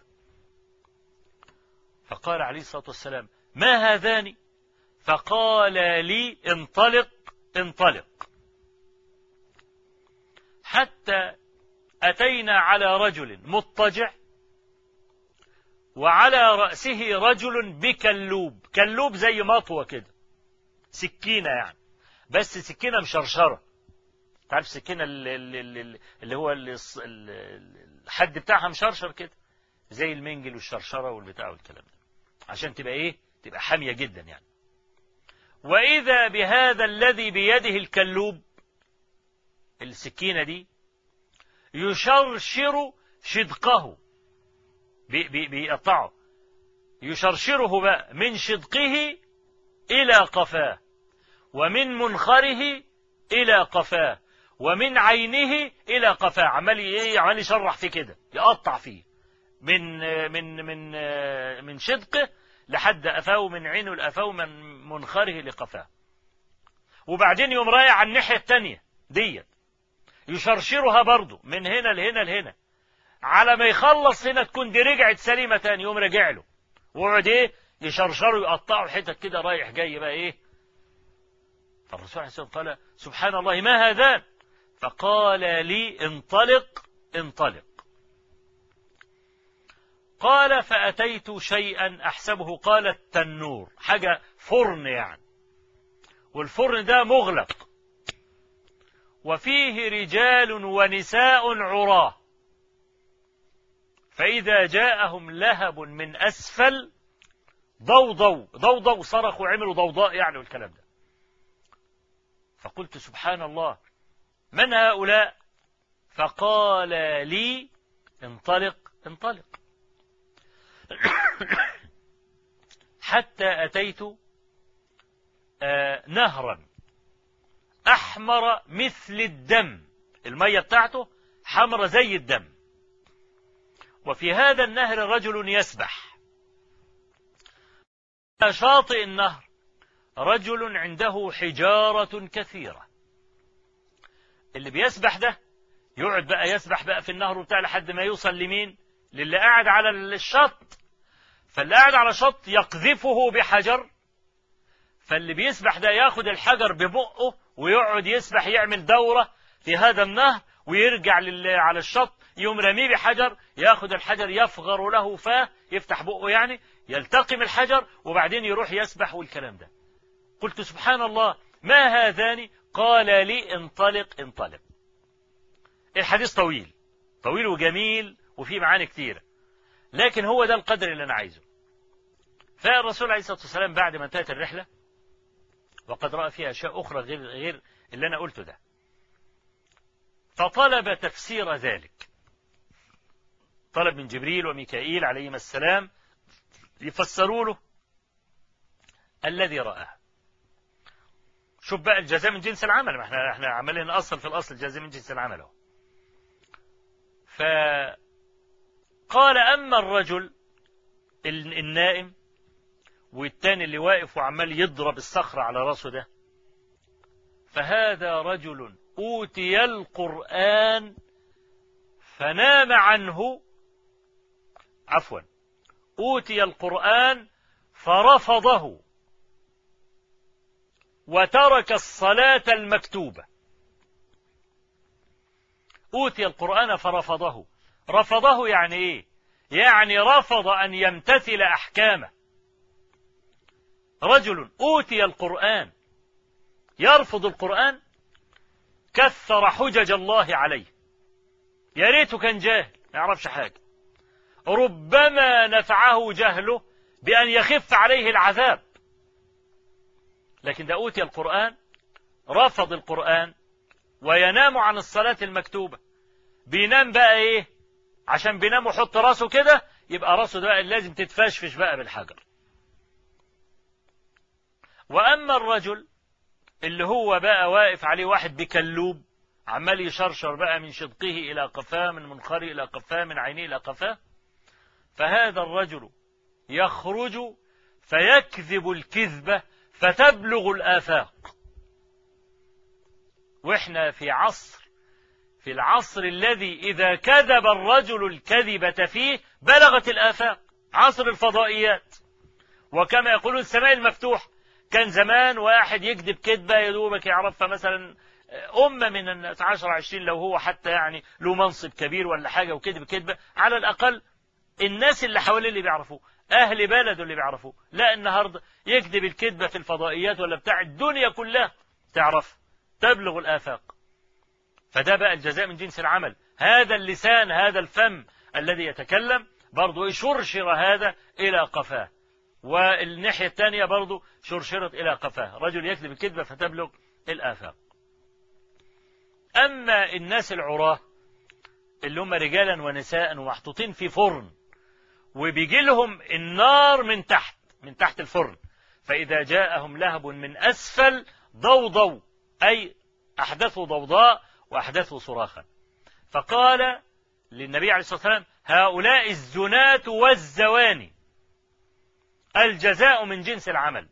فقال عليه الصلاة والسلام ما هذان فقال لي انطلق انطلق حتى أتينا على رجل مضطجع وعلى رأسه رجل بكلوب كلوب زي مطوة كده سكينة يعني بس سكينة مشرشرة تعرف السكينة اللي, اللي, اللي هو اللي الحد بتاعها مشرشر كده زي المنجل والشرشرة والبتاع والكلام ده عشان تبقى ايه تبقى حامية جدا يعني وإذا بهذا الذي بيده الكلوب السكينة دي يشرشر شدقه بيقطعه يشرشره بقى من شدقه إلى قفاه ومن منخره إلى قفاه ومن عينه إلى قفاه عمال إيه عمال يشرح فيه كده يقطع فيه من من من من شدقه لحد قفاه من عينه لقفاه من منخره لقفاه وبعدين يقوم رايح على الناحية التانية ديت يشرشرها برضه من هنا لهنا لهنا على ما يخلص هنا تكون دي رجعت سليمة تاني يقوم راجع له ويقعد ايه يشرشروا يقطعوا حتت كده رايح جاي بقى ايه فالرسول عليه الصلاة والسلام قال سبحان الله ما هذان فقال لي انطلق انطلق قال فأتيت شيئا أحسبه قال التنور حاجة فرن يعني والفرن ده مغلق وفيه رجال ونساء عراه فإذا جاءهم لهب من أسفل ضوضوا ضوضوا صرخوا عملوا ضوضاء يعني والكلام ده فقلت سبحان الله من هؤلاء فقال لي انطلق انطلق حتى أتيت آه نهرا أحمر مثل الدم المية بتاعته حمر زي الدم وفي هذا النهر رجل يسبح شاطئ النهر رجل عنده حجارة كثيرة اللي بيسبح ده يقعد بقى يسبح بقى في النهر بتاع لحد ما يوصل لمين للي قاعد على الشط فاللي قاعد على الشط يقذفه بحجر فاللي بيسبح ده ياخد الحجر ببقه ويقعد يسبح يعمل دورة في هذا النهر ويرجع على الشط يوم رميه بحجر ياخد الحجر يفغر له فاه يفتح بقه يعني يلتقم الحجر وبعدين يروح يسبح والكلام ده قلت سبحان الله ما هذان قال لي انطلق انطلق الحديث طويل طويل وجميل وفيه معاني كتيرة لكن هو ده القدر اللي أنا عايزه فالرسول عليه الصلاة والسلام بعد ما انتهت الرحلة وقد رأى فيها أشياء أخرى غير, غير اللي أنا قلته ده فطلب تفسير ذلك طلب من جبريل وميكائيل عليهما السلام يفسروا له الذي رآه شوف بقى الجزاء من جنس العمل ما احنا احنا عمالين اصل في الاصل الجزاء من جنس العمل اهو فقال اما الرجل النائم والتاني اللي واقف وعمال يضرب الصخرة على راسه ده فهذا رجل أوتي القرآن فنام عنه عفوا أوتي القرآن فرفضه وترك الصلاة المكتوبة أوتي القرآن فرفضه رفضه يعني إيه يعني رفض أن يمتثل أحكامه رجل أوتي القرآن يرفض القرآن كثر حجج الله عليه يا ريته كان جاهل ما يعرفش حاجة ربما نفعه جهله بأن يخف عليه العذاب لكن ده أوتي القرآن رفض القرآن وينام عن الصلاة المكتوبة بينام بقى ايه عشان بينام ويحط راسه كده يبقى راسه ده لازم تتفشفش بقى بالحجر وأما الرجل اللي هو بقى واقف عليه واحد بكلوب عمال يشرشر بقى من شدقه إلى قفاه من منخره إلى قفاه من عينيه إلى قفاه فهذا الرجل يخرج فيكذب الكذبة فتبلغ الآفاق وإحنا في عصر في العصر الذي إذا كذب الرجل الكذبة فيه بلغت الآفاق عصر الفضائيات وكما يقولون السماء المفتوح كان زمان واحد يكذب كذبة يا دوبك يعرفها مثلا أمة من الناس 10 20 لو هو حتى يعني له منصب كبير ولا حاجة وكذب كذبة على الأقل الناس اللي حواليه اللي بيعرفوه أهل بلده اللي بيعرفوه لا النهاردة يكذب الكذبة في الفضائيات ولا بتاع الدنيا كلها تعرف تبلغ الآفاق فده بقى الجزاء من جنس العمل هذا اللسان هذا الفم الذي يتكلم برضه شرشر هذا إلى قفاه والناحية الثانية برضه شرشرت إلى قفاه رجل يكذب الكذبة فتبلغ الآفاق أما الناس العراة اللي هم رجالا ونساء ومحطوطين في فرن وبيجي لهم النار من تحت من تحت الفرن فإذا جاءهم لهب من أسفل ضوضوا أي أحدثوا ضوضاء وأحدثوا صراخا فقال للنبي عليه الصلاة والسلام هؤلاء الزنات والزواني الجزاء من جنس العمل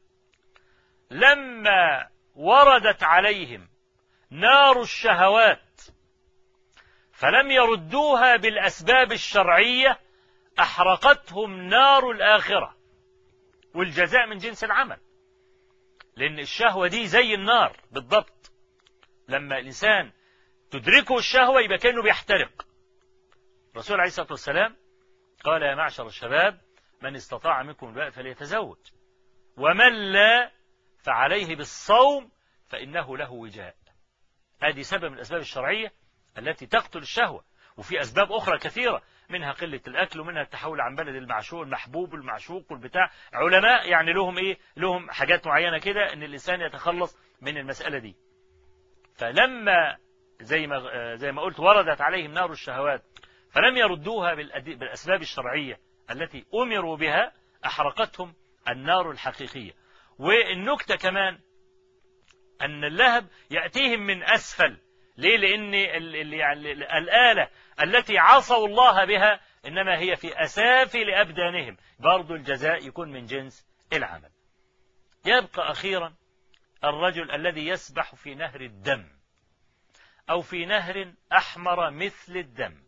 لما وردت عليهم نار الشهوات فلم يردوها بالأسباب الشرعية أحرقتهم نار الآخرة والجزاء من جنس العمل لأن الشهوة دي زي النار بالضبط لما الإنسان تدركه الشهوة يبقى كأنه بيحترق الرسول عليه الصلاة والسلام قال يا معشر الشباب من استطاع منكم الباء فليتزوج ومن لا فعليه بالصوم فإنه له وجاء هذه سبب من الأسباب الشرعية التي تقتل الشهوة وفي أسباب أخرى كثيرة منها قلة الأكل ومنها التحول عن بلد المعشوق المحبوب والمعشوق والبتاع علماء يعني لهم إيه لهم حاجات معينة كده أن الإنسان يتخلص من المسألة دي فلما زي ما زي ما قلت وردت عليهم نار الشهوات فلم يردوها بالأسباب الشرعية التي أمروا بها أحرقتهم النار الحقيقية والنكتة كمان أن اللهب يأتيهم من أسفل ليه لأن الآلة التي عصوا الله بها إنما هي في أسافل أبدانهم برضو الجزاء يكون من جنس العمل يبقى أخيرا الرجل الذي يسبح في نهر الدم أو في نهر أحمر مثل الدم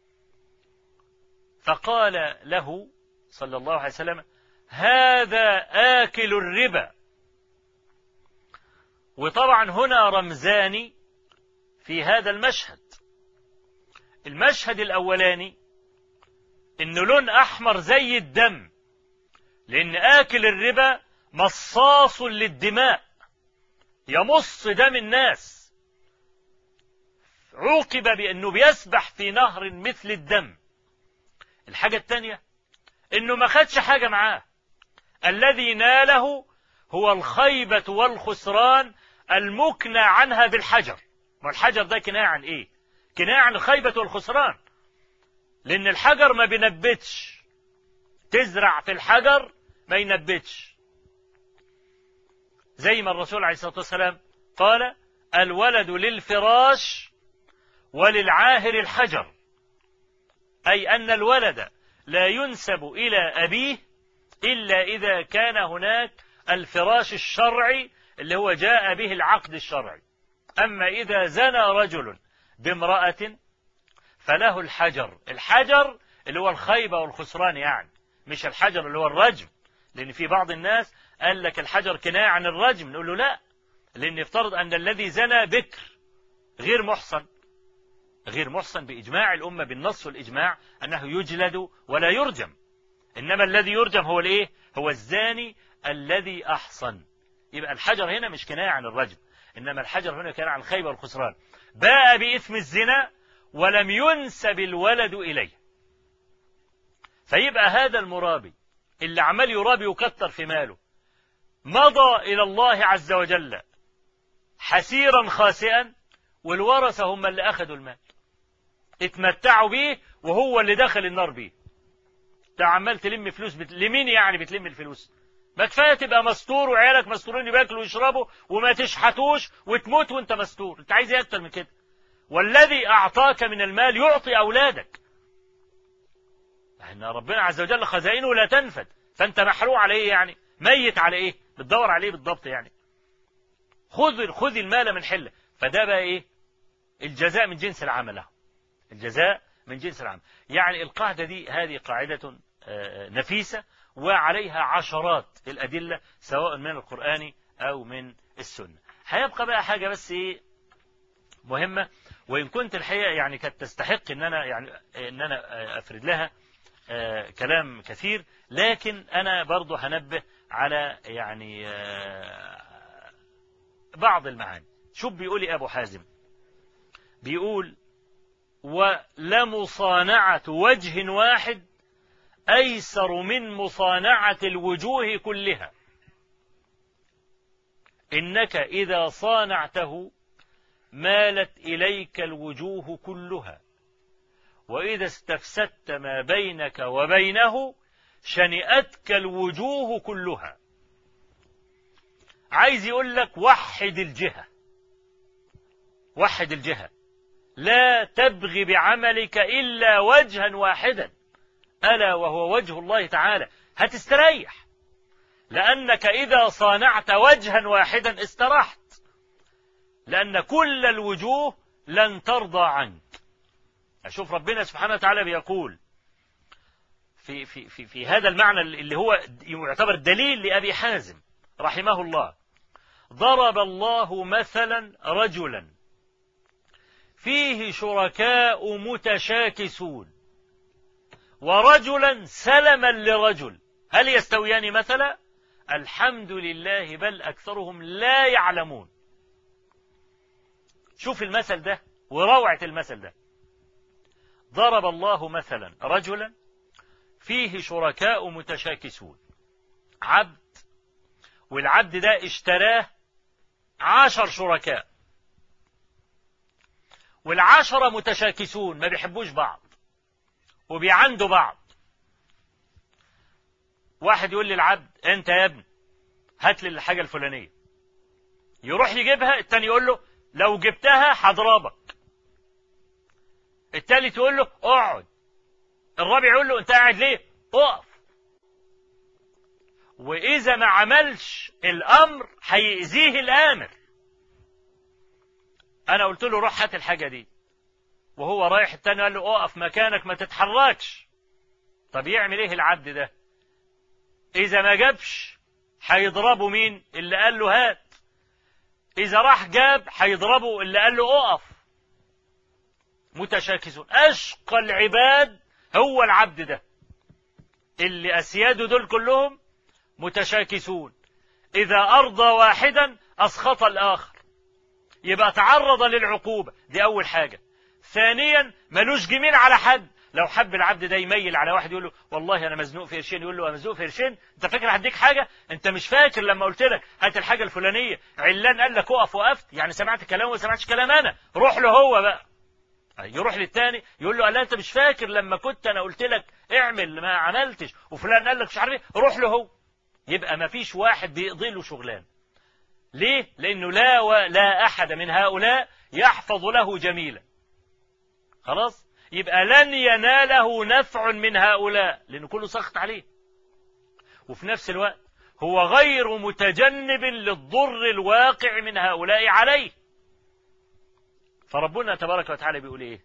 فقال له صلى الله عليه وسلم هذا آكل الربا وطبعا هنا رمزان في هذا المشهد المشهد الأولاني إنه لون أحمر زي الدم لأن آكل الربا مصاص للدماء يمص دم الناس عوقب بأنه بيسبح في نهر مثل الدم الحاجة الثانية إنه ما خدش حاجة معاه الذي ناله هو الخيبة والخسران المكنى عنها بالحجر والحجر ده كناية عن إيه كناية عن الخيبة والخسران لأن الحجر ما بينبتش تزرع في الحجر ما ينبتش زي ما الرسول عليه الصلاة والسلام قال الولد للفراش وللعاهر الحجر أي أن الولد لا ينسب إلى أبيه إلا إذا كان هناك الفراش الشرعي اللي هو جاء به العقد الشرعي أما إذا زنى رجل بامرأة فله الحجر الحجر اللي هو الخيبة والخسران يعني مش الحجر اللي هو الرجم لأن في بعض الناس قال لك الحجر كناية عن الرجم نقول له لا لأن يفترض أن الذي زنى بكر غير محصن غير محصن بإجماع الأمة بالنص والإجماع أنه يجلد ولا يرجم إنما الذي يرجم هو الإيه هو الزاني الذي أحصن يبقى الحجر هنا مش كناية عن الرجم إنما الحجر هنا كان عن الخيبة والخسران باء بإثم الزنا ولم ينسب الولد إليه فيبقى هذا المرابي اللي عمال يرابي وكتر في ماله مضى إلى الله عز وجل حسيرا خاسئا والورثة هم اللي أخذوا المال اتمتعوا بيه وهو اللي دخل النار بيه انت عمال تلم فلوس بت... لمين يعني بتلم الفلوس ما كفايه تبقى مستور وعيالك مستورين بياكلوا ويشربوا وما تشحتوش وتموت وانت مستور انت عايز ايه اكتر من كده والذي اعطاك من المال يعطي اولادك ان ربنا عز وجل خزائنه لا تنفد فانت محروق على ايه يعني ميت على ايه بتدور عليه بالضبط يعني خذ خذ المال من حله فده بقى ايه الجزاء من جنس العمل له الجزاء من جنس العمل يعني القاعدة دي هذه قاعدة نفيسة وعليها عشرات الأدلة سواء من القرآن أو من السنة هيبقى بقى حاجة بس إيه مهمة وإن كنت الحقيقة يعني كانت تستحق إن أنا يعني إن أنا أفرد لها آه كلام كثير لكن أنا برضو هنبه على يعني آه بعض المعاني شوف بيقول أبو حازم بيقول ولمصانعة وجه واحد أيسر من مصانعة الوجوه كلها إنك إذا صانعته مالت إليك الوجوه كلها وإذا استفسدت ما بينك وبينه شنئتك الوجوه كلها عايز يقول لك وحد الجهة وحد الجهة لا تبغي بعملك إلا وجها واحدا ألا وهو وجه الله تعالى هتستريح لأنك إذا صانعت وجها واحدا استرحت لأن كل الوجوه لن ترضى عنك أشوف ربنا سبحانه وتعالى بيقول في, في, في, في هذا المعنى اللي هو يعتبر دليل لأبي حازم رحمه الله ضرب الله مثلا رجلا فيه شركاء متشاكسون ورجلا سلما لرجل هل يستويان مثلا الحمد لله بل أكثرهم لا يعلمون شوف المثل ده وروعة المثل ده ضرب الله مثلا رجلا فيه شركاء متشاكسون عبد والعبد ده اشتراه عشر شركاء والعشرة متشاكسون ما بيحبوش بعض وبيعندوا بعض واحد يقول للعبد انت يا ابني هات لي الحاجة الفلانية يروح يجيبها التاني يقول له لو جبتها هضربك التالت يقول له اقعد الرابع يقول له انت قاعد ليه اقف واذا ما عملش الامر هيأذيه الامر انا قلت له روح هات الحاجه دي وهو رايح التاني قال له اقف مكانك ما تتحركش طب يعمل ايه العبد ده اذا ما جابش هيضربه مين اللي قال له هات اذا راح جاب هيضربه اللي قال له اقف متشاكسون اشقى العباد هو العبد ده اللي اسياده دول كلهم متشاكسون اذا ارضى واحدا اسخط الاخر يبقى تعرض للعقوبة دي أول حاجة ثانيا ملوش جميل على حد لو حب العبد ده يميل على واحد يقول له والله انا مزنوق في قرشين يقول له انا مزنوق في قرشين انت فاكر هديك حاجه انت مش فاكر لما قلت لك هات الحاجه الفلانيه علان قال لك اقف وقفت يعني سمعت كلامه وما سمعتش كلام انا روح له هو بقى يروح للتاني يقول له لا انت مش فاكر لما كنت انا قلت لك اعمل ما عملتش وفلان قال لك مش عارف ايه روح له هو يبقى ما فيش واحد بيقضي له شغلان ليه لانه لا ولا احد من هؤلاء يحفظ له جميلا خلاص يبقى لن يناله نفع من هؤلاء لأنه كله سخط عليه وفي نفس الوقت هو غير متجنب للضر الواقع من هؤلاء عليه فربنا تبارك وتعالى بيقول ايه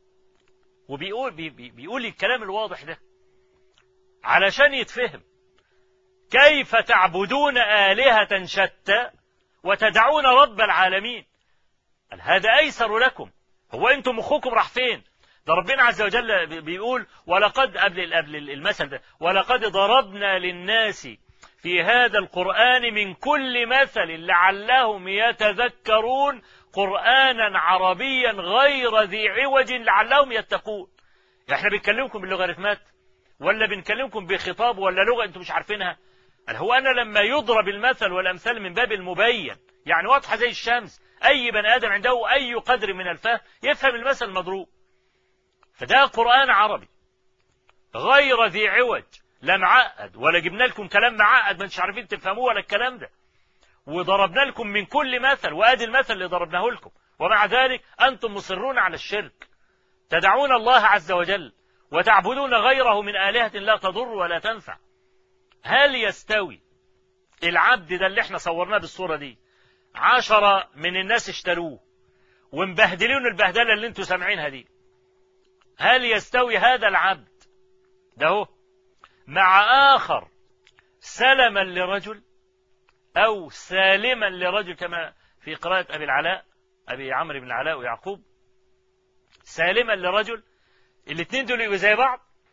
وبيقول بي بي بيقول الكلام الواضح ده علشان يتفهم كيف تعبدون آلهة شتى وتدعون رب العالمين قال هذا أيسر لكم هو أنتم مخكم راح فين ده ربنا عز وجل بيقول ولقد قبل قبل المثل ده ولقد ضربنا للناس في هذا القرآن من كل مثل لعلهم يتذكرون قرآنا عربيا غير ذي عوج لعلهم يتقون احنا بنكلمكم باللوغاريتمات ولا بنكلمكم بخطاب ولا لغة انتم مش عارفينها هو أنا لما يضرب المثل والأمثال من باب المبين يعني واضحة زي الشمس أي بني آدم عنده أي قدر من الفهم يفهم المثل المضروب فده قرآن عربي غير ذي عوج لا معقد ولا جبنا لكم كلام معقد ما انتش عارفين تفهموه ولا الكلام ده وضربنا لكم من كل مثل وادي المثل اللي ضربناه لكم ومع ذلك انتم مصرون على الشرك تدعون الله عز وجل وتعبدون غيره من آلهة لا تضر ولا تنفع هل يستوي العبد ده اللي احنا صورناه بالصورة دي عشرة من الناس اشتروه ومبهدلين البهدلة اللي انتوا سامعينها دي هل يستوي هذا العبد ده هو مع آخر سلما لرجل أو سالما لرجل كما في قراءة أبي العلاء أبي عمرو بن العلاء ويعقوب سالما لرجل الاثنين دول يبقوا زي بعض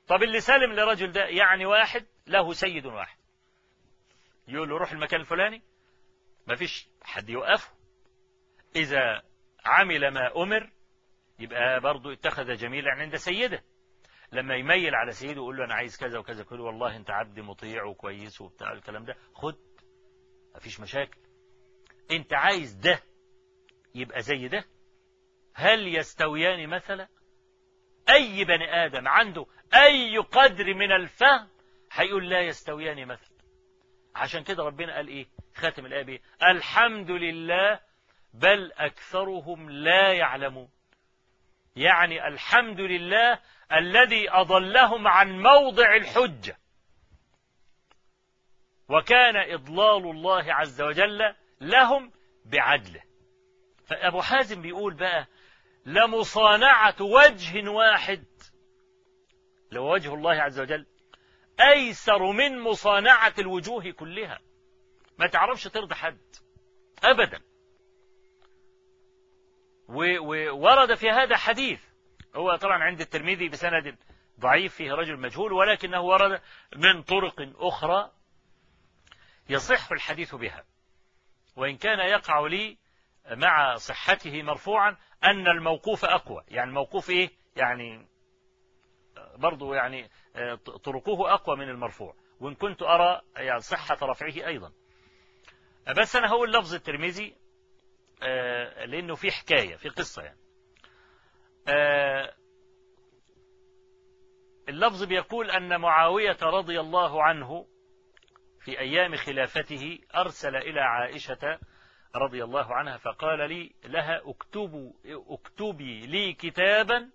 طب اللي سلم لرجل ده يعني واحد له سيد واحد يقول له روح المكان الفلاني ما فيش حد يوقفه إذا عمل ما أمر يبقى برضه اتخذ جميلا عند سيده لما يميل على سيده ويقول له أنا عايز كذا وكذا يقول والله أنت عبد مطيع وكويس وبتاع الكلام ده خد ما فيش مشاكل أنت عايز ده يبقى زي ده هل يستويان مثلا أي بني آدم عنده أي قدر من الفهم هيقول لا يستويان مثلا عشان كده ربنا قال إيه خاتم الآية إيه الحمد لله بل أكثرهم لا يعلمون يعني الحمد لله الذي أضلهم عن موضع الحجة وكان إضلال الله عز وجل لهم بعدله فأبو حازم بيقول بقى لمصانعة وجه واحد لو وجه الله عز وجل أيسر من مصانعة الوجوه كلها ما تعرفش ترضي حد أبدا وورد في هذا حديث هو طبعا عند الترمذي بسند ضعيف فيه رجل مجهول ولكنه ورد من طرق أخرى يصح الحديث بها وإن كان يقع لي مع صحته مرفوعا أن الموقوف أقوى يعني الموقوف إيه يعني برضو يعني طرقه أقوى من المرفوع وإن كنت أرى يعني صحة رفعه أيضا بس أنا هقول لفظ الترمذي لأنه في حكاية في قصة يعني اللفظ بيقول أن معاوية رضي الله عنه في أيام خلافته أرسل إلى عائشة رضي الله عنها فقال لي لها اكتبوا اكتبي لي كتابا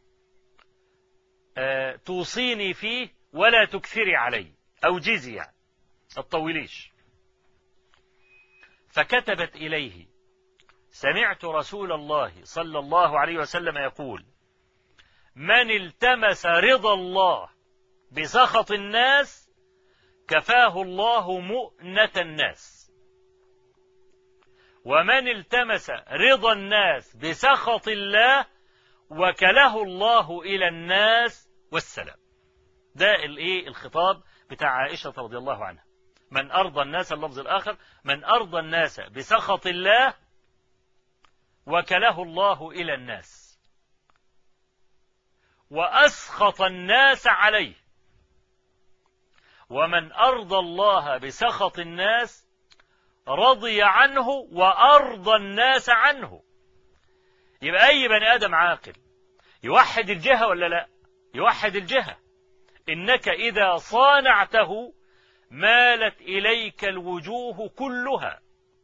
توصيني فيه ولا تكثري علي أو جزي يعني الطوليش فكتبت إليه سمعت رسول الله صلى الله عليه وسلم يقول من التمس رضا الله بسخط الناس كفاه الله مؤنة الناس ومن التمس رضا الناس بسخط الله وكله الله إلى الناس والسلام ده الايه الخطاب بتاع عائشة رضي الله عنها من أرضى الناس اللفظ الآخر من أرضى الناس بسخط الله وكله الله إلى الناس وأسخط الناس عليه ومن أرضى الله بسخط الناس رضي عنه وأرضى الناس عنه يبقى أي بني آدم عاقل يوحد الجهة ولا لا يوحد الجهة إنك إذا صانعته مالت إليك الوجوه كلها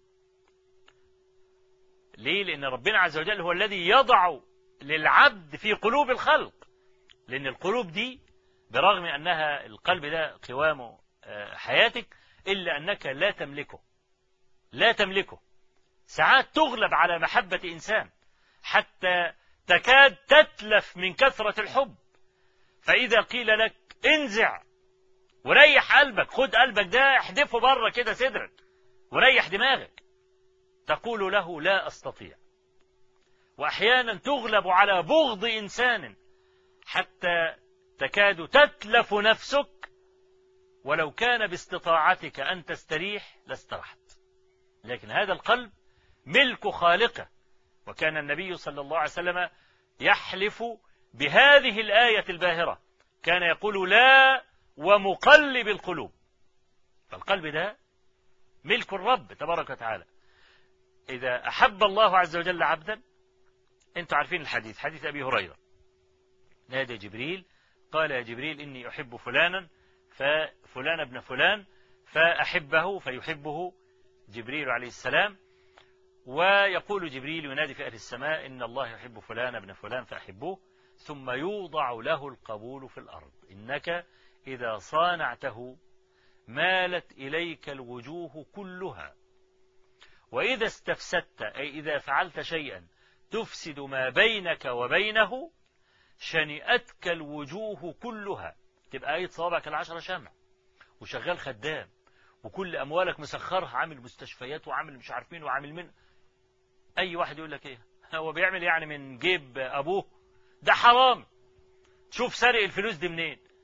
ليه لأن ربنا عز وجل هو الذي يضع للعبد في قلوب الخلق لأن القلوب دي برغم أنها القلب ده قوام حياتك إلا أنك لا تملكه لا تملكه ساعات تغلب على محبة إنسان حتى تكاد تتلف من كثرة الحب فإذا قيل لك انزع وريح قلبك خد قلبك ده احدفه بره كده صدرك وريح دماغك تقول له لا أستطيع وأحيانا تغلب على بغض إنسان حتى تكاد تتلف نفسك ولو كان باستطاعتك أن تستريح لاسترحت لكن هذا القلب ملك خالقه وكان النبي صلى الله عليه وسلم يحلف بهذه الآية الباهرة كان يقول لا ومقلب القلوب فالقلب ده ملك الرب تبارك وتعالى إذا أحب الله عز وجل عبدا أنتم عارفين الحديث حديث أبي هريرة نادى جبريل قال يا جبريل إني أحب فلانا ففلان ابن فلان فأحبه فيحبه جبريل عليه السلام ويقول جبريل ينادي في أهل السماء إن الله يحب فلان ابن فلان فأحبوه ثم يوضع له القبول في الأرض إنك إذا صانعته مالت إليك الوجوه كلها وإذا استفسدت أي إذا فعلت شيئا تفسد ما بينك وبينه شنئتك الوجوه كلها تبقى أي صوابعك العشرة شمع وشغال خدام وكل أموالك مسخرها عامل مستشفيات وعامل مش عارف مين وعامل من أي واحد يقول لك إيه هو بيعمل يعني من جيب أبوه ده حرام شوف سرق الفلوس دي منين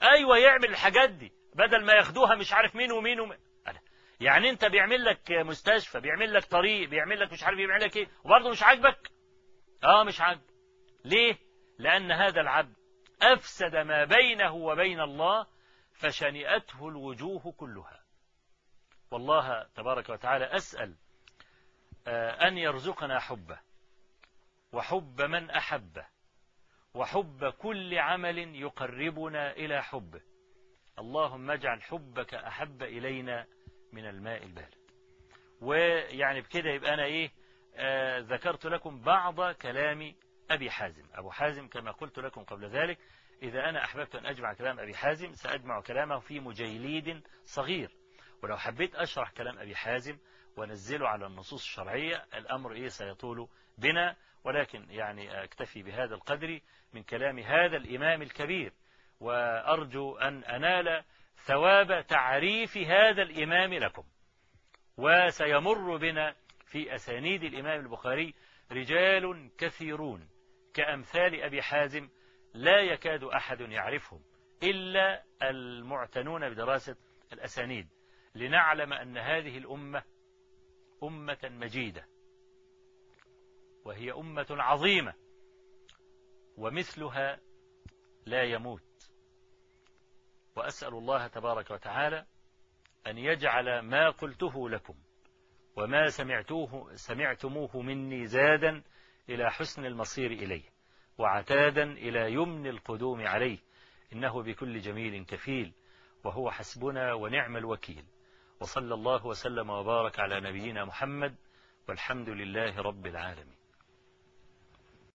أيوة يعمل الحاجات دي بدل ما ياخدوها مش عارف مين ومين ومين يعني انت بيعمل لك مستشفى بيعمل لك طريق بيعمل لك مش عارف بيعمل لك ايه وبرضه مش عاجبك اه مش عاجبك ليه لأن هذا العبد أفسد ما بينه وبين الله فشنئته الوجوه كلها والله تبارك وتعالى أسأل أن يرزقنا حبه وحب من أحبه وحب كل عمل يقربنا إلى حبه اللهم اجعل حبك أحب إلينا من الماء البارد ويعني بكده يبقى أنا إيه آه ذكرت لكم بعض كلام أبي حازم أبو حازم كما قلت لكم قبل ذلك إذا أنا أحببت أن أجمع كلام أبي حازم سأجمع كلامه في مجيليد صغير ولو حبيت أشرح كلام أبي حازم ونزله على النصوص الشرعية الأمر إيه سيطول بنا ولكن يعني أكتفي بهذا القدر من كلام هذا الإمام الكبير وأرجو أن أنال ثواب تعريف هذا الإمام لكم وسيمر بنا في أسانيد الإمام البخاري رجال كثيرون كأمثال أبي حازم لا يكاد أحد يعرفهم إلا المعتنون بدراسة الأسانيد لنعلم أن هذه الأمة أمة مجيدة وهي أمة عظيمة ومثلها لا يموت وأسأل الله تبارك وتعالى أن يجعل ما قلته لكم وما سمعتوه سمعتموه مني زادا إلى حسن المصير إليه وعتادا إلى يمن القدوم عليه إنه بكل جميل كفيل وهو حسبنا ونعم الوكيل وصلى الله وسلم وبارك على نبينا محمد والحمد لله رب العالمين